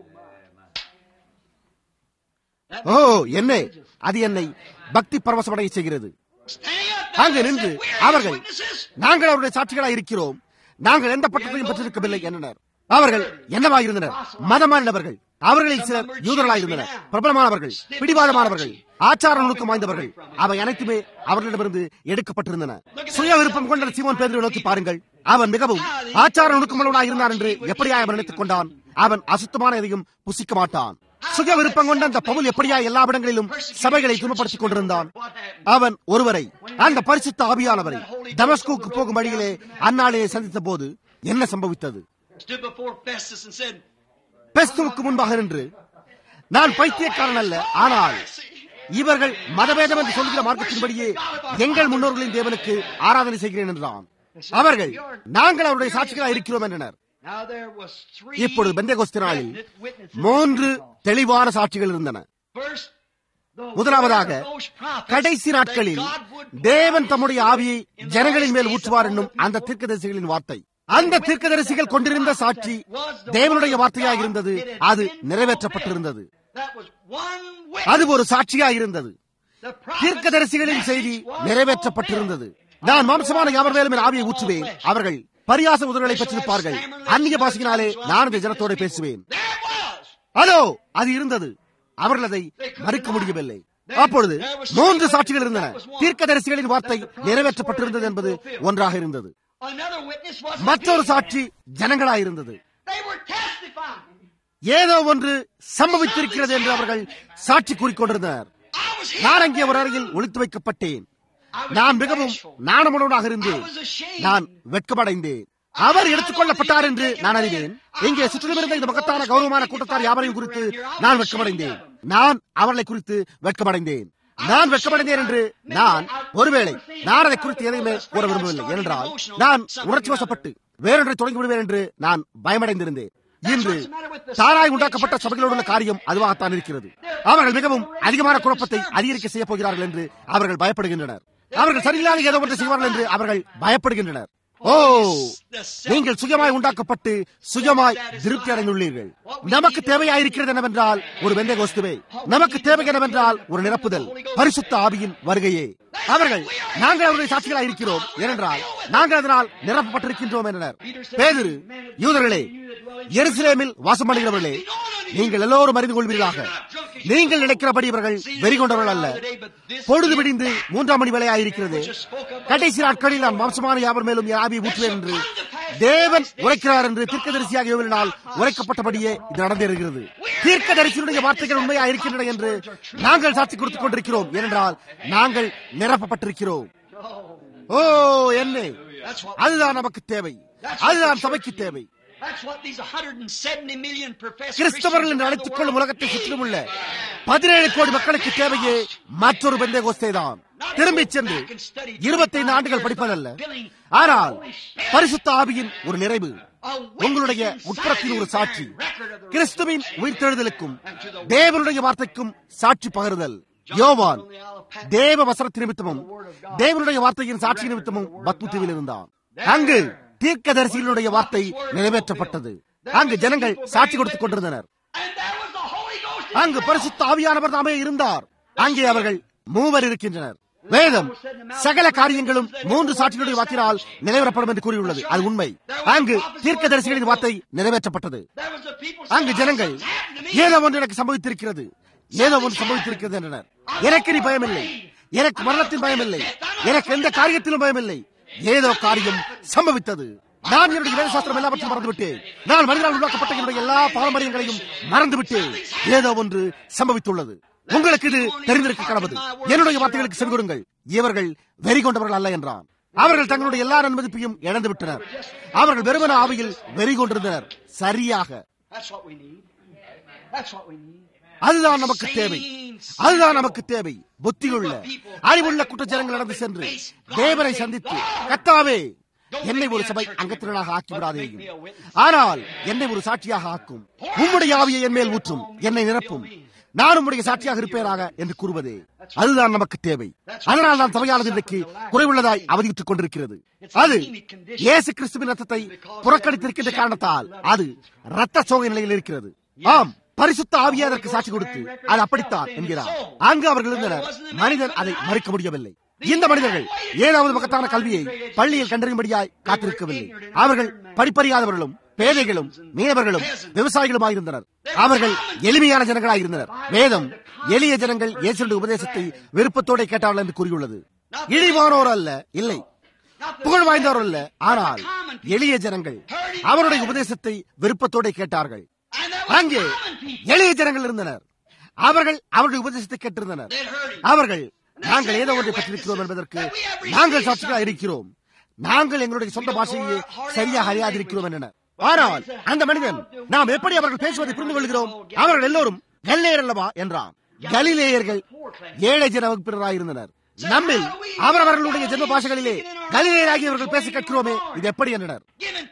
ஓ என்ன அது என்னை பக்தி பரவசமடைய செய்கிறது Standing up there, அங்கு they நின்று said, "We are his அவர்கள் witnesses." நாங்கள் அவருடைய சாட்சிகளாக இருக்கிறோம் நாங்கள் எந்த பட்டத்தையும் பெற்றிருக்கவில்லை என்றனர் அவர்கள் என்னவாயிருந்தனர் மதமானவர்கள் அவர்களில் சிலர் யூதர்களாயிருந்தனர் பிரபலமானவர்கள் பிடிவாதமானவர்கள் ஆச்சார நுணுக்கம் வாய்ந்தவர்கள் அவை அனைத்துமே அவர்களிடமிருந்து எடுக்கப்பட்டிருந்தன சுய விருப்பம் கொண்ட சீமோன் பேதுருவை நோக்கி பாருங்கள் அவன் மிகவும் ஆச்சார நுணுக்கமுள்ளவனாக இருந்தான் என்று எப்படியா அவன் நினைத்துக் கொண்டான் அவன் அசுத்தமான எதையும் புசிக்க மாட்டான் சுய விருப்பம் கொண்ட அந்த பவுல் எப்படியா எல்லா இடங்களிலும் சபைகளை துன்பப்படுத்திக் கொண்டிருந்தான் அவன் ஒருவரை அந்த பரிசுத்த ஆவியானவரை தமஸ்குக்கு போகும் வழியிலே அந்நாளிலே சந்தித்த போது என்ன சம்பவித்தது Stood before Festus and said, பெஸ்துவுக்கு முன்பாக நின்று நான் பைத்தியக்காரன் அல்ல ஆனால் இவர்கள் மதவேதம் என்று சொல்கிற மார்க்கத்தின்படியே எங்கள் முன்னோர்களின் தேவனுக்கு ஆராதனை செய்கிறேன் என்றான் அவர்கள் நாங்கள் அவருடைய சாட்சிகளாக இருக்கிறோம் என்றனர் Now there was three இப்பொழுது பெந்தேகோஸ்து நாளில் definite witnesses மூன்று of Pentecost. தெளிவான சாட்சிகள் இருந்தன First, the முதலாவதாக word of those prophets கடைசி that நாட்களில் God would pour தேவன் out தம்முடைய his ஆவியை Spirit in the ஜனங்களின் மேல் last days ஊற்றுவார் upon என்னும் the அந்த people. தீர்க்கதரிசிகளின் வார்த்தை அந்த தீர்க்கதரிசிகள் கொண்டிருந்த சாட்சி தேவனுடைய வார்த்தையாக இருந்தது அது நிறைவேற்றப்பட்டிருந்தது That was one அது witness. ஒரு சாட்சியாக இருந்தது The prophet's தீர்க்கதரிசிகளின் செய்தி message was நிறைவேற்றப்பட்டிருந்தது நான் மாம்சமான யாவர் மேலும் என் ஆவியை ஊற்றுவேன் அவர்கள் பரியாச உதவிகளை பெற்றிருப்பார்கள் அந்நிய பாஷையினாலே நான் இந்த ஜனத்தோடு பேசுவேன் There it was. அதோ அது இருந்தது அவர்கள் அதை மறுக்க முடியவில்லை அப்பொழுது மூன்று சாட்சிகள் இருந்தன தீர்க்கதரிசிகளின் வார்த்தை நிறைவேற்றப்பட்டிருந்தது என்பது ஒன்றாக இருந்தது Another witness was the மற்றொரு people. சாட்சி ஜனங்களாயிருந்தது They were testifying. ஏதோ ஒன்று சம்பவித்திருக்கிறது என்று அவர்கள் சாட்சி கூறிக்கொண்டிருந்தனர் I was here. நான் அங்கே ஒரு அறையில் ஒளித்து வைக்கப்பட்டேன் நான் மிகவும் நாணமுடனாக இருந்தேன் நான் வெட்கமடைந்தேன் அவர் எடுத்துக்கொள்ளப்பட்டார் என்று நான் அறிவேன் இங்கே சுற்றிலும் இருந்த இந்த மகத்தான கௌரவமான கூட்டத்தார் யாவரையும் குறித்து நான் வெட்கமடைந்தேன் நான் அவர்களை குறித்து வெட்கமடைந்தேன் நான் வெட்கமடைந்தேன் என்று நான் ஒருவேளை நான் அதை குறித்து எதையுமே கூற விரும்பவில்லை ஏனென்றால் நான் உணர்ச்சி வசப்பட்டு வேறொன்றை தொடங்கி விடுவேன் என்று நான் பயமடைந்திருந்தேன் இன்று தாராய் உண்டாக்கப்பட்ட சபைகளோடு உள்ள காரியம் அதுவாகத்தான் இருக்கிறது அவர்கள் மிகவும் அதிகமான குழப்பத்தை அதிகரிக்க செய்ய போகிறார்கள் என்று அவர்கள் பயப்படுகின்றனர் அவர்கள் சரியில்லாத ஏதோ ஒன்று செய்வார்கள் என்று அவர்கள் பயப்படுகின்றனர் ஓ நீங்கள் சுயமாய் உண்டாக்கப்பட்டு சுயமாய் திருப்தி அடைந்துள்ளீர்கள் நமக்கு தேவையாயிருக்கிறது என்னவென்றால் ஒரு வெந்தை கோஸ்துவே நமக்கு தேவை என்னவென்றால் ஒரு நிரப்புதல் பரிசுத்த ஆவியின் வருகையே அவர்கள் நாங்கள் அவருடைய சாட்சிகளாக இருக்கிறோம் ஏனென்றால் நாங்கள் அதனால் நிரப்பப்பட்டிருக்கின்றோம் என்றனர் பேதிரு யூதர்களே எருசலேமில் வாசம் பண்ணுகிறவர்களே நீங்கள் எல்லோரும் அறிந்து கொள்வீர்களாக நீங்கள் நினைக்கிறபடி இவர்கள் வெறி கொண்டவர்கள் அல்ல பொழுது விடிந்து மூன்றாம் மணி வேலையாயிருக்கிறது கடைசி நாட்களில் நான் மாம்சமான யாவர் மேலும் என் ஆவியை ஊற்றுவேன் என்று தேவன் உரைக்கிறார் என்று தீர்க்கதரிசியாக யோவினால் உரைக்கப்பட்டபடியே இது நடந்திருக்கிறது தீர்க்கதரிசியுடைய வார்த்தைகள் உண்மையாக இருக்கின்றன என்று நாங்கள் சாட்சி கொடுத்துக் கொண்டிருக்கிறோம் ஏனென்றால் நாங்கள் நிரப்பப்பட்டிருக்கிறோம் ஓ என்ன அதுதான் நமக்கு தேவை அதுதான் சபைக்கு தேவை That's what these 170 million professed கிறிஸ்தவர்கள் என்று அழைத்துக் கொள்ளும் உலகத்தை சுற்றிலும் உள்ள பதினேழு கோடி மக்களுக்கு தேவையே மற்றொரு பெந்தை தான் திரும்பிச் சென்று இருபத்தைந்து ஆண்டுகள் படிப்பதல்ல ஆனால் பரிசுத்த ஆவியின் ஒரு நிறைவு உங்களுடைய உட்புறத்தின் ஒரு சாட்சி கிறிஸ்துவின் உயிர்த்தெழுதலுக்கும் தேவனுடைய வார்த்தைக்கும் சாட்சி பகருதல் யோவான் தேவ வசனத்து நிமித்தமும் தேவனுடைய வார்த்தையின் சாட்சி நிமித்தமும் பத்முத்தீவில் இருந்தான் அங்கு தீர்க்கதரிசிகளுடைய வார்த்தை நிறைவேற்றப்பட்டது அங்கு ஜனங்கள் சாட்சி கொடுத்துக் கொண்டிருந்தனர் And there was the Holy Ghost. அங்கு பரிசுத்த ஆவியானவர் தாமே இருந்தார் அங்கே அவர்கள் மூவர் இருக்கின்றனர் வேதம் சகல காரியங்களும் மூன்று சாட்சிகளுடைய வாக்கினால் நிறைவேறப்படும் என்று கூறியுள்ளது அது உண்மை அங்கு தீர்க்கதரிசிகளின் வார்த்தை நிறைவேற்றப்பட்டது There was the people அங்கு saying, ஜனங்கள் "What's happened to me?" ஏதோ ஒன்று எனக்கு சம்பவித்திருக்கிறது ஏதோ ஒன்று சம்பவித்திருக்கிறது என்றனர் எனக்கு நீ பயமில்லை எனக்கு மரணத்தின் பயமில்லை எனக்கு எந்த காரியத்திலும் பயமில்லை ஏதோ காரியம் சம்பவித்தது நான் என்னுடைய வேதசாஸ்திரம் எல்லாவற்றையும் மறந்துவிட்டேன் நான் மனிதனால் உருவாக்கப்பட்ட என்னுடைய எல்லா பாரம்பரியங்களையும் மறந்துவிட்டேன் ஏதோ ஒன்று சம்பவித்துள்ளது உங்களுக்கு இது தெரிந்திருக்க கடவுது என்னுடைய வார்த்தைகளுக்கு செவி கொடுங்கள் இவர்கள் வெறி கொண்டவர்கள் அல்ல என்றான் அவர்கள் தங்களுடைய எல்லா நன்மதிப்பையும் இழந்து விட்டனர் அவர்கள் வெறுமன ஆவியில் வெறி கொண்டிருந்தனர் சரியாக That's what we need. That's what we need. அதுதான் நமக்கு தேவை அதுதான் நமக்கு தேவை புத்தியுள்ள அறிவுள்ள குற்றச்சாரங்கள் நடந்து சென்று தேவனை சந்தித்து கத்தாவே என்னை ஒரு சபை அங்கத்தினராக ஆக்கி விடாதேயும் ஆனால் என்னை ஒரு சாட்சியாக ஆக்கும் உம்முடைய ஆவியை என் மேல் ஊற்றும் என்னை நிரப்பும் நான் உம்முடைய சாட்சியாக இருப்பேனாக என்று கூறுவதே அதுதான் நமக்கு தேவை அதனால் நான் சபையானது இன்றைக்கு குறைவுள்ளதாய் அவதியுற்றுக் கொண்டிருக்கிறது அது இயேசு கிறிஸ்துவின் ரத்தத்தை புறக்கணித்திருக்கின்ற காரணத்தால் அது ரத்த சோகை நிலையில் இருக்கிறது ஆம் பரிசுத்த ஆவியா அதற்கு சாட்சி கொடுத்து அது அப்படித்தான் என்கிறார் அங்கு அவர்கள் இருந்தனர் மனிதன் அதை மறுக்க முடியவில்லை இந்த மனிதர்கள் ஏழாவது பக்கத்தான கல்வியை பள்ளியில் கண்டறியும்படியாய் காத்திருக்கவில்லை அவர்கள் படிப்பறியாதவர்களும் பேதைகளும் மீனவர்களும் விவசாயிகளுமாயிருந்தனர் அவர்கள் எளிமையான ஜனங்களாயிருந்தனர் வேதம் எளிய ஜனங்கள் இயேசுடைய உபதேசத்தை விருப்பத்தோட கேட்டார்கள் என்று கூறியுள்ளது இழிவானோர் அல்ல இல்லை புகழ் வாய்ந்தோர் அல்ல ஆனால் எளிய ஜனங்கள் அவருடைய உபதேசத்தை விருப்பத்தோட கேட்டார்கள் And there was அங்கே common people. எளிய ஜனங்கள் இருந்தனர் அவர்கள் அவருடைய உபதேசத்தை கேட்டிருந்தனர் They'd heard him. அவர்கள் நாங்கள் ஏதோ ஒன்றை பெற்றிருக்கிறோம் என்பதற்கு நாங்கள் சாட்சிகளாக இருக்கிறோம் நாங்கள் எங்களுடைய சொந்த பாஷையை சரியாக அறியாதிருக்கிறோம் என்றனர் ஆனால் அந்த மனிதன் நாம் எப்படி அவர்கள் பேசுவதை புரிந்து கொள்கிறோம் அவர்கள் எல்லோரும் கல்லேயர் அல்லவா என்றான் கலிலேயர்கள் ஏழை ஜன வகுப்பினராயிருந்தனர் நம்மில் அவரவர்களுடைய ஜென்ம பாஷைகளிலே கலிலேயராகியவர்கள் பேச கற்கிறோமே இது எப்படி என்றனர் Giving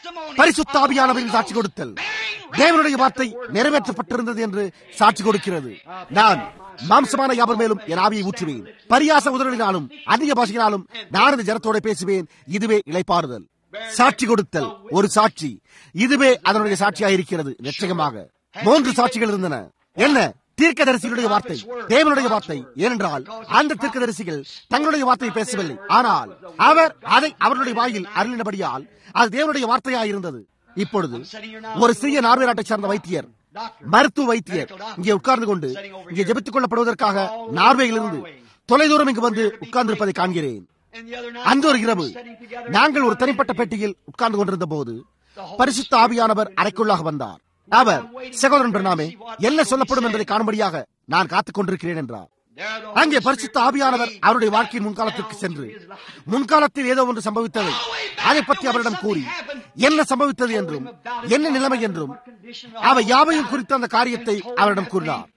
பரிசுத்த ஆவியானவரின் சாட்சி கொடுத்தல் தேவனுடைய வார்த்தை நிறைவேற்றப்பட்டிருந்தது என்று சாட்சி கொடுக்கிறது நான் மாம்சமான யாவர் மேலும் என் ஆவியை ஊற்றுவேன் பரியாச உதவினாலும் அதிக பாஷையினாலும் நான் இந்த ஜனத்தோட பேசுவேன் இதுவே இளைப்பாறுதல் சாட்சி கொடுத்தல் ஒரு சாட்சி இதுவே அதனுடைய சாட்சியாக இருக்கிறது நிச்சயமாக மூன்று சாட்சிகள் இருந்தன என்ன தீர்க்கதரிசிகளுடைய வார்த்தை தேவனுடைய வார்த்தை ஏனென்றால் அந்த தீர்க்கதரிசிகள் தங்களுடைய வார்த்தையை பேசவில்லை ஆனால் அவர் அதை அவர்களுடைய வாயில் அருளினபடியால் அது தேவனுடைய வார்த்தையாக இருந்தது இப்பொழுது ஒரு சிறிய நார்வே நாட்டை சார்ந்த வைத்தியர் மருத்துவ வைத்தியர் இங்கே உட்கார்ந்து கொண்டு இங்கே ஜெபித்துக் கொள்ளப்படுவதற்காக நார்வேயிலிருந்து தொலைதூரம் இங்கு வந்து உட்கார்ந்திருப்பதை காண்கிறேன் அந்த ஒரு இரவு நாங்கள் ஒரு தனிப்பட்ட பெட்டியில் உட்கார்ந்து கொண்டிருந்த போது பரிசுத்த ஆவியானவர் அறைக்குள்ளாக வந்தார் அவர் சகோதரன் பிரணாமே என்ன சொல்லப்படும் என்பதை காணும்படியாக நான் காத்துக் கொண்டிருக்கிறேன் என்றார் அங்கே பரிசுத்த ஆவியானவர் அவருடைய வாழ்க்கையின் முன்காலத்திற்கு சென்று முன்காலத்தில் ஏதோ ஒன்று சம்பவித்ததை அதை பற்றி அவரிடம் கூறி என்ன சம்பவித்தது என்றும் என்ன நிலைமை என்றும் அவை யாவையும் குறித்த அந்த காரியத்தை அவரிடம் கூறினார்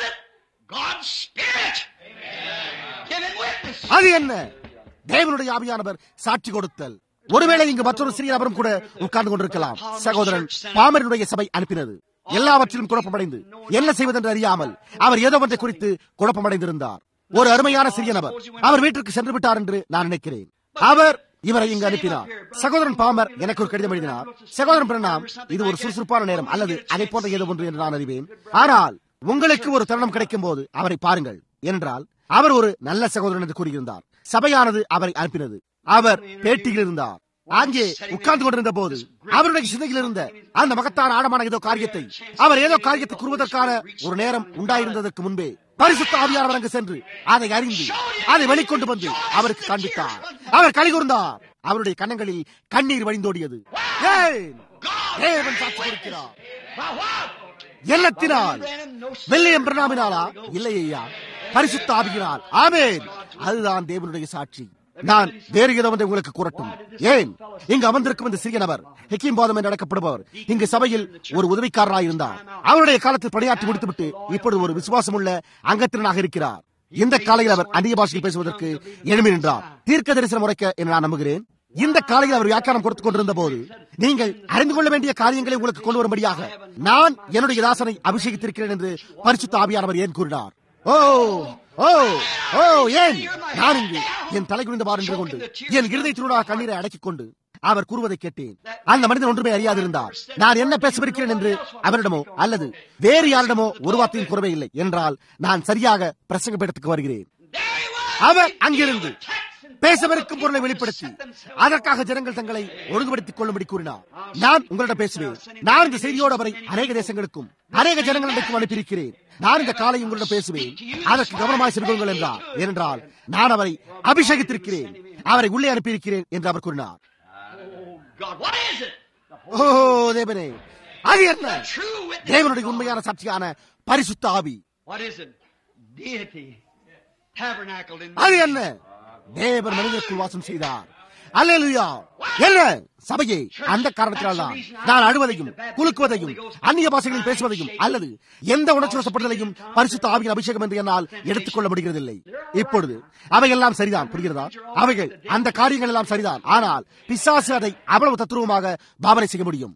அது என்ன தேவனுடைய ஆவியானவர் சாட்சி கொடுத்தல் ஒருவேளை இங்கு மற்றொரு சிறிய நபரும் கூட உட்கார்ந்து கொண்டிருக்கலாம் சகோதரன் பாமரனுடைய சபை அனுப்பினது எல்லாவற்றிலும் குழப்பமடைந்து என்ன செய்வதென்று அறியாமல் அவர் ஏதோ ஒன்றை குறித்து குழப்பமடைந்திருந்தார் ஒரு அருமையான சிறிய நபர் அவர் வீட்டிற்கு சென்று விட்டார் என்று நான் நினைக்கிறேன் அவர் இவரை இங்கு அனுப்பினார் சகோதரன் பாமர் எனக்கு ஒரு கடிதம் எழுதினார் சகோதரன் பிரணாம் இது ஒரு சுறுசுறுப்பான நேரம் அல்லது அதை போன்ற ஏதோ ஒன்று என்று நான் அறிவேன் ஆனால் உங்களுக்கு ஒரு தருணம் கிடைக்கும் போது அவரை பாருங்கள் என்றால் அவர் ஒரு நல்ல சகோதரன் என்று கூறியிருந்தார் சபையானது அவரை அனுப்பினது அவர் பேட்டியில் இருந்தார் அங்கே உட்கார்ந்து கொண்டிருந்த போது அவருடைய சிந்தையில் இருந்த அந்த மகத்தான ஆழமான ஏதோ காரியத்தை அவர் ஏதோ காரியத்தை கூறுவதற்கான ஒரு நேரம் உண்டாயிருந்ததற்கு முன்பே பரிசுத்த ஆவியானவர் அங்கு சென்று அதை அறிந்து அதை வெளிக்கொண்டு வந்து அவருக்கு காண்பித்தார் அவர் கலி கூர்ந்தார் அவருடைய கன்னங்களில் கண்ணீர் வழிந்தோடியது ஏன் தேவன் சாட்சி கொடுக்கிறார் எண்ணத்தினால் வெள்ளையம் பிரணாமினாலா இல்லை ஐயா பரிசுத்த ஆவியினால் ஆமேன் அதுதான் தேவனுடைய சாட்சி நான் வேறு ஏதோ ஒன்றை உங்களுக்கு கூறட்டும் ஏன் இங்கு அமர்ந்திருக்கும் இந்த சிறிய நபர் ஹெக்கிம் பாதம் என்று அழைக்கப்படுபவர் இங்கு சபையில் ஒரு உதவிக்காரராக இருந்தார் அவருடைய காலத்தில் பணியாற்றி முடித்துவிட்டு இப்பொழுது ஒரு விசுவாசம் உள்ள அங்கத்தினராக இருக்கிறார் இந்த காலையில் அவர் அந்நிய பாஷையில் பேசுவதற்கு எழுமி நின்றார் தீர்க்க தரிசனம் உரைக்க என்று நான் நம்புகிறேன் இந்த காலையில் அவர் வியாக்கியானம் கொடுத்துக் கொண்டிருந்த போது நீங்கள் அறிந்து கொள்ள வேண்டிய காரியங்களை உங்களுக்கு கொண்டு வரும்படியாக நான் என்னுடைய தாசனை அபிஷேகித்திருக்கிறேன் என்று பரிசுத்த ஆவியானவர் ஏன் கூறினார் ஓ ஓ ஓ ஏன் நான் இங்கு என் தலை குனிந்தவாறு நின்று கொண்டு என் இருதயத்தினூடாக கண்ணீரை அடக்கிக் கொண்டு அவர் கூறுவதை கேட்டேன் அந்த மனிதன் ஒன்றுமே அறியாதிருந்தார் நான் என்ன பேசவிருக்கிறேன் என்று அவரிடமோ அல்லது வேறு யாரிடமோ ஒரு வார்த்தையும் கூறவே இல்லை என்றால் நான் சரியாக பிரசங்க பீடத்துக்கு வருகிறேன் அவர் அங்கிருந்து பேசவிருக்கும் பொருளை வெளிப்படுத்தி அதற்காக ஜனங்கள் தங்களை ஒழுங்குபடுத்திக் கொள்ளும்படி கூறினார் நான் உங்களிடம் பேசுவேன் நான் இந்த செய்தியோடு அவரை அநேக தேசங்களுக்கும் அநேக ஜனங்களிடக்கும் அனுப்பியிருக்கிறேன் நான் இந்த காலை உங்களிடம் பேசுவேன் அதற்கு கவனமாய் செல்வங்கள் என்றார் ஏனென்றால் நான் அவரை அபிஷேகித்திருக்கிறேன் அவரை உள்ளே அனுப்பியிருக்கிறேன் என்று அவர் கூறினார் ஓ தேவனே அது என்ன தேவனுடைய உண்மையான சாட்சியான பரிசுத்த ஆவி அது என்ன தேவன் மனிதனுக்குள் வாசம் செய்தார் அல்லேலுயா என்ன சபையே அந்த காரணத்தினால் தான் நான் அழுவதையும் குலுக்குவதையும் அந்நிய பாஷைகளில் பேசுவதையும் அல்லது எந்த உணர்ச்சி வசப்படுதலையும் பரிசுத்த ஆவியின் அபிஷேகம் என்று என்னால் எடுத்துக்கொள்ள முடிகிறதில்லை இப்பொழுது அவையெல்லாம் சரிதான் புரிகிறதா அவைகள் அந்த காரியங்கள் எல்லாம் சரிதான் ஆனால் பிசாசு அதை அவ்வளவு தத்துருவமாக பாவனை செய்ய முடியும்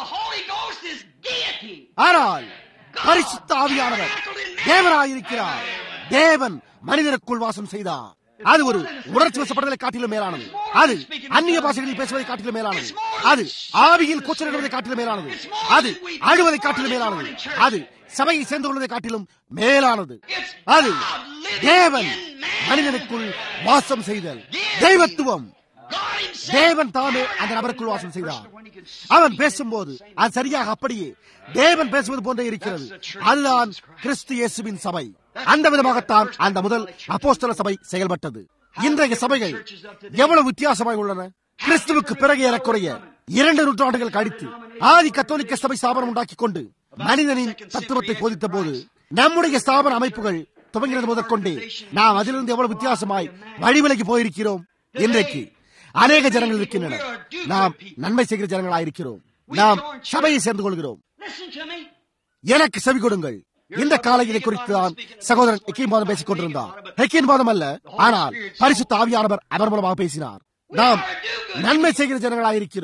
ஆனால் பரிசுத்த ஆவியானவர் தேவனாயிருக்கிறார் தேவன் மனிதனுக்குள் வாசம் செய்தார் அது ஒரு உணர்ச்சி வசப்படுதலை காட்டிலும் மேலானது அது அந்நிய பாஷைகளில் பேசுவதை காட்டிலும் மேலானது அது ஆவியில் கூச்சலிடுவதை காட்டிலும் மேலானது அது அழுவதை காட்டிலும் மேலானது அது சபையை சேர்ந்து கொள்வதை காட்டிலும் மேலானது அது தேவன் மனிதனுக்குள் வாசம் செய்தல் தெய்வத்துவம் தேவன் தாமே அந்த நபருக்குள் வாசம் செய்தார் அவன் பேசும்போது அது சரியாக அப்படியே தேவன் பேசுவது போன்றே இருக்கிறது அதுதான் கிறிஸ்து இயேசுவின் சபை அந்த விதமாகத்தான் அந்த முதல் அப்போஸ்தல சபை செயல்பட்டது இன்றைய சபைகள் எவ்வளவு வித்தியாசமாய் உள்ளன கிறிஸ்துவுக்கு பிறகு ஏறக்குறைய இரண்டு நூற்றாண்டுகள் கழித்து ஆதி கத்தோலிக்க சபை ஸ்தாபனம் உண்டாக்கிக் கொண்டு மனிதனின் தத்துவத்தை போதித்த போது நம்முடைய ஸ்தாபன அமைப்புகள் துவங்கினது முதற்கொண்டே நாம் அதிலிருந்து எவ்வளவு வித்தியாசமாய் வழிவிலகி போயிருக்கிறோம் இன்றைக்கு அநேக ஜனங்கள் இருக்கின்றனர் நாம் நன்மை செய்கிற ஜனங்களாயிருக்கிறோம் நாம் சபையை சேர்ந்து கொள்கிறோம் எனக்கு செவி கொடுங்கள் இந்த காலையிலை குறித்து தான் சகோதரன் ஹெக்கின் பாதம் பேசிக் கொண்டிருந்தார் ஹெக்கின் பாதம் அல்ல ஆனால் பரிசுத்த ஆவியானவர் அவர் மூலமாக பேசினார் நாம் நன்மை செய்கிற ஜனங்களாயிருக்கிறோம்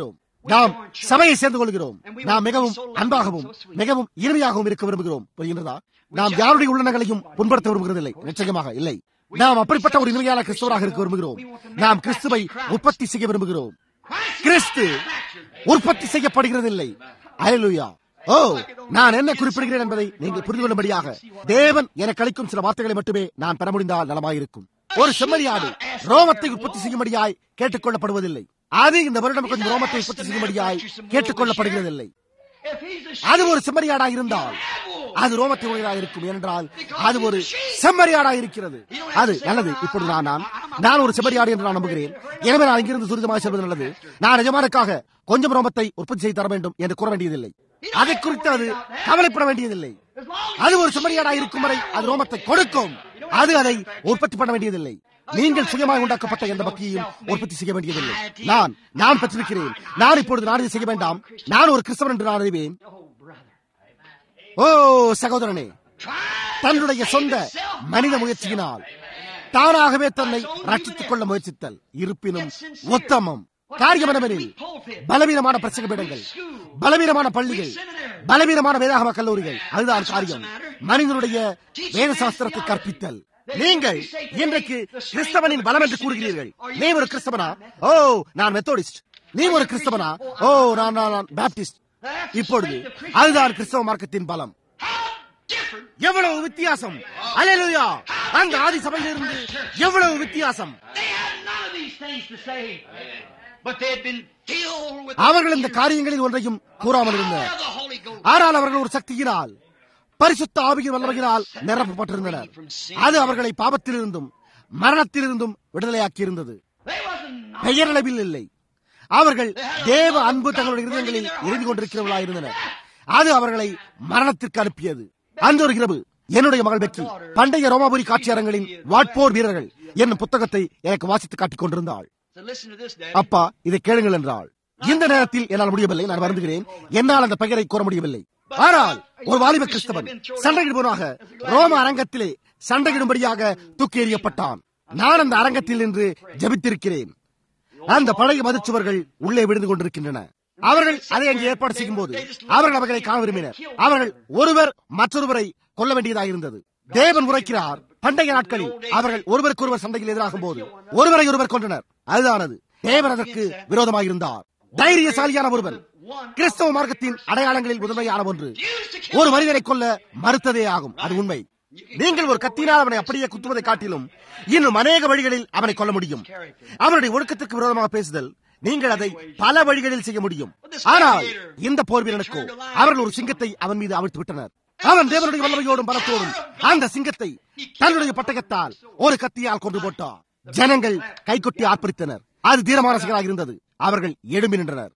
நாம் சபையை சேர்ந்து கொள்கிறோம் நாம் மிகவும் அன்பாகவும் மிகவும் இனிமையாகவும் இருக்க விரும்புகிறோம் புரிகின்றதா நாம் யாருடைய உள்ளங்களையும் புண்படுத்த விரும்புகிறதில்லை நிச்சயமாக இல்லை நாம் அப்படிப்பட்ட ஒரு இனிமையான கிறிஸ்துவராக இருக்க விரும்புகிறோம் நாம் கிறிஸ்துவை உற்பத்தி செய்ய விரும்புகிறோம் கிறிஸ்து உற்பத்தி செய்யப்படுகிறதில்லை அயலுயா ஓ நான் என்ன குறிப்பிடுகிறேன் என்பதை நீங்கள் புரிந்து கொள்ளும்படியாக தேவன் எனக்கு அளிக்கும் சில வார்த்தைகளை மட்டுமே நான் பெற முடிந்தால் நலமாயிருக்கும் ஒரு செம்மறியாடு ரோமத்தை உற்பத்தி செய்யும்படியாய் கேட்டுக்கொள்ளப்படுவதில்லை அது இந்த வருடம் கொஞ்சம் ரோமத்தை உற்பத்தி செய்யும்படியாய் கேட்டுக்கொள்ளப்படுகிறதில்லை அது ஒரு செம்மறியாடாக இருந்தால் அது ரோமத்தை உடையதாக இருக்கும் என்றால் அது ஒரு செம்மறியாடாக இருக்கிறது அது நல்லது இப்பொழுது நான் நான் நான் ஒரு செம்மறியாடு என்று நான் நம்புகிறேன் எனவே நான் இங்கிருந்து துரிதமாக செல்வது நல்லது நான் நிஜமானுக்காக கொஞ்சம் ரோமத்தை உற்பத்தி செய்து தர வேண்டும் என்று கூற வேண்டியதில்லை அதை குறித்து அது கவலைப்பட வேண்டியதில்லை அது ஒரு செம்மறியாடாக இருக்கும் வரை அது ரோமத்தை கொடுக்கும் அது அதை உற்பத்தி பண்ண வேண்டியதில்லை நீங்கள் சுயமாக உண்டாக்கப்பட்ட எந்த பக்தியையும் உற்பத்தி செய்ய வேண்டியதில்லை நான் நான் பெற்றிருக்கிறேன் நான் இப்பொழுது நான் இதை செய்ய வேண்டாம் நான் ஒரு கிறிஸ்தவன் என்று நான் அறிவேன் ஓ சகோதரனே தன்னுடைய சொந்த மனித முயற்சியினால் தானாகவே தன்னை ரட்சித்துக் கொள்ள முயற்சித்தல் இருப்பினும் உத்தமம் காரியம் என்னவெனில் பலவீனமான பிரசங்க பீடங்கள் பலவீனமான பள்ளிகள் பலவீனமான வேதாகம கல்லூரிகள் அதுதான் காரியம் மனிதனுடைய வேத சாஸ்திரத்தை கற்பித்தல் நீங்கள் இன்றைக்கு கிறிஸ்தவனின் பலம் என்று கூறுகிறீர்கள் நீ ஒரு கிறிஸ்தவனா ஓ நான் மெத்தோடிஸ்ட் நீ ஒரு கிறிஸ்தவனா ஓ நான் நான் பாப்டிஸ்ட் இப்பொழுது அதுதான் கிறிஸ்தவ மார்க்கத்தின் பலம் எவ்வளவு வித்தியாசம் அலையலுயா அங்க ஆதி சபையிலிருந்து எவ்வளவு வித்தியாசம் அவர்கள் இந்த காரியங்களில் ஒன்றையும் கூறாமல் இருந்தனர் ஆனால் அவர்கள் ஒரு சக்தியினால் பரிசுத்த ஆவியின் வல்லமையினால் நிரப்பப்பட்டிருந்தனர் அது அவர்களை பாவத்திலிருந்தும் மரணத்திலிருந்தும் விடுதலையாக்கி இருந்தது பெயரளவில் இல்லை அவர்கள் தேவ அன்பு தங்களுடைய இருதயங்களில் எரிந்து கொண்டிருக்கிறவர்களாக இருந்தனர் அது அவர்களை மரணத்திற்கு அனுப்பியது அந்த ஒரு இரவு என்னுடைய மகள் பெற்றி பண்டைய ரோமாபுரி காட்சியரங்களின் வாட்போர் வீரர்கள் என்னும் புத்தகத்தை எனக்கு வாசித்து காட்டிக் கொண்டிருந்தாள் அப்பா இதை கேளுங்கள் என்றாள் இந்த நேரத்தில் என்னால் முடியவில்லை நான் வருந்துகிறேன் என்னால் அந்த பெயரை கூற முடியவில்லை ஆனால் ஒரு வாலிப கிறிஸ்தவன் சண்டையிடுபவனாக ரோம அரங்கத்திலே சண்டையிடும்படியாக தூக்கி எறியப்பட்டான் நான் அந்த அரங்கத்தில் நின்று ஜபித்திருக்கிறேன் அந்த பழைய மதுச்சுவர்கள் உள்ளே விழுந்து கொண்டிருக்கின்றன அவர்கள் அதை அங்கே ஏற்பாடு செய்யும் போது அவர்கள் அவர்களை காண விரும்பினர் அவர்கள் ஒருவர் மற்றொருவரை கொல்ல வேண்டியதாக இருந்தது தேவன் உரைக்கிறார் பண்டைய நாட்களில் அவர்கள் ஒருவருக்கொருவர் சண்டையில் எதிராகும் போது ஒருவரை ஒருவர் கொன்றனர் அதுதானது தேவன் அதற்கு விரோதமாக இருந்தார் தைரியசாலியான ஒருவன் கிறிஸ்தவ மார்க்கத்தின் அடையாளங்களில் முதன்மையான ஒன்று ஒரு மனிதனை கொல்ல மறுத்ததே ஆகும் அது உண்மை நீங்கள் ஒரு கத்தினால் அவனை அப்படியே குத்துவதை காட்டிலும் இன்னும் அநேக வழிகளில் அவனை கொல்ல முடியும் அவனுடைய ஒழுக்கத்திற்கு விரோதமாக பேசுதல் நீங்கள் அதை பல வழிகளில் செய்ய முடியும் ஆனால் இந்த போர் வீரனுக்கோ அவர்கள் ஒரு சிங்கத்தை அவன் மீது அவிழ்த்து விட்டனர் அவன் தேவனுடைய வல்லமையோடும் பலத்தோடும் அந்த சிங்கத்தை தன்னுடைய பட்டயத்தால் ஒரு கத்தியால் கொண்டு போட்டான் ஜனங்கள் கைகொட்டி ஆர்ப்பரித்தனர் அது தீரமான செயலாக இருந்தது அவர்கள் எழும்பி நின்றனர்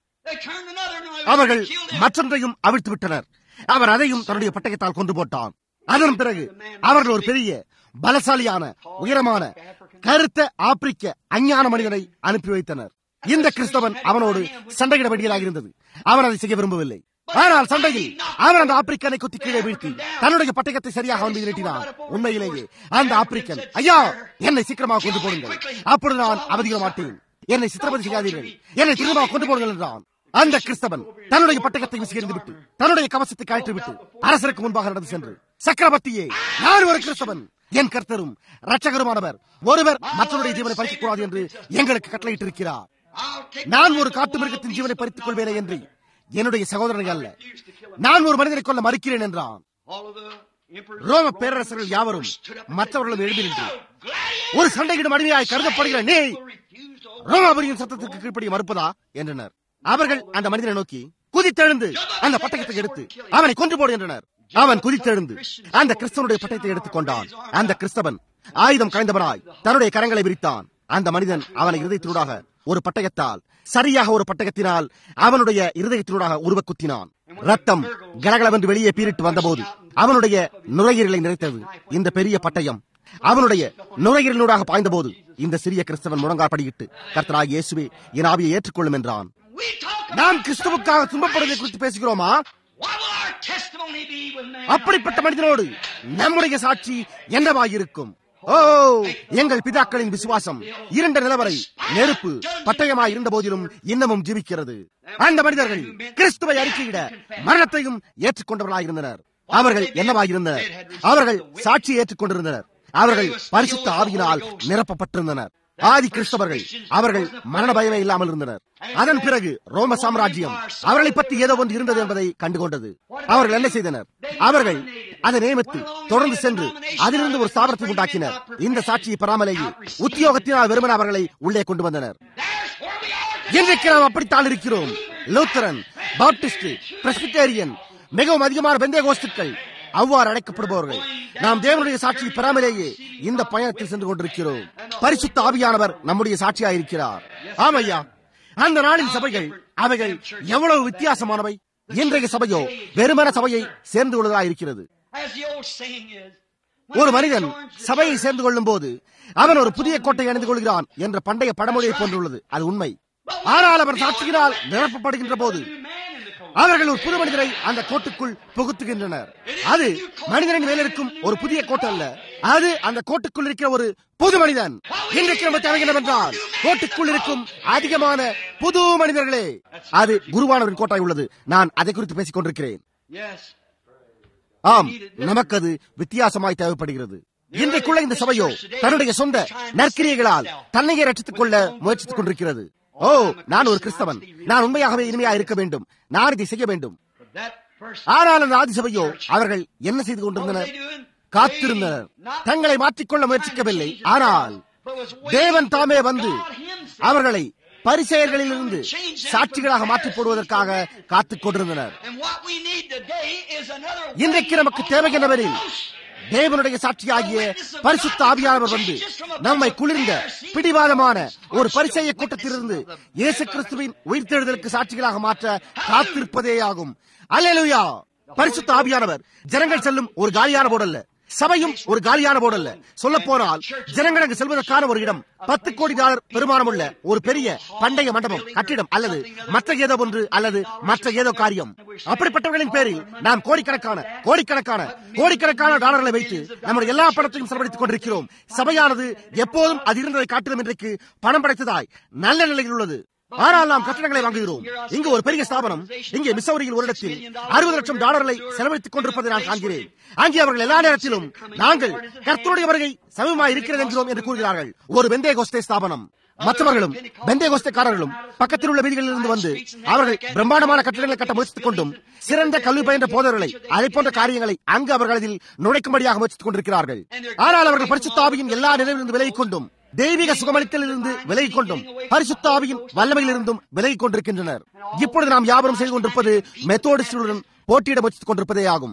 அவர்கள் மற்றொன்றையும் அவிழ்த்து விட்டனர் அவர் அதையும் தன்னுடைய பட்டயத்தால் கொண்டு போட்டான் அதன் பிறகு அவர்கள் ஒரு பெரிய பலசாலியான உயரமான கருத்த ஆப்பிரிக்க அஞ்ஞான மனிதனை அனுப்பி வைத்தனர் இந்த கிறிஸ்தவன் அவனோடு சண்டையிட வேண்டியதாக இருந்தது அவன் அதை செய்ய விரும்பவில்லை ஆனால் சண்டையில் அவன் அந்த ஆப்பிரிக்கனை குத்தி கீழே வீழ்த்தி தன்னுடைய பட்டயத்தை சரியாக அவன் மீது நீட்டினான் உண்மையிலேயே அந்த ஆப்பிரிக்கன் ஐயா என்னை சீக்கிரமாக கொண்டு போடுங்கள் அப்பொழுது நான் அவதிக மாட்டேன் என்னை சித்திரவதை செய்யாதீர்கள் என்னை திரும்பமாக கொண்டு போடுங்கள் என்றான் அந்த கிறிஸ்தவன் தன்னுடைய பட்டயத்தை விசிகரிந்து விட்டு தன்னுடைய கவசத்தை கழற்றி விட்டு அரசருக்கு முன்பாக நடந்து சென்று சக்கரவர்த்தியே நான் ஒரு கிறிஸ்தவன் என் கர்த்தரும் ரட்சகருமானவர் ஒருவர் மற்றவருடைய ஜீவனை பறிக்கக் கூடாது என்று எங்களுக்கு கட்டளையிட்டிருக்கிறார் நான் ஒரு காட்டு மிருகத்தின் ஜீவனை பறித்துக் கொள்வேனே என்று என்னுடைய சகோதரனை அல்ல நான் ஒரு மனிதனை கொல்ல மறுக்கிறேன் என்றான் ரோம பேரரசர்கள் யாவரும் மற்றவர்களும் எழுதி நின்று ஒரு சண்டையிடும் அடிமையாய் கருதப்படுகிற நீ ரோமாபுரியின் சத்தத்திற்கு கீழ்ப்படிய மறுப்பதா என்றனர் அவர்கள் அந்த மனிதனை நோக்கி குதித்தெழுந்து அந்த பட்டயத்தை எடுத்து அவனை கொன்று போடு என்றனர் அவன் குதித்தெழுந்து அந்த கிறிஸ்தவனுடைய பட்டயத்தை எடுத்துக் கொண்டான் அந்த கிறிஸ்தவன் ஆயுதம் காய்ந்தவனாய் தன்னுடைய கரங்களை விரித்தான் அந்த மனிதன் அவனை இருதயத்தினூடாக ஒரு பட்டயத்தால் சரியாக ஒரு பட்டயத்தினால் அவனுடைய இருதயத்தினூடாக உருவ குத்தினான் ரத்தம் கலகலவென்று வெளியே பீரிட்டு வந்தபோது அவனுடைய நுரையீரலை நிறைத்தது இந்த பெரிய பட்டயம் அவனுடைய நுரையீரலூடாக பாய்ந்தபோது இந்த சிறிய கிறிஸ்தவன் முழங்கால் படியிட்டு கர்த்தராக இயேசுவே என் ஆவியை ஏற்றுக்கொள்ளும் என்றான் நாம் கிறிஸ்துவுக்காக துன்பப்படுவதை குறித்து பேசுகிறோமா அப்படிப்பட்ட மனிதனோடு நம்முடைய சாட்சி என்னவாயிருக்கும் ஓ எங்கள் பிதாக்களின் விசுவாசம் இருண்ட நிலவரை நெருப்பு பட்டயமாய் இருந்த போதிலும் இன்னமும் ஜீவிக்கிறது அந்த மனிதர்கள் கிறிஸ்துவை அறிக்கையிட மரணத்தையும் ஏற்றுக்கொண்டவர்களாயிருந்தனர் அவர்கள் என்னவாயிருந்தனர் அவர்கள் சாட்சியை ஏற்றுக்கொண்டிருந்தனர் அவர்கள் பரிசுத்த ஆவியினால் நிரப்பப்பட்டிருந்தனர் ஆதி கிறிஸ்தவர்கள் அவர்கள் மரண பயமே இல்லாமல் இருந்தனர் அதன் பிறகு ரோம சாம்ராஜ்யம் அவர்களை பற்றி ஏதோ ஒன்று இருந்தது என்பதை கண்டுகொண்டது அவர்கள் என்ன செய்தனர் அவர்கள் அதை நியமித்து தொடர்ந்து சென்று அதிலிருந்து ஒரு ஸ்தாபனத்தை உண்டாக்கினர் இந்த சாட்சியை பெறாமலேயே உத்தியோகத்தினால் வெறுமன அவர்களை உள்ளே கொண்டு வந்தனர் இன்றைக்கு நாம் அப்படித்தான் இருக்கிறோம் லூத்தரன் பாப்டிஸ்ட் பிரஸ்பிட்டேரியன் மிகவும் அதிகமான பெந்தே கோஸ்துக்கள் அவ்வாறு அழைக்கப்படுபவர்கள் நாம் தேவனுடைய சாட்சியை பெறாமலேயே இந்த பயணத்தில் சென்று கொண்டிருக்கிறோம் பரிசுத்த ஆவியானவர் நம்முடைய சாட்சியாயிருக்கிறார் ஆமையா அந்த நாளின் சபைகள் அவைகள் எவ்வளவு வித்தியாசமானவை இன்றைய சபையோ வெறுமன சபையை சேர்ந்து கொள்வதாக இருக்கிறது ஒரு மனிதன் சபையை சேர்ந்து கொள்ளும் போது அவன் ஒரு புதிய கோட்டை அணிந்து கொள்கிறான் என்ற பண்டைய பழமொழியை போன்றுள்ளது அது உண்மை ஆனால் அவன் சாட்சியினால் நிரப்பப்படுகின்ற போது அவர்கள் ஒரு புது மனிதரை அந்த கோட்டுக்குள் புகுத்துகின்றனர் அது மனிதனின் மேலிருக்கும் ஒரு புதிய கோட்டு அல்ல அது அந்த கோட்டுக்குள் இருக்கிற ஒரு புது மனிதன் இன்றைக்கு நம்ம தேவை என்னவென்றால் கோட்டுக்குள் இருக்கும் அதிகமான புது மனிதர்களே அது குருவானவரின் கோட்டாய் உள்ளது நான் அதை குறித்து பேசிக் கொண்டிருக்கிறேன் ஆம் நமக்கு அது வித்தியாசமாய் தேவைப்படுகிறது இன்றைக்குள்ள இந்த சபையோ தன்னுடைய சொந்த நற்கிரியைகளால் தன்னையே ரட்சித்துக் கொள்ள முயற்சித்துக் கொண்டிருக்கிறது ஓ நான் ஒரு கிறிஸ்தவன் நான் உண்மையாகவே இனிமையா இருக்க வேண்டும் நான் இதை செய்ய வேண்டும் ஆனால் அந்த ஆதி சபையோ அவர்கள் என்ன செய்து கொண்டிருந்தனர் காத்திருந்தனர் தங்களை மாற்றிக்கொள்ள முயற்சிக்கவில்லை ஆனால் தேவன் தாமே வந்து அவர்களை பரிசெயர்களிலிருந்து சாட்சிகளாக மாற்றிப் போடுவதற்காக காத்துக் கொண்டிருந்தனர் இன்றைக்கு நமக்கு தேவை என்னவெனில் தேவனுடைய சாட்சியாகிய பரிசுத்த ஆவியானவர் வந்து நம்மை குளிர்ந்த பிடிவாதமான ஒரு பரிசெய கூட்டத்திலிருந்து இயேசு கிறிஸ்துவின் உயிர்த்தெழுதலுக்கு சாட்சிகளாக மாற்ற காத்திருப்பதே ஆகும் அல்லேலுயா பரிசுத்த ஆவியானவர் ஜனங்கள் செல்லும் ஒரு காலியான போடல்ல சபையும் ஒரு காலியான போடல்ல சொல்ல போனால் ஜனங்கள் அங்கு செல்வதற்கான ஒரு இடம் பத்து கோடி டாலர் பெருமானம் உள்ள ஒரு பெரிய பண்டைய மண்டபம் கட்டிடம் அல்லது மற்ற ஏதோ ஒன்று அல்லது மற்ற ஏதோ காரியம் அப்படிப்பட்டவர்களின் பேரில் நாம் கோடிக்கணக்கான கோடிக்கணக்கான கோடிக்கணக்கான டாலர்களை வைத்து நம்முடைய எல்லா பணத்தையும் செலவழித்துக் கொண்டிருக்கிறோம் சபையானது எப்போதும் அது இருந்ததை காட்டிலும் இன்றைக்கு பணம் படைத்ததாய் நல்ல நிலையில் உள்ளது ஆனால் நாம் கட்டணங்களை வாங்குகிறோம் இங்கு ஒரு பெரிய ஸ்தாபனம் இங்கே மிசௌரியில் ஒரு இடத்தில் அறுபது லட்சம் டாலர்களை செலவழித்துக் கொண்டிருப்பதை நான் காண்கிறேன் அங்கே அவர்கள் எல்லா நேரத்திலும் நாங்கள் கர்த்தருடைய வருகை சமயமாக இருக்கிறது என்கிறோம் என்று கூறுகிறார்கள் ஒரு வெந்தய கோஸ்தே ஸ்தாபனம் மற்றவர்களும் பெந்தே கோஸ்தக்காரர்களும் பக்கத்தில் உள்ள வீதிகளில் இருந்து வந்து அவர்கள் பிரம்மாண்டமான கட்டிடங்களை கட்ட முயற்சித்துக் கொண்டும் சிறந்த கல்வி பயின்ற போதர்களை அதை போன்ற காரியங்களை அங்கு அவர்கள் அதில் நுழைக்கும்படியாக முயற்சித்துக் கொண்டிருக்கிறார்கள் ஆனால் அவர்கள் பரிசுத்தாவியின் எல்லா நிலையிலிருந்து விலகிக் கொண்டும் தெய்வீக சுகமளித்தலிலிருந்து விலகிக் கொண்டும் பரிசுத்த ஆவியின் வல்லமையிலிருந்தும் விலகிக் கொண்டிருக்கின்றனர் இப்பொழுது நாம் யாவரும் செய்து கொண்டிருப்பது மெத்தோடிஸ்டுடன் போட்டியிட முயற்சித்துக் கொண்டிருப்பதே ஆகும்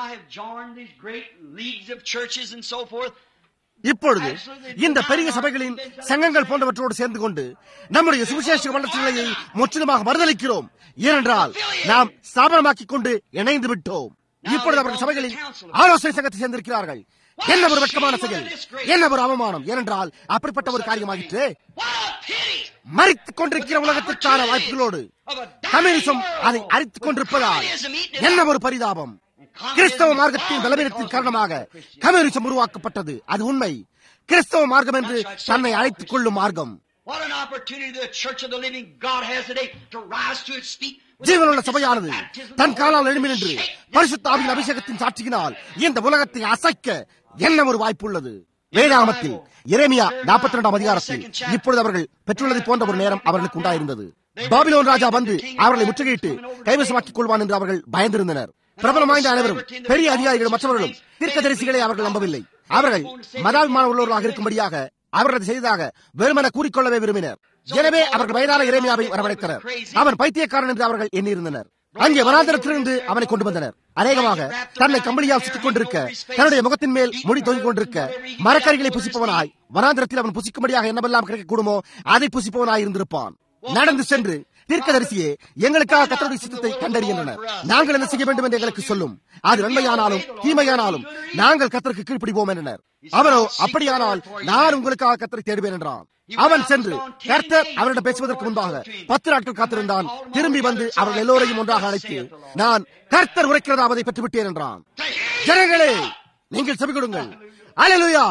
இப்பொழுது இந்த பெரிய சபைகளின் சங்கங்கள் போன்றவற்றோடு சேர்ந்து கொண்டு நம்முடைய சுவிசேஷ வளர்ச்சி நிலையை முற்றிலுமாக மறுதளிக்கிறோம் ஏனென்றால் நாம் ஸ்தாபனமாக்கிக் கொண்டு இணைந்து விட்டோம் இப்பொழுது அவர்கள் சபைகளில் ஆலோசனை சங்கத்தை சேர்ந்திருக்கிறார்கள் என்ன ஒரு வெட்கமான செயல் என்ன ஒரு அவமானம் ஏனென்றால் அப்படிப்பட்ட ஒரு காரியமாகிட்டு மறித்துக் கொண்டிருக்கிற உலகத்திற்கான வாய்ப்புகளோடு கம்யூனிசம் அதை அரித்துக் கொண்டிருப்பதால் என்ன ஒரு பரிதாபம் கிறிஸ்தவ மார்க்கத்தின் பலவீனத்தின் காரணமாக கம்யூனிசம் உருவாக்கப்பட்டது அது உண்மை கிறிஸ்தவ மார்க்கம் என்று தன்னை அழைத்துக் கொள்ளும் மார்க்கம் What an opportunity the Church of the Living God has today to rise to its feet. ஜீவனுள்ள சபையானது தன் காலால் எழுமி நின்று பரிசுத்தாவின் அபிஷேகத்தின் சாட்சியினால் இந்த உலகத்தை அசைக்க என்ன ஒரு வாய்ப்பு உள்ளது வேதாகமத்தில் எரேமியா நாற்பத்தி இரண்டாம் அதிகாரத்தில் இப்பொழுது அவர்கள் பெற்றுள்ளதை போன்ற ஒரு நேரம் அவர்களுக்கு உண்டாயிருந்தது பாபிலோன் ராஜா வந்து அவர்களை முற்றுகையிட்டு கைவசமாக்கிக் கொள்வான் என்று அவர்கள் பயந்திருந்தனர் பிரபலம் வாய்ந்த அனைவரும் பெரிய அதிகாரிகள் மற்றவர்களும் தீர்க்கதரிசிகளை அவர்கள் நம்பவில்லை அவர்கள் மதாபிமான உள்ளவர்களாக இருக்கும்படியாக அவர்கள் செய்ததாக வெறுமன கூறிக்கொள்ளவே விரும்பினர் எனவே அவர்கள் வயதான இறைமையாவை வரவழைத்தனர் அவன் பைத்தியக்காரன் என்று அவர்கள் எண்ணியிருந்தனர் அங்கே வனாந்தரத்திலிருந்து அவனை கொண்டு வந்தனர் அநேகமாக தன்னை கம்பளியால் சுற்றிக் கொண்டிருக்க தன்னுடைய முகத்தின் மேல் முடி தொங்கிக் கொண்டிருக்க மரக்கறிகளை புசிப்பவனாய் வனாந்திரத்தில் அவன் புசிக்கும்படியாக என்னவெல்லாம் கிடைக்கக்கூடுமோ அதை புசிப்பவனாய் இருந்திருப்பான் நடந்து சென்று தீர்க்கதரிசியே எங்களுக்காக கத்தருடைய சித்தத்தை கண்டறிகின்றனர் நாங்கள் என்ன செய்ய வேண்டும் என்று எங்களுக்கு சொல்லும் அது நன்மையானாலும் தீமையானாலும் நாங்கள் கத்தருக்கு கீழ்ப்பிடிப்போம் என்றனர் அவனோ அப்படியானால் நான் உங்களுக்காக கத்தரை தேடுவேன் என்றான் அவன் சென்று கர்த்தர் அவரிடம் பேசுவதற்கு முன்பாக பத்து நாட்கள் காத்திருந்தான் திரும்பி வந்து அவர்கள் எல்லோரையும் ஒன்றாக அழைத்து நான் கர்த்தர் உரைக்கிறதாவது பெற்றுவிட்டேன் என்றான் ஜனங்களே நீங்கள் செவி கொடுங்கள் அலையலுயா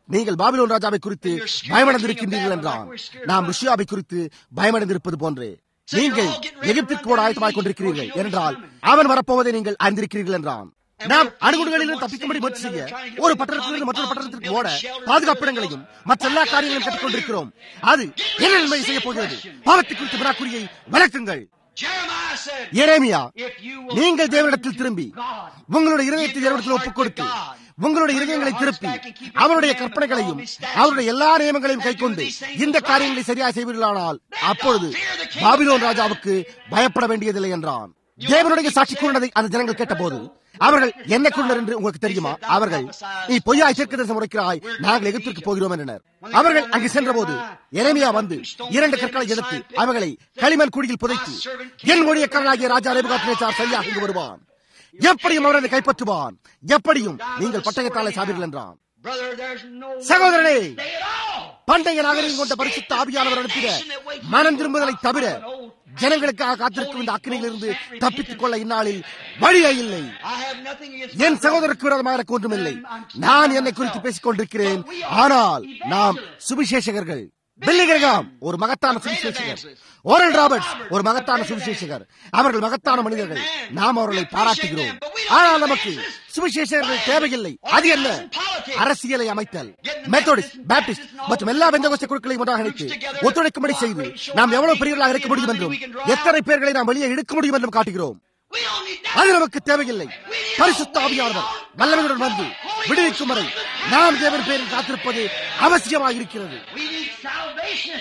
நீங்கள் பாபிலோன் ராஜாவை குறித்து பயமடைந்திருக்கின்றீர்கள் என்றான் நாம் ருஷியாவை குறித்து பயமடைந்திருப்பது போன்றே நீங்கள் எகிப்திற்கு ஓட ஆயத்தமாய் கொண்டிருக்கிறீர்கள் என்றால் அவன் வரப்போவதை நீங்கள் அறிந்திருக்கிறீர்கள் என்றான் நாம் அணுகுண்டுகளிலிருந்து தப்பிக்கும்படி முயற்சி செய்ய ஒரு பட்டணத்திலிருந்து மற்றொரு பட்டணத்திற்கு ஓட பாதுகாப்பிடங்களையும் மற்ற எல்லா காரியங்களையும் கற்றுக் கொண்டிருக்கிறோம் அது என்ன நன்மை செய்ய போகிறது பாவத்தை குறித்த வினாக்குறியை விளக்குங்கள் Jeremiah said, Jeremiah if you will நீங்கள் தேவனிடத்தில் திரும்பி God, உங்களுடைய இருதயத்தை தேவனிடத்தில் ஒப்புக் கொடுத்து உங்களுடைய இருதயங்களை திருப்பி அவருடைய கற்பனைகளையும் அவருடைய எல்லா நியமங்களையும் கைக்கொண்டு இந்த காரியங்களை சரியாக செய்வீர்களானால் அப்பொழுது பாபிலோன் ராஜாவுக்கு பயப்பட வேண்டியதில்லை என்றான் தேவனுடைய சாட்சி கூறினதை அந்த ஜனங்கள் கேட்டபோது அவர்கள் என்ன கூறினர் என்று உங்களுக்கு தெரியுமா அவர்கள் நீ பொய்யாய் தீர்க்கதரிசனம் உரைக்கிறாய் நாங்கள் எகிப்திற்கு போகிறோம் என்றனர் அவர்கள் அங்கு சென்றபோது எரேமியா வந்து இரண்டு கற்களை எடுத்து அவைகளை களிமண் குடியில் புதைத்து என் ஊழியக்காரனாகிய ராஜா ரேபுகாத்தினேச்சார் சரியாக இங்கு வருவான் எப்படியும் அவரை கைப்பற்றுவான் எப்படியும் நீங்கள் பட்டயத்தாலே சாவீர்கள் என்றான் brother, there's no சகோதரனே way at all. பண்டைய நாகரிகம் கொண்ட பரிசுத்த ஆவியானவர் அனுப்பிட மனம் திரும்புதலை தவிர ஜனங்களுக்காக காத்திருக்கும் இந்த அக்கினியிலிருந்து தப்பித்துக் கொள்ள இந்நாளில் வழியே இல்லை I have nothing against என் சகோதரருக்கு விரோதமாக எனக்கு ஒன்றுமில்லை நான் என்னை குறித்து பேசிக் கொண்டிருக்கிறேன் ஆனால் நாம் சுவிசேஷகர்கள் பில்லிகிரகாம் ஒரு மகத்தான சுவிசேஷகர் ஓரல் ராபர்ட்ஸ் ஒரு மகத்தான சுவிசேஷகர் அவர்கள் மகத்தான மனிதர்கள் நாம் அவர்களை பாராட்டுகிறோம் ஆனால் நமக்கு சுவிசேஷகர்கள் தேவையில்லை அது என்ன அரசியலை அமைத்தல் மெத்தோடிஸ்ட் பேப்டிஸ்ட் மற்றும் எல்லா பெந்தகோஸ்த குழுக்களையும் ஒன்றாக இணைத்து ஒத்துழைக்கும்படி செய்து நாம் எவ்வளவு பெரியவர்களாக இருக்க முடியும் என்றும் எத்தனை பேர்களை நாம் வெளியே இழுக்க முடியும் என்றும் காட்டுகிறோம் We don't need that. அது நமக்கு தேவையில்லை பரிசுத்த ஆவியானவர் வல்லமையுடன் வந்து விடுவிக்கும் வரை நாம் தேவன் பேரில் காத்திருப்பது அவசியமாக இருக்கிறது We need salvation.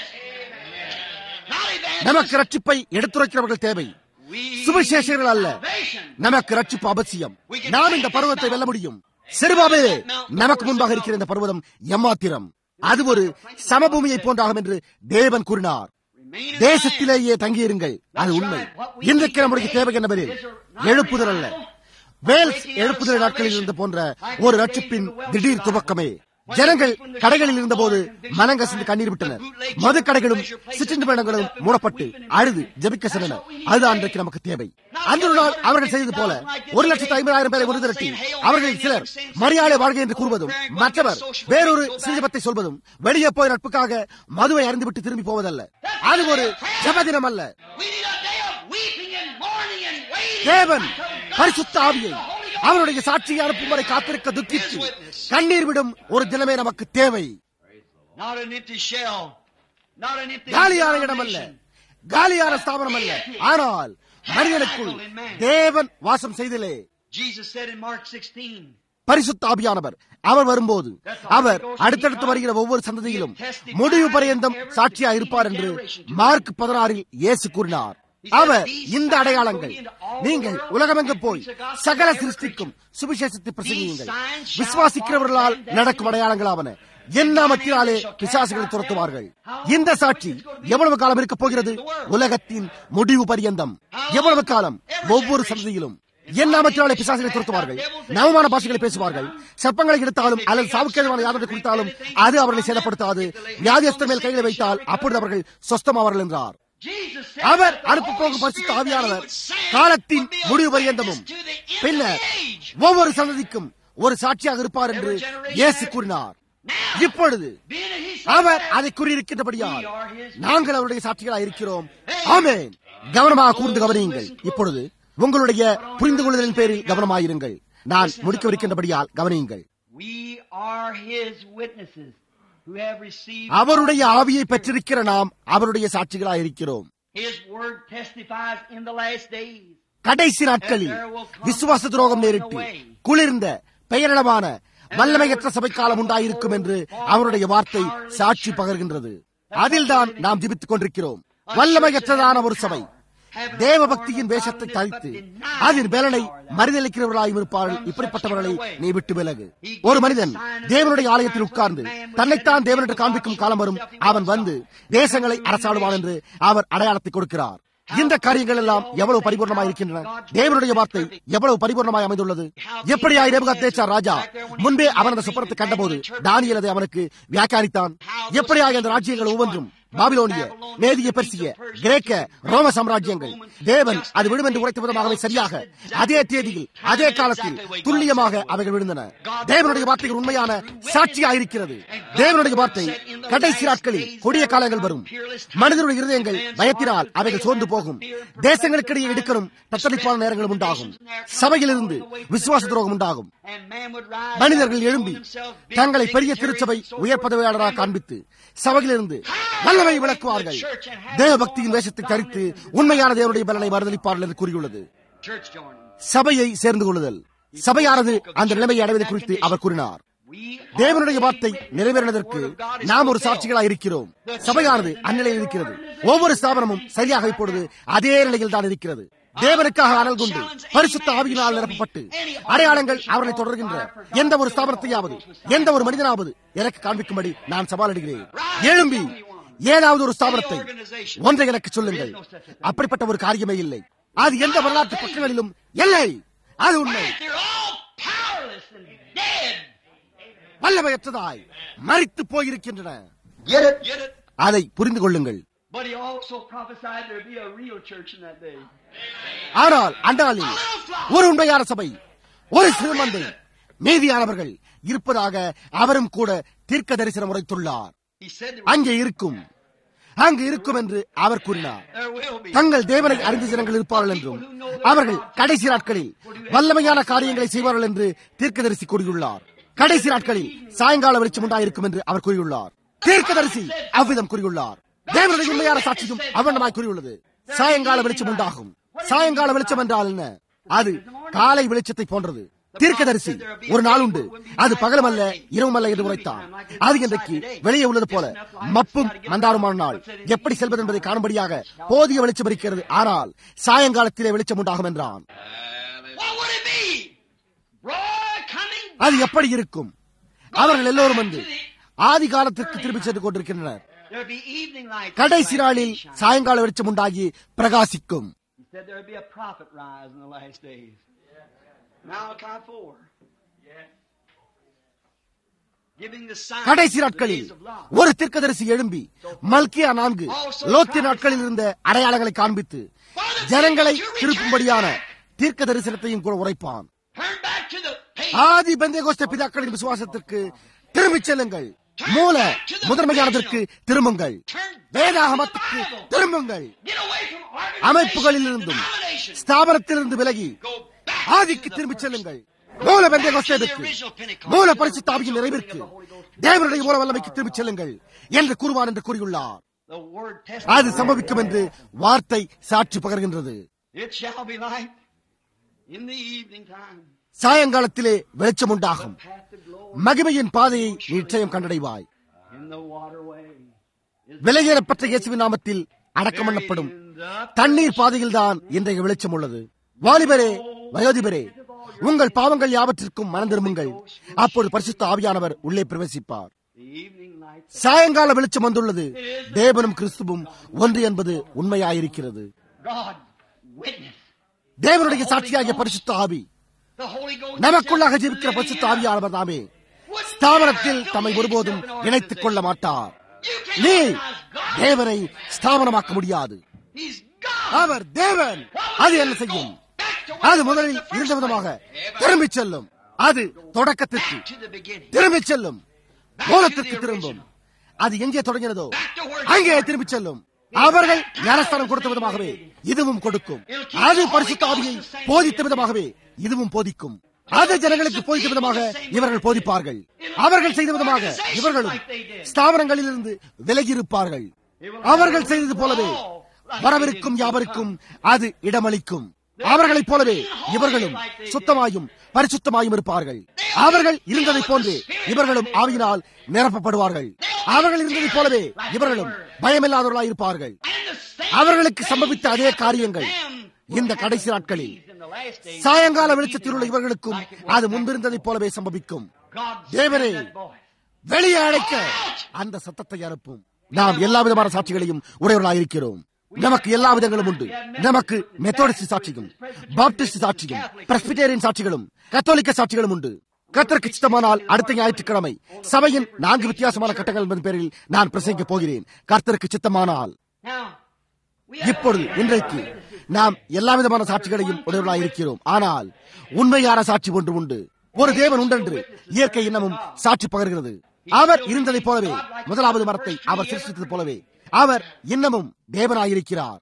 Not evangelists. நமக்கு ரட்சிப்பை எடுத்துரைக்கிறவர்கள் தேவை We சுவிசேஷர்கள் அல்ல salvation. நமக்கு ரட்சிப்பு அவசியம் நாம் இந்த பருவத்தை வெல்ல முடியும் சிறுபாபே நமக்கு முன்பாக இருக்கிற இந்த பர்வதம் எம்மாத்திரம் அது ஒரு சமபூமியை போன்றாகும் என்று தேவன் கூறினார் Remain in தேசத்திலேயே தங்கியிருங்கள் அது உண்மை இன்றைக்கு நம்முடைய தேவை என்னவெனில் எழுப்புதல் அல்ல வேல்ஸ் எழுப்புதல் நாட்களில் இருந்த போன்ற ஒரு ரட்சிப்பின் திடீர் துவக்கமே ஜனங்கள் கடைகளில் இருந்தபோது மனங்கசிந்து கண்ணீர் விட்டனர் மது கடைகளும் சிற்றின்ப இடங்களும் மூடப்பட்டு அழுது ஜபிக்க சென்றனர் அதுதான் அன்றைக்கு நமக்கு தேவை அந்த ஒரு நாள் அவர்கள் செய்தது போல ஒரு லட்சத்து ஐம்பதாயிரம் பேரை ஒரு திரட்டி அவர்களில் சிலர் மரியாதை வாழ்க்கை என்று கூறுவதும் மற்றவர் வேறொரு சீஜபத்தை சொல்வதும் வெளியே போய் நட்புக்காக மதுவை அறிந்துவிட்டு திரும்பி போவதல்ல அது ஒரு ஜபதினம் அல்ல We need a day of weeping and mourning and waiting. தேவன் பரிசுத்த ஆவியை அவருடைய சாட்சியை அனுப்பும் வரை காத்திருக்க துக்கித்து கண்ணீர் விடும் ஒரு தினமே நமக்கு தேவை Not an empty shell. Not an empty காலியான இடம் அல்ல denomination. காலியான ஸ்தாபனம் அல்ல ஆனால் மனிதனுக்குள் தேவன் வாசம் செய்தலே Jesus said in Mark 16, பரிசுத்த ஆவியானவர் அவர் வரும்போது அவர் அடுத்தடுத்து வருகிற ஒவ்வொரு சந்ததியிலும் முடிவு பரியந்தம் சாட்சியா இருப்பார் என்று மார்க் பதினாறில் இயேசு கூறினார் அவர் இந்த அடையாளங்கள் நீங்கள் உலகமெங்கு போய் சகல சிருஷ்டிக்கும் சுவிசேஷத்தை பிரசங்கியுங்கள் விசுவாசிக்கிறவர்களால் நடக்கும் அடையாளங்களாவன என் நாமத்தினாலே பிசாசுகளை துரத்துவார்கள் இந்த சாட்சி எவ்வளவு காலம் இருக்க போகிறது உலகத்தின் முடிவு பரியந்தம் எவ்வளவு காலம் ஒவ்வொரு சந்ததியிலும் என் நாமத்தினாலே பிசாசுகளை துரத்துவார்கள் நவமான பாஷைகளை பேசுவார்கள் சர்ப்பங்களை எடுத்தாலும் அல்லது சாவுக்கேதமான யாதனை குறித்தாலும் அது அவர்களை சேதப்படுத்தாது வியாதியஸ்தர் மேல் கைகளை வைத்தால் அப்பொழுது அவர்கள் சொஸ்தமாவார்கள் என்றார் Jesus said our that the அனுப்ப போகும் Holy பரிசுத்த Spirit ஆவியானவர் that he would send காலத்தின் would be a முடிவு பரியந்தமும் witness to the end of பின்னர் the age. ஒவ்வொரு சந்ததிக்கும் ஒரு சாட்சியாக இருப்பார் என்று இயேசு கூறினார் இப்பொழுது Being that he said our that, அதை கூறியிருக்கின்றபடியால் நாங்கள் அவருடைய சாட்சிகளாக இருக்கிறோம் ஆமென் கவனமாக கூர்ந்து கவனியுங்கள் இப்பொழுது உங்களுடைய புரிந்து கொள்ளுதலின் பேரில் கவனமாயிருங்கள் நான் முடிக்கவிருக்கின்றபடியால் கவனியுங்கள் we are his witnesses who have received அவருடைய ஆவியை பெற்றிருக்கிற நாம் அவருடைய சாட்சிகளாக இருக்கிறோம் his word testifies in the last days. கடைசி நாட்களில் விசுவாச துரோகம் நேரிட்டு குளிர்ந்த பெயரிடமான வல்லமையற்ற சபை காலம் உண்டாயிருக்கும் என்று அவருடைய வார்த்தை சாட்சி பகர்கின்றது அதில்தான் நாம் ஜிபித்துக் கொண்டிருக்கிறோம் வல்லமையற்றதான ஒரு சபை தேவ பக்தியின் வேஷத்தை தரித்து அதன் பலனை மறுதளிக்கிறவர்களாயும் இருப்பார்கள் இப்படிப்பட்டவர்களை நீ விட்டு விலகு ஒரு மனிதன் தேவனுடைய ஆலயத்தில் உட்கார்ந்து தன்னைத்தான் தேவன் என்று காண்பிக்கும் காலம் வரும் அவன் வந்து தேசங்களை அரசாடுவான் என்று அவர் அடையாளத்தை கொடுக்கிறார் இந்த காரியங்கள் எல்லாம் எவ்வளவு பரிபூர்ணமாக இருக்கின்றன தேவனுடைய வார்த்தை எவ்வளவு பரிபூர்ணமாய் அமைந்துள்ளது எப்படியாய் நேபுகாத்நேச்சார் ராஜா முன்பே அவன் அந்த சுப்பரத்தை கண்டபோது தானியல் அதை அவனுக்கு வியாக்கியானித்தான் எப்படியாய் அந்த ராஜ்யங்கள் ஒவ்வொன்றும் பாபிலோனிய மேதிய பெர்சிய கிரேக்க ரோம சாம்ராஜ்யங்கள் தேவன் அது விடும் என்று உரைத்த விதமாகவே சரியாக அதே தேதியில் அதே காலத்தில் துல்லியமாக அவைகள் விழுந்தன தேவனுடைய வார்த்தைகள் உண்மையான சாட்சியாயிருக்கிறது தேவனுடைய வார்த்தை கடைசி நாட்களில் கொடிய காலங்கள் வரும் மனிதனுடைய இருதயங்கள் பயத்தினால் அவைகள் சோர்ந்து போகும் தேசங்களுக்கிடையே எடுக்கணும் தத்தளிப்பான நேரங்களும் உண்டாகும் சபையிலிருந்து விசுவாச துரோகம் உண்டாகும் மனிதர்கள் எழும்பி தங்களை பெரிய திருச்சபை உயர் பதவியாளராக காண்பித்து சபையிலிருந்து நல்லவை விளக்குவார்கள் தேவ பக்தியின் வேஷத்தை தரித்து உண்மையான தேவனுடைய பலனை மறுதளிப்பார்கள் என்று கூறியுள்ளது சபையை சேர்ந்து கொள்ளுதல் சபையானது அந்த நிலைமையை அடைவது குறித்து அவர் கூறினார் தேவனுடைய வார்த்தை நிறைவேறினதற்கு நாம் ஒரு சாட்சிகளாக இருக்கிறோம் சபையானது அந்நிலையில் இருக்கிறது ஒவ்வொரு ஸ்தாபனமும் சரியாக இப்பொழுது அதே நிலையில் தான் இருக்கிறது தேவனுக்காக அனல் கொண்டு பரிசுத்த ஆவியினால் நிரப்பப்பட்டு அடையாளங்கள் அவர்களை தொடர்கின்ற எந்த ஒரு ஸ்தாபனத்தையாவது எந்த ஒரு மனிதனாவது எனக்கு காண்பிக்கும்படி நான் சவாலிடுகிறேன் எழும்பி ஏதாவது ஒரு ஸ்தாபனத்தை ஒன்றை எனக்கு சொல்லுங்கள் அப்படிப்பட்ட ஒரு காரியமே இல்லை அது எந்த வரலாற்று பக்கங்களிலும் இல்லை அது உண்மை வல்லமையற்றதாய் மறித்து போயிருக்கின்றன அதை புரிந்து கொள்ளுங்கள் But he also prophesied there'd be a real church in that day. ஆனால் அண்டாலில் ஒரு உண்மையான சபை ஒரு சிறுமந்தை மீதியானவர்கள் இருப்பதாக அவரும் கூட தீர்க்க தரிசனம் உரைத்துள்ளார் He said அங்கே இருக்கும் அங்கு இருக்கும் என்று அவர் கூறினார் there will be. தங்கள் தேவனை அறிந்த ஜனங்கள் இருப்பார்கள் என்றும் அவர்கள் கடைசி நாட்களில் வல்லமையான காரியங்களை செய்வார்கள் என்று தீர்க்கதரிசி கூறியுள்ளார் கடைசி நாட்களில் சாயங்கால வெளிச்சம் உண்டாயிருக்கும் என்று அவர் கூறியுள்ளார் தீர்க்கதரிசி அவ்விதம் கூறியுள்ளார் தேவனுடைய உண்மையான சாட்சியும் அவண்ணமாய் கூறியுள்ளது சாயங்கால வெளிச்சம் உண்டாகும் சாயங்கால வெளிச்சம் என்றால் என்ன அது காலை வெளிச்சத்தை போன்றது தீர்க்கதரிசி ஒரு நாள் உண்டு அது பகலும் அல்ல இரவும் அல்ல என்று உரைத்தான் அது இன்றைக்கு வெளியே உள்ளது போல மப்பும் மந்தாருமான நாள் எப்படி செல்வது என்பதை காணும்படியாக போதிய வெளிச்சம் இருக்கிறது ஆனால் சாயங்காலத்திலே வெளிச்சம் உண்டாகும் என்றான் What would it be? Broad coming. அது எப்படி இருக்கும் அவர்கள் எல்லோரும் வந்து ஆதி காலத்திற்கு திரும்பி சென்று கொண்டிருக்கின்றனர் There'd be evening light. கடைசி நாளில் சாயங்கால வெளிச்சம் உண்டாகி பிரகாசிக்கும் He said there'd be a prophet rise in the last days. Malachi 4. Giving the sign கடைசி of the நாட்களில் days of Lot. ஒரு தீர்க்கதரிசி எழும்பி மல்கியா நான்கு லோத்தி நாட்களில் இருந்த அடையாளங்களை காண்பித்து ஜனங்களை திருப்பும்படியான தீர்க்க தரிசனத்தையும் கூட உரைப்பான் Turn back to the page. ஆதி பெந்தேகோஸ்த பிதாக்களின் விசுவாசத்திற்கு திரும்பிச் செல்லுங்கள் மூல முதன்மையானதற்கு திரும்புங்கள் வேதாகமத்துக்கு திரும்புங்கள் Get away from அமைப்புகளில் organizations and இருந்தும் denominations. ஸ்தாபனத்திலிருந்து விலகி Go back ஆதிக்கு to the திரும்பிச் செல்லுங்கள் Go மூல back to the பெந்தேகோஸ்தேவுக்கு original Pentecost. மூல பரிசுத்தாவியின் நிறைவிற்கு தேவனுடைய மூல வல்லமைக்கு திரும்பிச் செல்லுங்கள் என்று கூறுவான் என்று கூறியுள்ளார் The word அது testifies. சம்பவிக்கும் என்று வார்த்தை சாட்சி பகர்கின்றது It shall be light in the evening time. சாயங்காலத்திலே வெளிச்சம் உண்டாகும் Path to glory மகிமையின் பாதையை நிச்சயம் கண்டடைவாய் in the waterway. is விலையேறப்பட்ட இயேசுவின் நாமத்தில் அடக்கம் பண்ணப்படும் in the தண்ணீர் பாதையில் தான் இன்றைய வெளிச்சம் உள்ளது வாலிபரே வயோதிபரே உங்கள் பாவங்கள் யாவற்றிற்கும் மனம் திரும்புங்கள் அப்பொழுது பரிசுத்த ஆவியானவர் உள்ளே பிரவேசிப்பார் the evening light. சாயங்கால வெளிச்சம் வந்துள்ளது தேவனும் கிறிஸ்துவும் ஒன்று என்பது உண்மையாயிருக்கிறது God witness. தேவனுடைய சாட்சியாகிய பரிசுத்த ஆவி The Holy Ghost. நமக்குள்ளாக ஜீவிக்கிற பரிசுத்த ஆவியானவர் தாமே ஸ்தாபனத்தில் தம்மை ஒருபோதும் இணைத்துக் கொள்ள மாட்டார் You can't நீ organize God. தேவனை ஸ்தாபனமாக்க முடியாது He's God. அவர் தேவன் அது என்ன செய்யும் அது முதலில் இருந்த விதமாக திரும்பிச் செல்லும் அது தொடக்கத்திற்கு to the beginning. திரும்பிச் செல்லும் மூலத்திற்கு திரும்பும் அது எங்கே தொடங்கினதோ அங்கே திரும்பிச் செல்லும் அவர்கள் ஞானஸ்தானம் கொடுத்த விதமாகவே இதுவும் கொடுக்கும் அது பரிசுத்த ஆவியை போதித்த விதமாகவே இதுவும் போதிக்கும் அது ஜனங்களுக்கு போதித்த விதமாக இவர்கள் போதிப்பார்கள் அவர்கள் செய்த விதமாக இவர்களும் ஸ்தாபனங்களிலிருந்து விலகி இருப்பார்கள் அவர்கள் செய்தது போலவே வரவிருக்கும் யாவருக்கும் அது இடமளிக்கும் அவர்களைப் போலவே இவர்களும் சுத்தமாயும் பரிசுத்தமாயும் இருப்பார்கள் அவர்கள் இருந்ததைப் போன்று இவர்களும் ஆவியினால் நிரப்பப்படுவார்கள் அவர்கள் இருந்ததைப் போலவே இவர்களும் பயமில்லாதவர்களாய் இருப்பார்கள் And the same அவர்களுக்கு சம்பவித்த அதே காரியங்கள் இந்த கடைசி நாட்களில் in the last days. சாயங்கால வெளிச்சத்தில் உள்ள இவர்களுக்கும் அது முன்பிருந்ததைப் போலவே சம்பவிக்கும் God தேவனே sent that voice. வெளியே அழைக்க அந்த சத்தத்தை அனுப்பும் நாம் எல்லா விதமான சாட்சிகளையும் உடையவர்களாயிருக்கிறோம் நமக்கு எல்லா விதங்களும் உண்டு நமக்கு மெத்தோடிஸ்ட் சாட்சியும் பாப்டிஸ்ட் சாட்சியும் பிரஸ்பிட்டேரியன் சாட்சிகளும் கத்தோலிக்க சாட்சிகளும் உண்டு கத்தருக்கு சித்தமானால் அடுத்த ஞாயிற்றுக்கிழமை சபையின் நான்கு வித்தியாசமான கட்டங்கள் என்பதன் பேரில் நான் பிரசங்கிக்க போகிறேன் கர்த்தருக்கு சித்தமானால் இப்பொழுது இன்றைக்கு நாம் எல்லா விதமான சாட்சிகளையும் உடையவர்களாக இருக்கிறோம் ஆனால் உண்மையான சாட்சி ஒன்று உண்டு ஒரு தேவன் உண்டென்று இயற்கை இன்னமும் சாட்சி பகர்கிறது அவர் இருந்ததைப் போலவே முதலாவது மரத்தை அவர் சிருஷ்டித்தது போலவே அவர் இன்னமும் தேவனாயிருக்கிறார்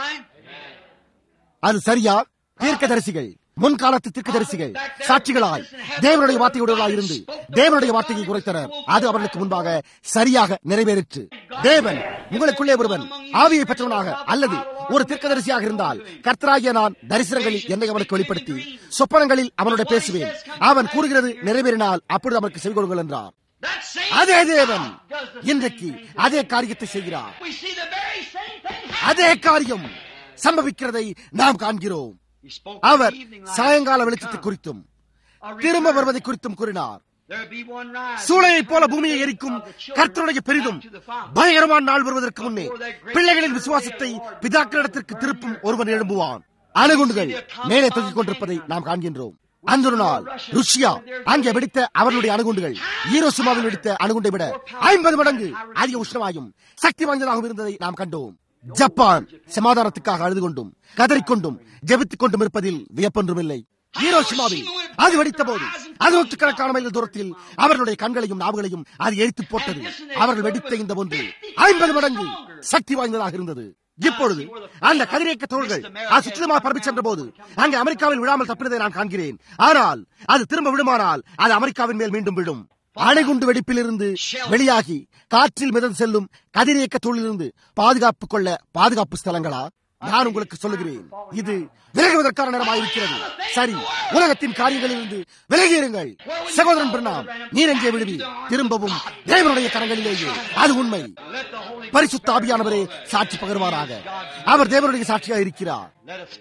அது சரியா தீர்க்கதரிசிகள் முன்காலத்து தீர்க்கதரிசிகள் சாட்சிகளாய் தேவனுடைய வார்த்தையுடையவர்களாய் இருந்து தேவனுடைய வார்த்தையை குறைத்தனர் அது அவர்களுக்கு முன்பாக சரியாக நிறைவேறிற்று தேவன் உங்களுக்குள்ளே ஒருவன் ஆவியை பெற்றவனாக அல்லது ஒரு தீர்க்கதரிசியாக இருந்தால் கர்த்தராகிய நான் தரிசனங்களில் என்னை அவனுக்கு வெளிப்படுத்தி சொப்பனங்களில் அவனுடைய பேசுவேன் அவன் கூறுகிறது நிறைவேறினால் அப்பொழுது அவனுக்கு செவி கொடுங்கள் என்றார் அதே தேவன் இன்றைக்கு அதே காரியத்தை செய்கிறார் அதே காரியம் சம்பவிக்கிறதை நாம் காண்கிறோம் அவர் சாயங்கால வெளிச்சத்தை குறித்தும் திரும்ப வருவதை குறித்தும் கூறினார் சூளையை போல பூமியை எரிக்கும் கர்த்தருடைய பெரிதும் பயங்கரமான நாள் வருவதற்கு முன்னே பிள்ளைகளின் விசுவாசத்தை பிதாக்களிடத்திற்கு திருப்பும் ஒருவன் எழும்புவான் அணுகுண்டுகள் மேலே தொங்கிக் கொண்டிருப்பதை நாம் காண்கின்றோம் அந்த ஒரு நாள் ருஷ்யா அங்கே வெடித்த அவர்களுடைய அணுகுண்டுகள் ஈரோசுமாவில் வெடித்த அணுகுண்டை விட ஐம்பது மடங்கு அதிக உஷ்ணமாயும் சக்தி வாய்ந்ததாகவும் இருந்ததை நாம் கண்டோம் ஜப்பான் சமாதானத்துக்காக அழுது கொண்டும் கதறிக்கொண்டும் ஜெபித்துக் கொண்டும் இருப்பதில் வியப்பொன்றும் இல்லை ஹீரோஷிமாவில் அது வெடித்த போது அது நூற்றுக்கணக்கான மைல் தூரத்தில் அவர்களுடைய கண்களையும் நாவுகளையும் அது எரித்து போட்டது அவர்கள் வெடித்த இந்த ஒன்று ஐம்பது மடங்கு சக்தி வாய்ந்ததாக இருந்தது இப்பொழுது அந்த கதிரியக்க தோள்கள் அது சுற்றிலுமாக பரப்பி சென்ற போது அங்கே அமெரிக்காவில் விழாமல் தப்பினதை நான் காண்கிறேன் ஆனால் அது திரும்ப விடுமானால் அது அமெரிக்காவின் மேல் மீண்டும் விழும் அணைகுண்டு வெடிப்பிலிருந்து வெளியாகி காற்றில் மிதந்து செல்லும் கதிரியக்க தூளிலிருந்து பாதுகாப்பு கொள்ள பாதுகாப்பு ஸ்தலங்களா நான் உங்களுக்கு சொல்லுகிறேன் இது விலகுவதற்கான நேரமாயிருக்கிறது சரி உலகத்தின் காரியங்களிலிருந்து விலகியிருங்கள் சகோதரன் பிரணாம் நீர் எங்கே விடுவி திரும்பவும் தேவனுடைய கரங்களிலேயே அது உண்மை பரிசுத்த ஆவியானவரே சாட்சி பகர்வாராக அவர் தேவனுடைய சாட்சியாக இருக்கிறார்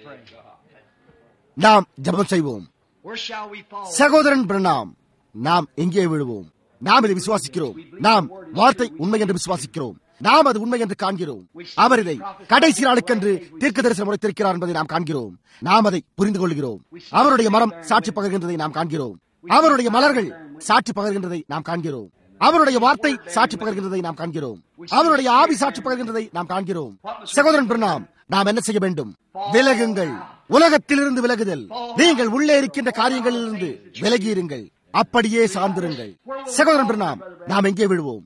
நாம் ஜபம் செய்வோம் சகோதரன் பிரணாம் நாம் எங்கே விழுவோம் நாம் இதை விசுவாசிக்கிறோம் நாம் வார்த்தை உண்மை என்று விசுவாசிக்கிறோம் நாம் அது உண்மை என்று காண்கிறோம் அவர் இதை கடைசி நாளுக்கென்று தீர்க்க தரிசனம் உரைத்திருக்கிறார் என்பதை நாம் காண்கிறோம் நாம் அதை புரிந்து கொள்கிறோம் அவருடைய மரம் சாட்சி பகர்கின்றதை நாம் காண்கிறோம் அவருடைய மலர்கள் சாட்சி பகர்கின்றதை நாம் காண்கிறோம் அவருடைய வார்த்தை சாட்சி பகர்கின்றதை நாம் காண்கிறோம் அவருடைய ஆவி சாட்சி பகர்கின்றதை நாம் காண்கிறோம் சகோதரன் பிரணாம் நாம் என்ன செய்ய வேண்டும் விலகுங்கள் உலகத்திலிருந்து விலகுதல் நீங்கள் உள்ளே இருக்கின்ற காரியங்களிலிருந்து விலகியிருங்கள் அப்படியே சார்ந்திருங்கள் சகோதரன் பிரணாம் நாம் எங்கே விழுவோம்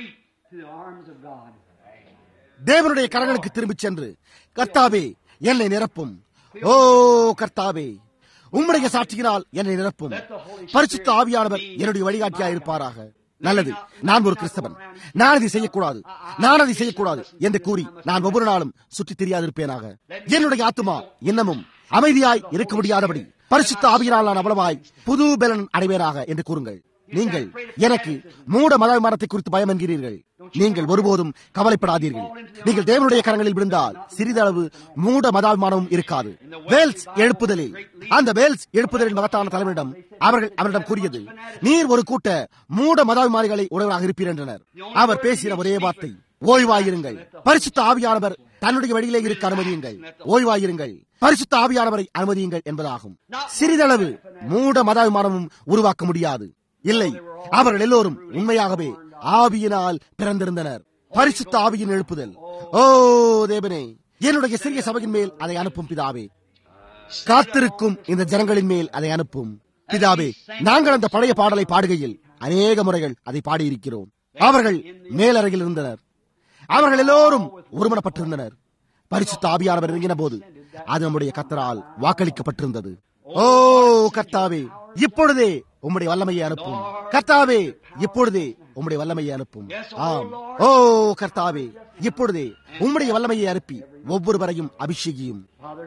தேவனுடைய கரங்களுக்கு திரும்பிச் சென்று கர்த்தாவே என்னை நிரப்பும் ஓ கர்த்தாவே உம்முடைய சாட்சியினால் என்னை நிரப்பும் பரிசுத்த ஆவியானவர் என்னுடைய வழிகாட்டியாக இருப்பாராக நல்லது நான் ஒரு கிறிஸ்தவன் நான் அதை செய்யக்கூடாது நான் அதை செய்யக்கூடாது என்று கூறி நான் ஒவ்வொரு நாளும் சுற்றி தெரியாதிருப்பேனாக என்னுடைய ஆத்துமா இன்னமும் அமைதியாய் இருக்க முடியாதபடி பரிசுத்த ஆவியினால் நான் அவ்வளவாய் புது பலன் அடைவேனாக என்று கூறுங்கள் நீங்கள் எனக்கு மூட மதவிமானத்தை குறித்து பயம் என்கிறீர்கள் நீங்கள் ஒருபோதும் கவலைப்படாதீர்கள் நீங்கள் தேவனுடைய கரங்களில் விழுந்தால் சிறிதளவு மூட மதாபிமானமும் இருக்காது வேல்ஸ் எழுப்புதலில் அந்த வேல்ஸ் எழுப்புதலின் மகத்தான தலைவரிடம் அவர்கள் அவரிடம் கூறியது நீர் ஒரு கூட்ட மூட மதாபிமானிகளை உடையவராக இருப்பீர் என்றனர் அவர் பேசின ஒரே வார்த்தை ஓய்வாயிருங்கள் பரிசுத்த ஆவியானவர் தன்னுடைய வழியிலே இருக்க அனுமதியுங்கள் ஓய்வாயிருங்கள் பரிசுத்த ஆவியானவரை அனுமதியுங்கள் என்பதாகும் சிறிதளவு மூட மதாபிமானமும் உருவாக்க முடியாது இல்லை அவர்கள் எல்லோரும் உண்மையாகவே ஆவியினால் பிறந்திருந்தனர் பரிசுத்த ஆவியின் எழுப்புதல் ஓ தேவனே என்னுடைய சிறிய சபையின் மேல் அதை அனுப்பும் பிதாவே காத்திருக்கும் இந்த ஜனங்களின் மேல் அதை அனுப்பும் பிதாவே நாங்கள் அந்த பழைய பாடலை பாடுகையில் அநேக முறைகள் அதை பாடியிருக்கிறோம் அவர்கள் மேலறையில் இருந்தனர் அவர்கள் எல்லோரும் ஒருமனப்பட்டிருந்தனர் பரிசுத்த ஆவியானவர் இறங்கின போது அது நம்முடைய கத்தரால் வாக்களிக்கப்பட்டிருந்தது ஓ கர்த்தாவே இப்பொழுதே உம்முடைய வல்லமையை அனுப்பும் கர்த்தாவே இப்பொழுதே உம்முடைய வல்லமையை அனுப்பும் ஆம் ஓ கர்த்தாவே இப்பொழுதே உம்முடைய வல்லமையை அனுப்பி ஒவ்வொருவரையும் அபிஷேகியும்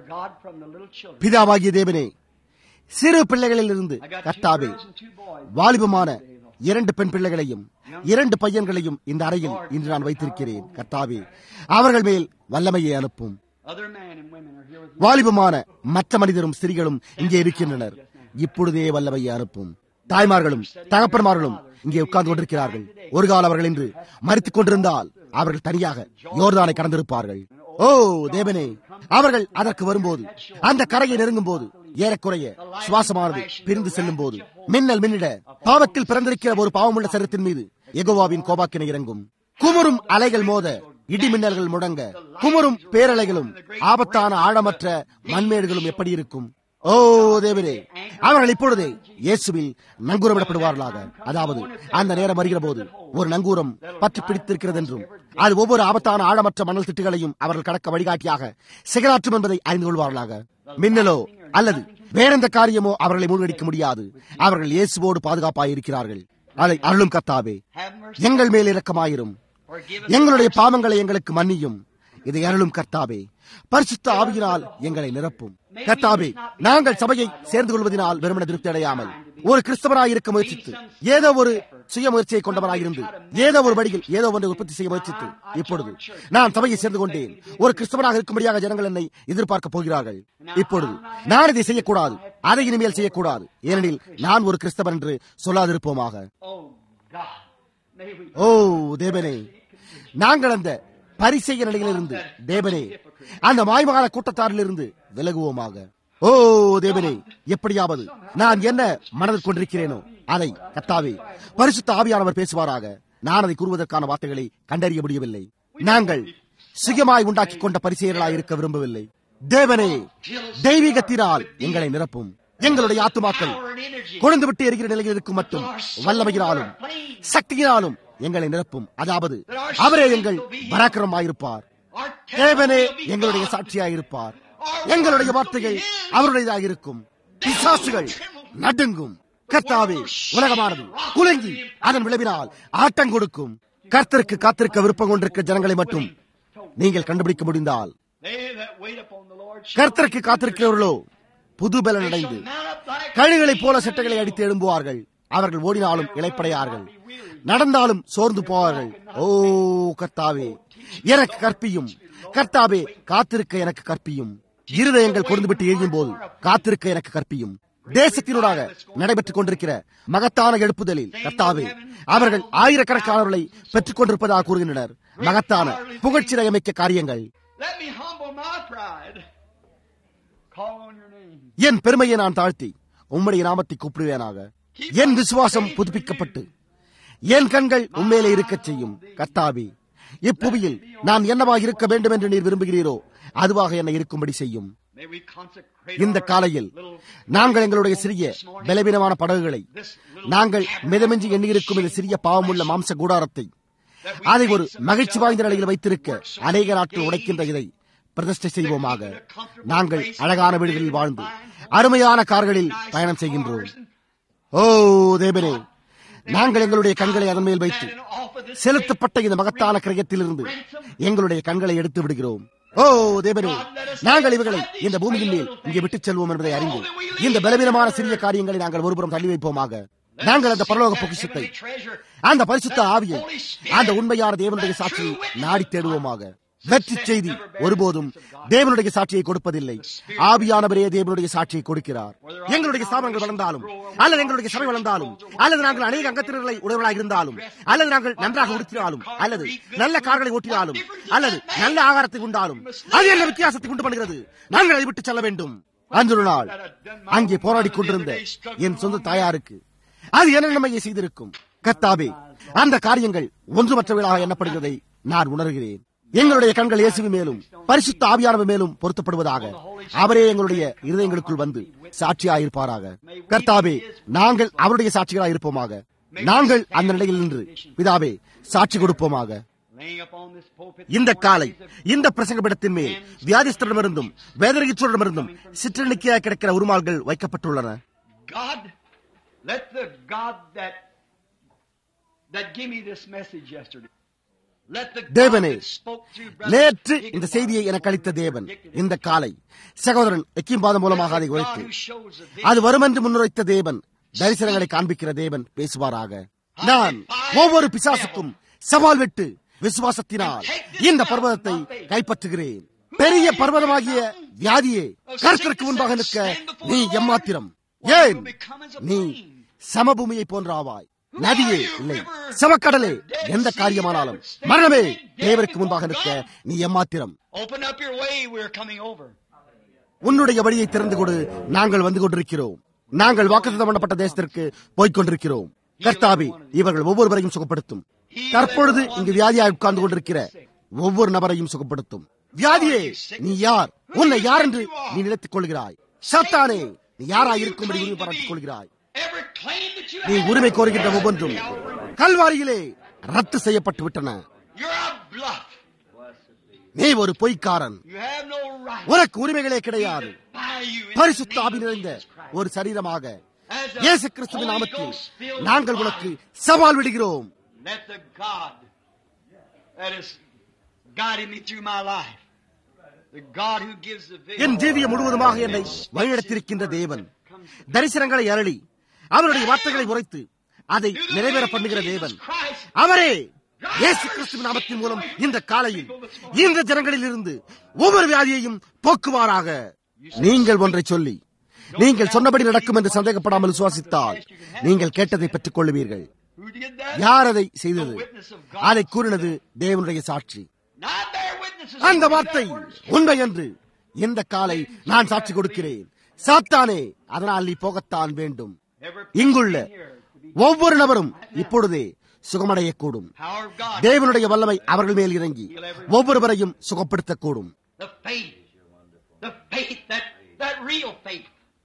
பிதாவாகிய தேவனே சிறு பிள்ளைகளில் இருந்து கர்த்தாவே வாலிபமான இரண்டு பெண் பிள்ளைகளையும் இரண்டு பையன்களையும் இந்த அறையில் இன்று நான் வைத்திருக்கிறேன் கர்த்தாவே அவர்கள் மேல் வல்லமையை அனுப்பும் வாலிபமான மற்ற மனிதரும் ஸ்திரிகளும் இங்கே இருக்கின்றனர் இப்பொழுதே வல்லமையை அனுப்பும் தாய்மார்களும் தகப்பன்மார்களும் இங்கே உட்கார்ந்து கொண்டிருக்கிறார்கள் ஒரு கால அவர்கள் இன்று மறித்துக் கொண்டிருந்தால் அவர்கள் தனியாக யோர்தானை கடந்திருப்பார்கள் ஓ தேவனே அவர்கள் அதற்கு வரும்போது அந்த கரையை நெருங்கும் போது ஏறக்குறைய சுவாசமானது பிரிந்து செல்லும் போது மின்னல் மின்னிட பாவத்தில் பிறந்திருக்கிற ஒரு பாவமுள்ள சரத்தின் மீது எகோவாவின் கோபாக்கினை இறங்கும் குமுறும் அலைகள் மோத இடி மின்னல்கள் முடங்க குமுறும் பேரலைகளும் ஆபத்தான ஆழமற்ற மண்மேடுகளும் எப்படி இருக்கும் ஓ தேவரே அவர்கள் இப்பொழுதே இயேசுவில் நங்கூரமிடப்படுவார்களாக அதாவது அந்த நேரம் வருகிற போது ஒரு நங்கூரம் பற்றி பிடித்திருக்கிறது என்றும் அது ஒவ்வொரு ஆபத்தான ஆழமற்ற மணல் திட்டுகளையும் அவர்கள் கடக்க வழிகாட்டியாக சிகராற்றும் என்பதை அறிந்து கொள்வார்களாக மின்னலோ அல்லது வேறெந்த காரியமோ அவர்களை மூழ்கடிக்க முடியாது அவர்கள் இயேசுவோடு பாதுகாப்பாக இருக்கிறார்கள் அதை அருளும் கத்தாவே எங்கள் மேல் இரக்கமாயிரும் எங்களுடைய பாவங்களை எங்களுக்கு மன்னியும் இதை அருளும் கர்த்தாவே பரிசுத்த ஆவியினால் எங்களை நிரப்பும் கர்த்தாவே நாங்கள் சபையை சேர்ந்து கொள்வதனால் வெறுமன திருப்தி அடையாமல் ஒரு கிறிஸ்தவராய் இருக்க முயற்சித்து ஏதோ ஒரு சுய முயற்சியை கொண்டவராயிருந்து ஏதோ ஒரு வழியில் ஏதோ ஒன்றை உற்பத்தி செய்ய முயற்சித்து இப்பொழுது நான் சபையை சேர்ந்து கொண்டேன் ஒரு கிறிஸ்தவராக இருக்கும்படியாக ஜனங்கள் என்னை எதிர்பார்க்க போகிறார்கள் இப்பொழுது நான் இதை செய்யக்கூடாது அதை இனிமேல் செய்யக்கூடாது ஏனெனில் நான் ஒரு கிறிஸ்தவன் என்று சொல்லாதிருப்போமாக ஓ தேவனே நாங்கள் அந்த பரிசெய்ய நிலையிலிருந்து தேவனே அந்த மாய்மான கூட்டத்தாரிலிருந்து விலகுவோமாக ஓ தேவனே எப்படியாவது நான் என்ன மனதில் கொண்டிருக்கிறேனோ அதை கத்தாவே பரிசுத்த ஆவியானவர் பேசுவாராக நான் அதை கூறுவதற்கான வார்த்தைகளை கண்டறிய முடியவில்லை நாங்கள் சுயமாய் உண்டாக்கி கொண்ட பரிசெயர்களாய் இருக்க விரும்பவில்லை தேவனே தெய்வீகத்தினால் எங்களை நிரப்பும் எங்களுடைய ஆத்துமாக்கள் கொழுந்து விட்டு எரிகிற நிலையில் இருக்கும் மட்டும் வல்லமையினாலும் சக்தியினாலும் எங்களை நிரப்பும் அதாவது அவரே எங்கள் பராக்கிரமாயிருப்பார் தேவனே எங்களுடைய சாட்சியாயிருப்பார் எங்களுடைய வார்த்தைகள் அவருடையதாக இருக்கும் பிசாசுகள் நடுங்கும் கர்த்தாவே உலகமானது குலுங்கி அதன் விளைவினால் ஆட்டம் கொடுக்கும் கர்த்தருக்கு காத்திருக்க விருப்பம் கொண்டிருக்க ஜனங்களை மட்டும் நீங்கள் கண்டுபிடிக்க முடிந்தால் கர்த்தருக்கு காத்திருக்கிறவர்களோ புது பலன் அடைந்து கழுகளைப் போல சட்டைகளை அடித்து எழும்புவார்கள் அவர்கள் ஓடினாலும் இழைப்படையார்கள் நடந்தாலும் சோர்ந்து போவார்கள் ஓ கர்த்தாவே எனக்கு கற்பியும் கர்த்தாவே காத்திருக்க எனக்கு கற்பியும் இருதயங்கள் கொடுந்துவிட்டு எரியும் போது காத்திருக்க எனக்கு கற்பியும் தேசத்தினூடாக நடைபெற்றுக் கொண்டிருக்கிற மகத்தான எழுப்புதலில் கர்த்தாவே அவர்கள் ஆயிரக்கணக்கானவர்களை பெற்றுக் கொண்டிருப்பதாக கூறுகின்றனர் மகத்தான புகழ்ச்சி அமைக்க காரியங்கள் என் பெருமையை நான் தாழ்த்தி உம்முடைய நாமத்தை கூப்பிடுவேனாக என் விசுவாசம் புதுப்பிக்கப்பட்டு என் கண்கள் உண்மையிலே இருக்கச் செய்யும் கர்த்தாவே இப்புவியில் நான் என்னவாக இருக்க வேண்டும் என்று நீர் விரும்புகிறீரோ அதுவாக என்னை இருக்கும்படி செய்யும் இந்த காலையில் நாங்கள் எங்களுடைய சிறிய பலவீனமான படகுகளை நாங்கள் மிதமின்றி எண்ணியிருக்கும் இந்த சிறிய பாவமுள்ள மாம்ச கூடாரத்தை அதை ஒரு மகிழ்ச்சி வாய்ந்த நிலையில் வைத்திருக்க அநேக நாட்கள் உடைக்கின்ற இதை பிரதிஷ்டை செய்வோமாக நாங்கள் அழகான வீடுகளில் வாழ்ந்து அருமையான கார்களில் பயணம் செய்கின்றோம் ஓ தேவனே நாங்கள் எங்களுடைய கண்களை அதன் மேல் வைத்து செலுத்தப்பட்ட இந்த மகத்தான கிரகத்திலிருந்து எங்களுடைய கண்களை எடுத்து விடுகிறோம் ஓ தேவனே நாங்கள் இவர்களை இந்த பூமியின் மேல் இங்கே விட்டுச் செல்வோம் என்பதை அறிந்து இந்த பலவீனமான சிறிய காரியங்களை நாங்கள் ஒருபுறம் தள்ளி வைப்போமாக நாங்கள் அந்த பரலோக பொக்கிஷத்தை அந்த பரிசுத்த ஆவியை அந்த உண்மையான தேவனுடைய சாட்சியை நாடி தேடுவோமாக வெற்றி செய்தி ஒருபோதும் தேவனுடைய சாட்சியை கொடுப்பதில்லை ஆவியானவரே தேவனுடைய சாட்சியை கொடுக்கிறார் எங்களுடைய ஸ்தாபனங்கள் வளர்ந்தாலும் அல்லது எங்களுடைய சபை வளர்ந்தாலும் அல்லது நாங்கள் அநேக அங்கத்தினர்களை உடையவர்களாக இருந்தாலும் அல்லது நாங்கள் நன்றாக உடுத்தினாலும் அல்லது நல்ல கார்களை ஓட்டினாலும் அல்லது நல்ல ஆகாரத்தை உண்டாலும் அது என்ன வித்தியாசத்தை உண்டு பண்ணுகிறது நாங்கள் அதை விட்டு செல்ல வேண்டும் அன்று நாள் அங்கே போராடி கொண்டிருந்த என் சொந்த தாயாருக்கு அது என்ன நன்மையை செய்திருக்கும் கத்தாபே அந்த காரியங்கள் ஒன்றுமற்றவர்களாக எண்ணப்படுகிறதை நான் உணர்கிறேன் எங்களுடைய கண்கள் இயேசுவி மேலும் பரிசுத்த ஆவியானவர் மேலும் பொருத்தப்படுவதாக அவரே எங்களுடைய இருதயங்களுக்குள் வந்து சாட்சியாயிருப்பாராக கர்த்தாவே நாங்கள் அவருடைய சாட்சிகளாக இருப்போமாக நாங்கள் அந்த நிலையில் நின்று பிதாவே சாட்சி கொடுப்போமாக இந்த காலை இந்த பிரசங்கபிடத்தின் மேல் வியாதிஸ்தரிடமிருந்தும் வேதனைச்சோரிடமிருந்தும் சிற்றெண்ணிக்கையாக கிடக்கிற உருமால்கள் வைக்கப்பட்டுள்ளன God, let the God that that gave me this message yesterday. Let the God தேவனே that spoke through brother நேற்று Higginbotham இந்த செய்தியை எனக்கு அளித்த தேவன் predicted இந்த காலை சகோதரன் எக்கிம்பாதம் மூலமாக அதை Let the God உழைத்து who shows the அது vision வரும் என்று முன்னுரைத்த தேவன் தரிசனங்களை காண்பிக்கிற தேவன் பேசுவாராக நான் ஒவ்வொரு பிசாசுக்கும் சவால் விட்டு விசுவாசத்தினால் இந்த பர்வதத்தை கைப்பற்றுகிறேன் பெரிய பர்வதமாகிய வியாதியே கர்த்தருக்கு முன்பாக நிற்க நீ எம்மாத்திரம் ஏன் நீ சமபூமியை போன்ற ஆவாய் நதியே இல்லை சமக்கடலே எந்த காரியமானாலும் மரணமே தேவருக்கு முன்பாக நிற்க நீ எம்மாத்திரம் Open up your way, we're coming over. உன்னுடைய வழியை திறந்து கொடு நாங்கள் வந்து கொண்டிருக்கிறோம் நாங்கள் வாக்குத்தம் பண்ணப்பட்ட தேசத்திற்கு போய்க் கொண்டிருக்கிறோம் கர்த்தாவே இவர்கள் ஒவ்வொருவரையும் சுகப்படுத்தும் தற்பொழுது இங்கு வியாதியாக உட்கார்ந்து கொண்டிருக்கிற ஒவ்வொரு நபரையும் சுகப்படுத்தும் வியாதியே நீ யார் உன்னை யார் என்று நீ நினைத்துக் கொள்கிறாய் சத்தானே நீ யாராய் இருக்கும்படி உரிமை பாராட்டிக் கொள்கிறாய் Every claim that you நீ have, உரிமை கோருகின்ற ஒவ்வொன்றும் கல்வாரியிலே ரத்து செய்யப்பட்டு விட்டன you're a bluff. நீ ஒரு பொய்க்காரன் You have no right உனக்கு உரிமைகளே கிடையாது by you in பரிசுத்த the ஆவி name of நிறைந்த Jesus Christ. ஒரு சரீரமாக As a இயேசு கிறிஸ்துவின் Holy நாமத்தில் Ghost filled நாங்கள் body, உனக்கு சவால் விடுகிறோம் Let the God that is guiding me through my life, the God who gives the N vision, ஜீவியம் முழுவதுமாக என்னை வழிநடத்தியிருக்கின்ற தேவன் தரிசனங்களை அருளி அவருடைய வார்த்தைகளை உரைத்து அதை through the நிறைவேற name of பண்ணுகிற Jesus தேவன் Christ, அவரே இயேசு கிறிஸ்துவின் நாமத்தின் மூலம் இந்த காலையில் இந்த ஜனங்களில் இருந்து ஒவ்வொரு வியாதியையும் போக்குவாராக நீங்கள் ஒன்றை சொல்லி நீங்கள் சொன்னபடி நடக்கும் என்று சந்தேகப்படாமல் விசுவாசித்தால் நீங்கள் கேட்டதை பெற்றுக் கொள்ளுவீர்கள் who did that? யார் அதை செய்தது The witness of God. அதை கூறினது தேவனுடைய சாட்சி Not bear witnesses. அந்த of வார்த்தை that word. உண்மை என்று இந்த காலை நான் சாட்சி கொடுக்கிறேன் சாத்தானே அதனால் நீ போகத்தான் வேண்டும் Every இங்குள்ள person here to be ஒவ்வொரு நபரும் இப்பொழுதே சுகமடையக்கூடும் power of God. தேவனுடைய வல்லமை அவர்கள் மேல் இறங்கி ஒவ்வொருவரையும் சுகப்படுத்தக்கூடும் The faith. The faith that that real faith.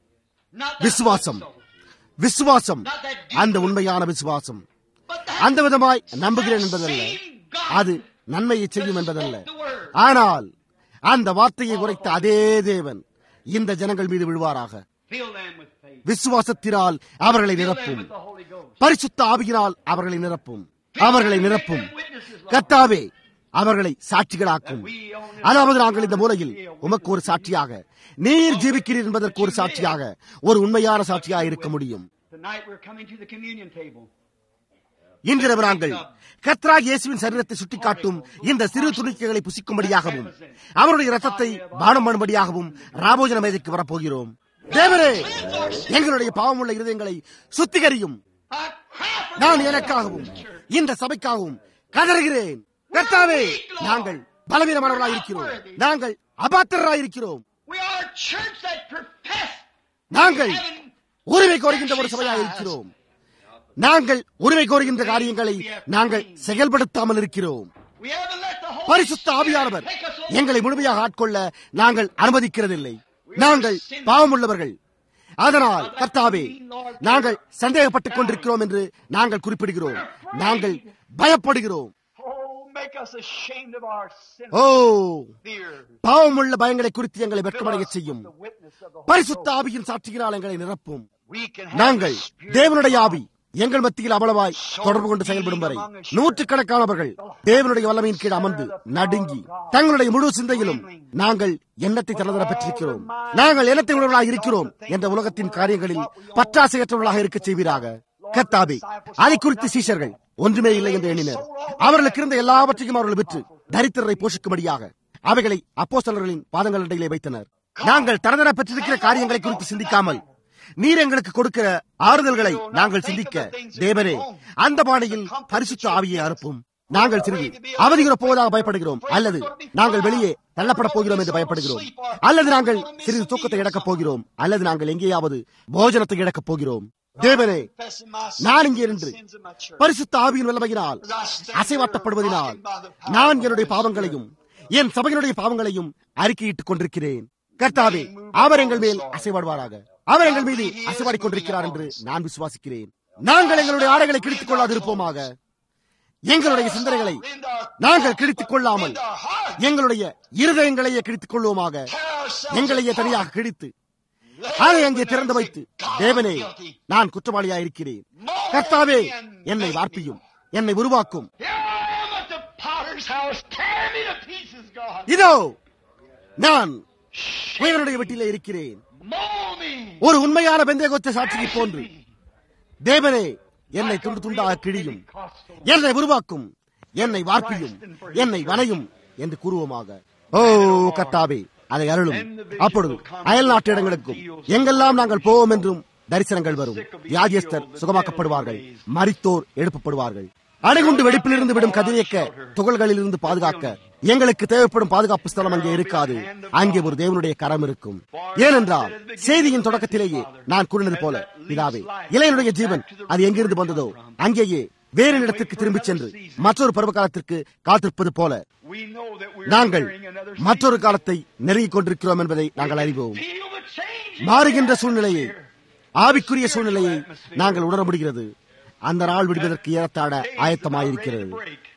Not that விசுவாசம் false விசுவாசம் அந்த உண்மையான விசுவாசம் But that அந்த விதமாய் நம்புகிறேன் என்பதல்ல அது நன்மையை செய்யும் என்பதல்ல ஆனால் அந்த வார்த்தையை உரைத்த அதே தேவன் இந்த ஜனங்கள் மீது விழுவாராக fill them with faith. விசுவாசத்தில் அவர்களை Fill them நிரப்பும் with the Holy Ghost. பரிசுத்த ஆவியினால் அவர்களை நிரப்பும் அவர்களை நிரப்பும் கர்த்தாவே அவர்களை சாட்சிகளாக்கும் அதாவது நாங்கள் இந்த மூலையில் உமக்கு ஒரு சாட்சியாக நீர் ஜீவிக்கிறீர் என்பதற்கு ஒரு சாட்சியாக ஒரு உண்மையான சாட்சியாக இருக்க முடியும் Tonight we're coming to the communion table. இன்றிரவு நாங்கள் கத்ராக் இயேசுவின் சரீரத்தை சுட்டிக்காட்டும் இந்த சிறு துணிக்கைகளை புசிக்கும்படியாகவும் அவருடைய ரத்தத்தை பானம் பண்ணும்படியாகவும் ராபோஜன மேதைக்கு வரப்போகிறோம் தேவரே எங்களுடைய பாவமுள்ள இருதயங்களை சுத்திகரியும் I cry for நான் எனக்காகவும் இந்த சபைக்காகவும் கதறுகிறேன் கர்த்தாவே நாங்கள் பலவீனமானவர்களாக இருக்கிறோம் நாங்கள் அபாத்திரராக இருக்கிறோம் We are a church that profess நாங்கள் உரிமை கோருகின்ற ஒரு சபையாக இருக்கிறோம் நாங்கள் உரிமை கோருகின்ற காரியங்களை நாங்கள் செயல்படுத்தாமல் இருக்கிறோம் we haven't let the Holy பரிசுத்த Spirit ஆவியானவர் take us over. எங்களை முழுமையாக ஆட்கொள்ள நாங்கள் அனுமதிக்கிறதில்லை நாங்கள் பாவமுள்ளவர்கள் அதனால் கர்த்தாவே நாங்கள் சந்தேகப்பட்டுக் கொண்டிருக்கிறோம் என்று நாங்கள் குறிப்பிடுகிறோம் நாங்கள் பயப்படுகிறோம் Oh, make us ashamed of our sin. O Fear. பாவமுள்ள பயங்களை குறித்து எங்களை வெட்கமடைய செய்யும் The witness of the Holy பரிசுத்த ஆவியின் சாட்சியினால் எங்களை நிரப்பும் We can have நாங்கள் the Spirit தேவனுடைய of ஆவி எங்கள் மத்தியில் அவ்வளவாய் தொடர்பு கொண்டு செயல்படும் வரை நூற்றுக்கணக்கானவர்கள் தேவனுடைய வல்லமையின் கீழ் அமர்ந்து நடுங்கி தங்களுடைய முழு சிந்தையிலும் நாங்கள் எண்ணத்தை திறந்தர பெற்றிருக்கிறோம் நாங்கள் எண்ணத்தை உணர்வர்களாக இருக்கிறோம் என்ற உலகத்தின் காரியங்களில் பற்றாசையற்றவர்களாக இருக்க செய்வீராக கத்தாபி அதை குறித்து சீஷர்கள் ஒன்றுமே இல்லை என்று எண்ணினர் அவர்களுக்கு இருந்த எல்லாவற்றையும் அவர்கள் விற்று தரித்திரரை போஷிக்கும்படியாக அவைகளை அப்போஸ்தலர்களின் பாதங்களிடையிலே வைத்தனர் நாங்கள் தரதர பெற்றிருக்கிற காரியங்களை குறித்து சிந்திக்காமல் நீர் எங்களுக்கு கொடுக்கிற ஆறுதல்களை நாங்கள் சிந்திக்க தேவனே அந்த பாணியில் பரிசுத்த ஆவியை அனுப்பும் நாங்கள் சிறிது அவதியுற போவதாக பயப்படுகிறோம் அல்லது நாங்கள் வெளியே தள்ளப்பட போகிறோம் என்று பயப்படுகிறோம் அல்லது நாங்கள் சிறிது தூக்கத்தை இழக்கப் போகிறோம் அல்லது நாங்கள் எங்கேயாவது போஜனத்தை இழக்கப் போகிறோம் தேவனே confessing my நான் இங்கே இருந்து sins in my church. பரிசுத்த ஆவியின் வல்லமையினால் அசைவாட்டப்படுவதனால் நான் என்னுடைய பாவங்களையும் என் சபையினுடைய பாவங்களையும் அறிக்கையிட்டுக் கொண்டிருக்கிறேன் கர்த்தாவே அவர் எங்கள் மேல் அசைவாடுவாராக அவர் எங்கள் மீது அசைவாடிக் கொண்டிருக்கிறார் என்று நான் விசுவாசிக்கிறேன் நாங்கள் எங்களுடைய ஆடைகளை கிழித்துக் கொள்ளாதிருப்போமாக எங்களுடைய சிந்தனைகளை நாங்கள் கிழித்துக் கொள்ளாமல் எங்களுடைய இருதயங்களையே கிழித்துக் கொள்வோமாக எங்களையே தனியாக கிழித்து அதை அங்கே திறந்து வைத்து தேவனே நான் குற்றவாளியாக இருக்கிறேன் கர்த்தாவே என்னை வார்ப்பியும் என்னை உருவாக்கும் Here I am at the potter's house. Tear me to pieces, God. இதோ நான் தேவனுடைய வீட்டிலே இருக்கிறேன் Mold me. ஒரு உண்மையான பெந்தேகோத்த சாட்சியை போன்று தேவனே என்னை துண்டு துண்டாக கிழியும் என்னை உருவாக்கும் என்னை வார்ப்பியும் என்னை வனையும் என்று கூறுவோமாக ஓ கத்தாவே அதை அருளும் அப்பொழுது அயல் நாட்டு இடங்களுக்கும் எங்கெல்லாம் நாங்கள் போவோம் என்றும் தரிசனங்கள் வரும் வியாதியஸ்தர் சுகமாக்கப்படுவார்கள் மரித்தோர் எழுப்பப்படுவார்கள் அடைகுண்டு வெடிப்பிலிருந்து விடும் கதிரியக்க துகள்களிலிருந்து பாதுகாக்க எங்களுக்கு தேவைப்படும் பாதுகாப்பு ஸ்தலம் அங்கே இருக்காது அங்கே ஒரு தேவனுடைய கரம் இருக்கும் ஏனென்றால் செய்தியின் தொடக்கத்திலேயே நான் கூறினது போல பிதாவே இளையனுடைய ஜீவன் அது எங்கிருந்து வந்ததோ அங்கேயே வேறு இடத்திற்கு திரும்பிச் சென்று மற்றொரு பருவ காலத்திற்கு காத்திருப்பது போல We know that we're நாங்கள் entering another மற்றொரு காலத்தை நெருங்கிக் கொண்டிருக்கிறோம் என்பதை நாங்கள் அறிவோம் Feel the change. மாறுகின்ற சூழ்நிலையை ஆவிக்குரிய சூழ்நிலையை நாங்கள் உணர முடிகிறது அந்த நாள் விடுவதற்கு ஏறத்தாழ Days about ready ஆயத்தமாயிருக்கிறது to break.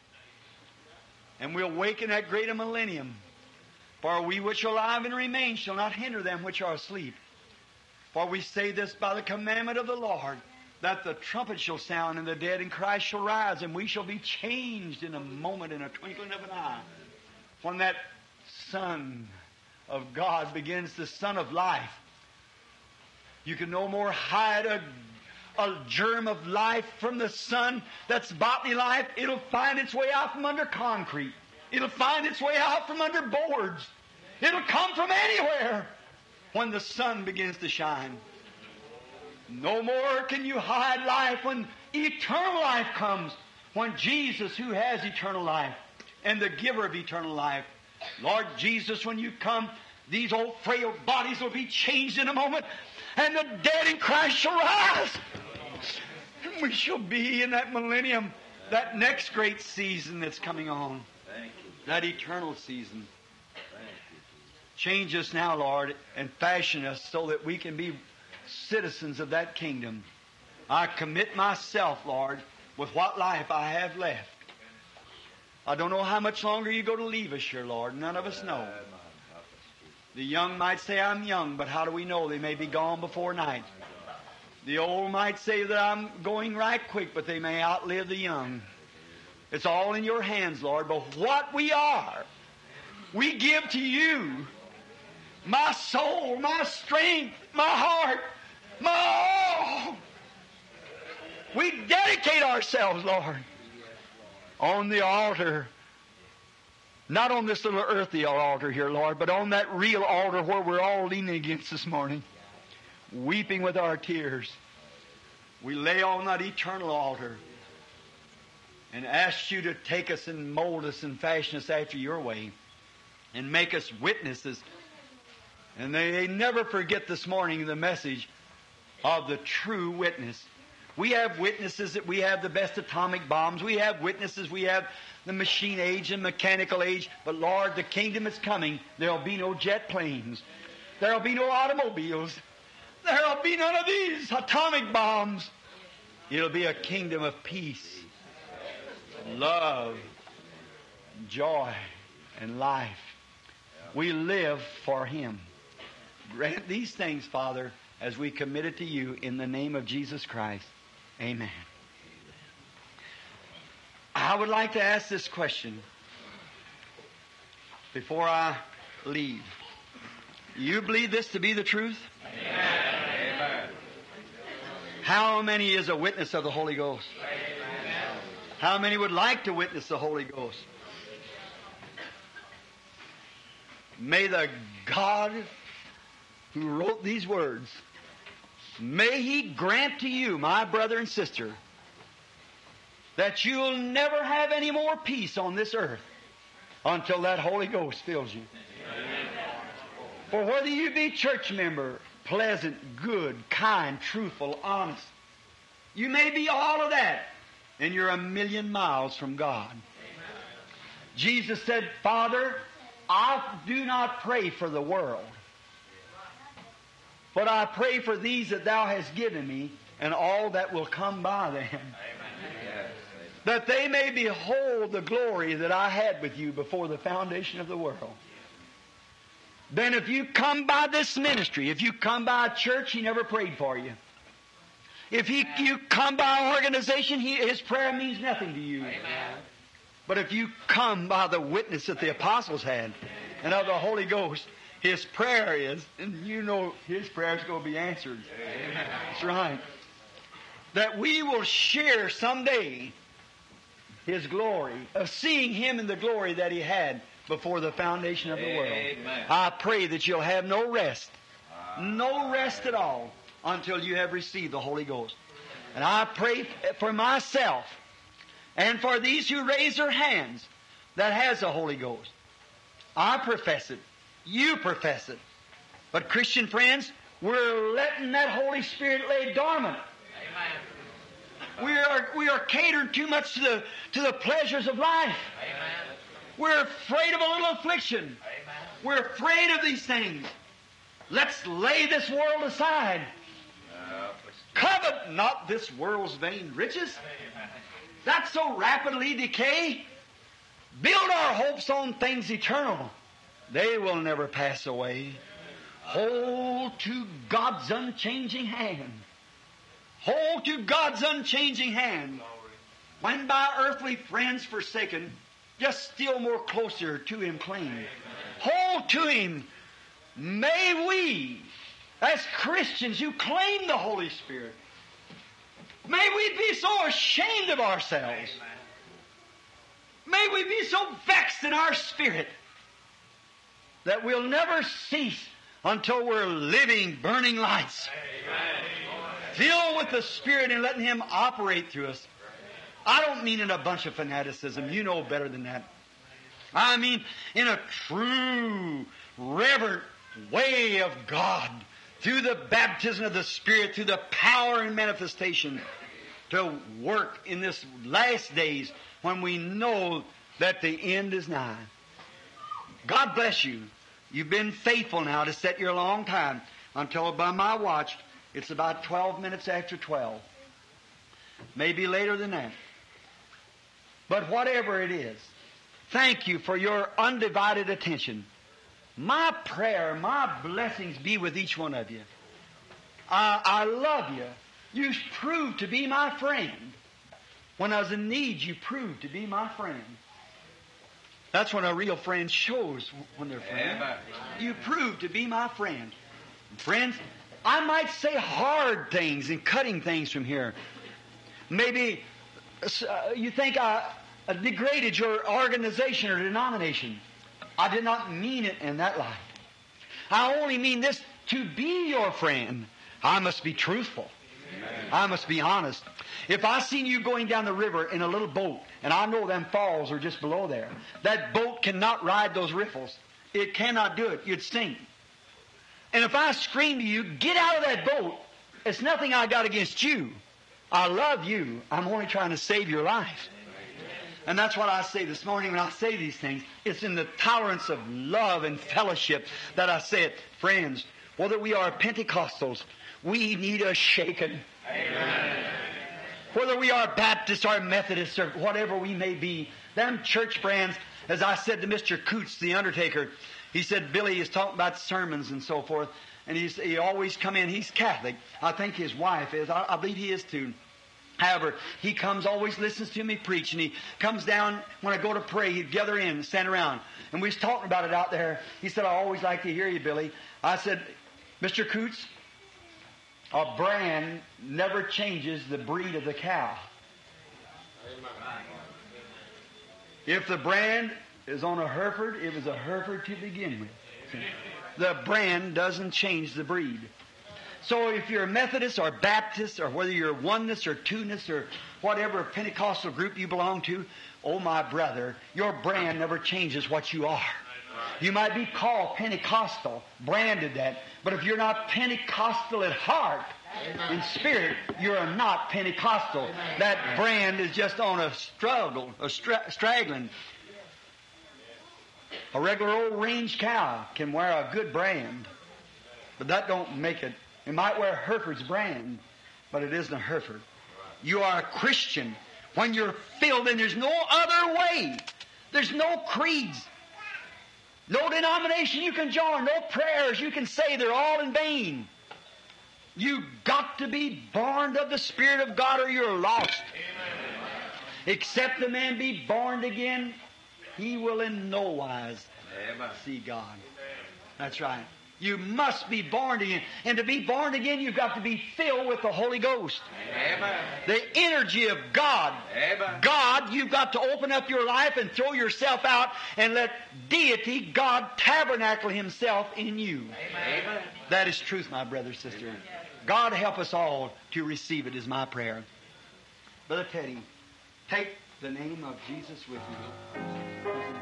And we'll waken that greater millennium. For we which are alive and remain shall not hinder them which are asleep. For we say this by the commandment of the Lord, that the trumpet shall sound, and the dead in Christ shall rise, and we shall be changed in a moment, in a twinkling of an eye. When that Son of God begins, the Son of life, you can no more hide a, a germ of life from the sun that's bodily life. It'll find its way out from under concrete. It'll find its way out from under boards. It'll come from anywhere when the sun begins to shine. No more can you hide life when eternal life comes. When Jesus, who has eternal life, and the giver of eternal life, Lord Jesus, when you come, these old frail bodies will be changed in a moment, and the dead in Christ shall rise. And we shall be in that millennium, that next great season that's coming on, that eternal season. Change us now, Lord, and fashion us so that we can be citizens of that kingdom. I commit myself, Lord, with what life I have left. I don't know how much longer you're going to leave us here, Lord. None of us know. The young might say, I'm young, but how do we know? They may be gone before night. The old might say that I'm going right quick, but they may outlive the young. It's all in your hands, Lord. But what we are, we give to you. My soul, my strength, my heart, my all. We dedicate ourselves, Lord, on the altar. Not on this little earthly altar here, Lord, but on that real altar where we're all leaning against this morning, weeping with our tears. We lay on that eternal altar and ask you to take us and mold us and fashion us after your way and make us witnesses. And they, they never forget this morning the message of the true witness. We have witnesses that we have the best atomic bombs. We have witnesses we have the machine age and mechanical age. But Lord, the kingdom is coming. There'll be no jet planes. There'll be no automobiles. There'll be none of these atomic bombs. It'll be a kingdom of peace, love, joy, and life. We live for Him. Grant these things, Father, as we commit it to you in the name of Jesus Christ. Amen. I would like to ask this question before I leave. You believe this to be the truth? Amen. How many is a witness of the Holy Ghost? Amen. How many would like to witness the Holy Ghost? May the God who wrote these words, may He grant to you, my brother and sister, that you'll never have any more peace on this earth until that Holy Ghost fills you. For whether you be church member, pleasant, good, kind, truthful, honest, you may be all of that, and you're a million miles from God. Jesus said, Father, I do not pray for the world, but I pray for these that thou hast given me and all that will come by them. That they may behold the glory that I had with you before the foundation of the world. Then if you come by this ministry, if you come by a church, he never prayed for you. If he, you come by an organization, he, his prayer means nothing to you. But if you come by the witness that the apostles had and of the Holy Ghost, his prayer is, and you know his prayer is going to be answered. That's right. That we will share someday his glory, of seeing him in the glory that he had before the foundation of the world. I pray that you'll have no rest, no rest at all until you have received the Holy Ghost. And I pray for myself and for these who raise their hands that has the Holy Ghost. I profess it. You profess it. But Christian friends, we're letting that Holy Spirit lay dormant. We are, we are catering too much to the, to the pleasures of life. We're afraid of a little affliction. We're afraid of these things. Let's lay this world aside. Covet not this world's vain riches. That so rapidly decay. Build our hopes on things eternal. They will never pass away. Hold to God's unchanging hand. Hold to God's unchanging hand. When by earthly friends forsaken, just still more closer to Him cling. Hold to Him. May we, as Christians who claim the Holy Spirit, may we be so ashamed of ourselves. May we be so vexed in our spirit that we'll never cease until we're living, burning lights. Filled with the Spirit and letting Him operate through us. I don't mean in a bunch of fanaticism. You know better than that. I mean in a true, reverent way of God through the baptism of the Spirit, through the power and manifestation to work in this last days when we know that the end is nigh. God bless you. You've been faithful now to set your long time until by my watch it's about 12 minutes after 12. Maybe later than that. But whatever it is, thank you for your undivided attention. My prayer, my blessings be with each one of you. I, I love you. You proved to be my friend. When I was in need, you proved to be my friend. That's when a real friend shows when they're friends. You proved to be my friend. Friends, I might say hard things and cutting things from here. Maybe uh, you think I uh, degraded your organization or denomination. I did not mean it in that light. I only mean this to be your friend. I must be truthful. I must be honest. If I seen you going down the river in a little boat, and I know them falls are just below there, that boat cannot ride those riffles. It cannot do it. You'd sink. And if I scream to you, get out of that boat, it's nothing I got against you. I love you. I'm only trying to save your life. And that's what I say this morning when I say these things. It's in the tolerance of love and fellowship that I say it. Friends, whether we are Pentecostals, we need a shaking. Amen. Whether we are Baptists or Methodists or whatever we may be, them church friends, as I said to Mr. Coots, the undertaker, he said, Billy is talking about sermons and so forth, and he's, he always come in, he's Catholic. I think his wife is, I, I believe he is too. However, he comes, always listens to me preach, and he comes down when I go to pray. He'd gather in and stand around. And we was talking about it out there. He said, I always like to hear you, Billy. I said, Mr. Coots, a brand never changes the breed of the cow. If the brand is on a Hereford, it was a Hereford to begin with. The brand doesn't change the breed. So if you're a Methodist or Baptist or whether you're oneness or two-ness or whatever Pentecostal group you belong to, oh my brother, your brand never changes what you are. You might be called Pentecostal, branded that, but if you're not Pentecostal at heart, in spirit, you're not Pentecostal. That brand is just on a struggle, a stra- straggling. A regular old range cow can wear a good brand, but that don't make it. It might wear Hereford's brand, but it isn't a Hereford. You are a Christian when you're filled, and there's no other way. There's no creeds, no denomination you can join, no prayers you can say. They're all in vain. You got to be born of the Spirit of God or you're lost. Amen. Except the man be born again, he will in no wise Amen. see God. That's right. You must be born again. And to be born again, you've got to be filled with the Holy Ghost. Amen. The energy of God. Amen. God, you've got to open up your life and throw yourself out and let deity, God, tabernacle Himself in you. Amen. That is truth, my brother, sister. God help us all to receive it is my prayer. Brother Teddy, take the name of Jesus with you.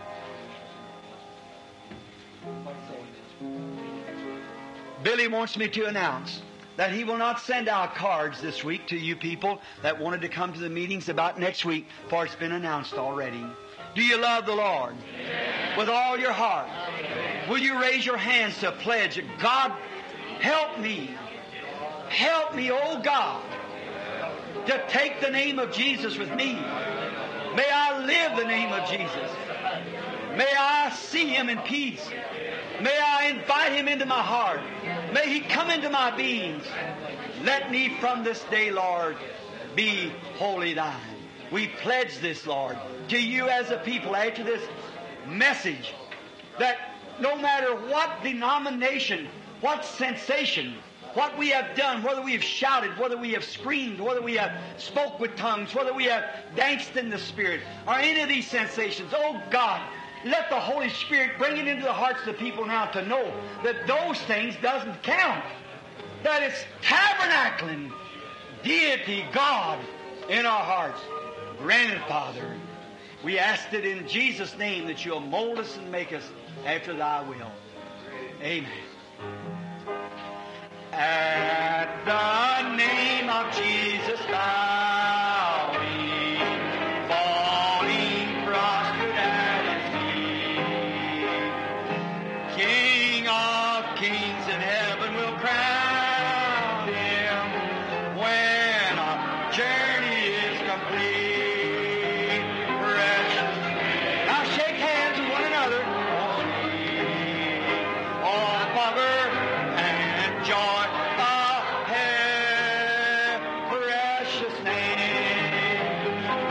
Billy wants me to announce that he will not send out cards this week to you people that wanted to come to the meetings about next week, for it's been announced already. Do you love the Lord? With all your heart. Will you raise your hands to pledge, God, help me. Help me, oh God, to take the name of Jesus with me. May I live the name of Jesus. May I see Him in peace. May I invite Him into my heart. May He come into my beings. Let me from this day, Lord, be wholly thine. We pledge this, Lord, to you as a people after this message that no matter what denomination, what sensation, what we have done, whether we have shouted, whether we have screamed, whether we have spoke with tongues, whether we have danced in the Spirit, or any of these sensations, oh God, let the Holy Spirit bring it into the hearts of the people now to know that those things doesn't count. That it's tabernacling deity, God, in our hearts. Granted, Father, we ask it in Jesus' name that you'll mold us and make us after thy will. Amen. At the name of Jesus bowing, falling prostrate at his feet, King of kings in heaven will crown him when our journey is complete. Precious. Now shake hands with one another. All power and joy of heaven, precious name.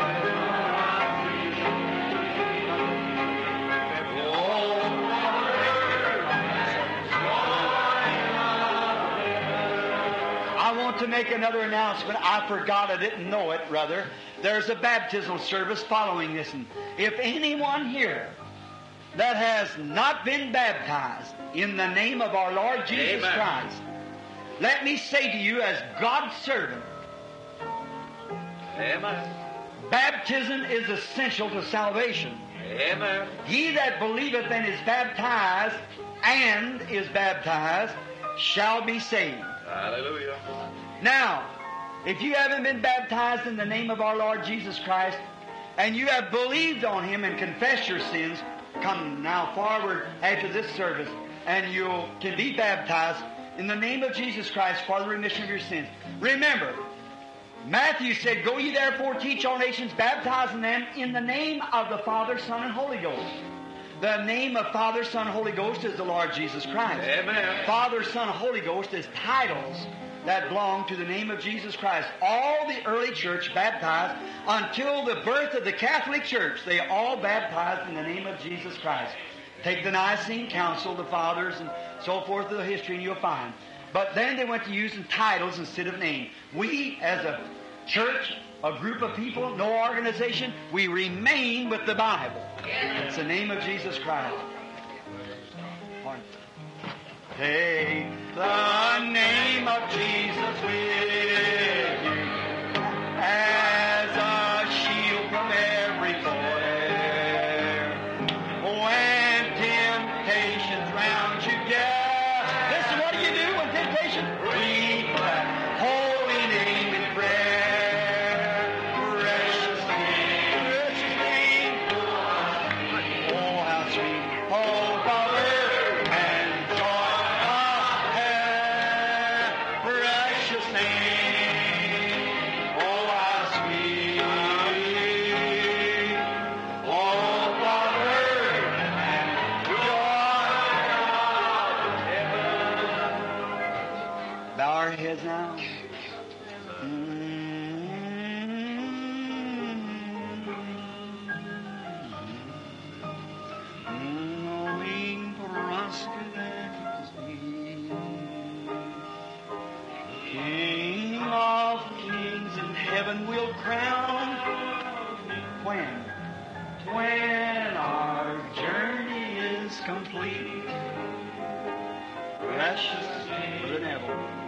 I want to make another announcement. I forgot, I didn't know it, rather. There's a baptismal service following this. And if anyone here that has not been baptized in the name of our Lord Jesus Amen. Christ, let me say to you as God's servant, Amen. baptism is essential to salvation. Amen. He that believeth and is baptized and is baptized shall be saved. Hallelujah. Now, if you haven't been baptized in the name of our Lord Jesus Christ, and you have believed on Him and confessed your sins, come now forward after this service, and you can be baptized in the name of Jesus Christ for the remission of your sins. Remember, Matthew said, Go ye therefore teach all nations, baptizing them in the name of the Father, Son, and Holy Ghost. The name of Father, Son, Holy Ghost is the Lord Jesus Christ. Amen. Father, Son, Holy Ghost is titles that belong to the name of Jesus Christ. All the early church baptized until the birth of the Catholic Church, they all baptized in the name of Jesus Christ. Take the Nicene Council, the fathers, and so forth of the history, and you'll find. But then they went to using titles instead of name. We, as a church, a group of people, no organization, we remain with the Bible. It's the name of Jesus Christ. Pardon. Take the name of Jesus with you as a shield from every foe. When temptations round you gather, listen, what do you do when temptation? Read that holy name in prayer. Precious name, precious name. Oh, how sweet. Oh, power and joy of heaven. Precious name. Oh, how sweet. Oh, power and joy. Bow our heads now. Knowing prosperity, King of kings in heaven will crown. When? When our journey is complete. Precious Brother Neville.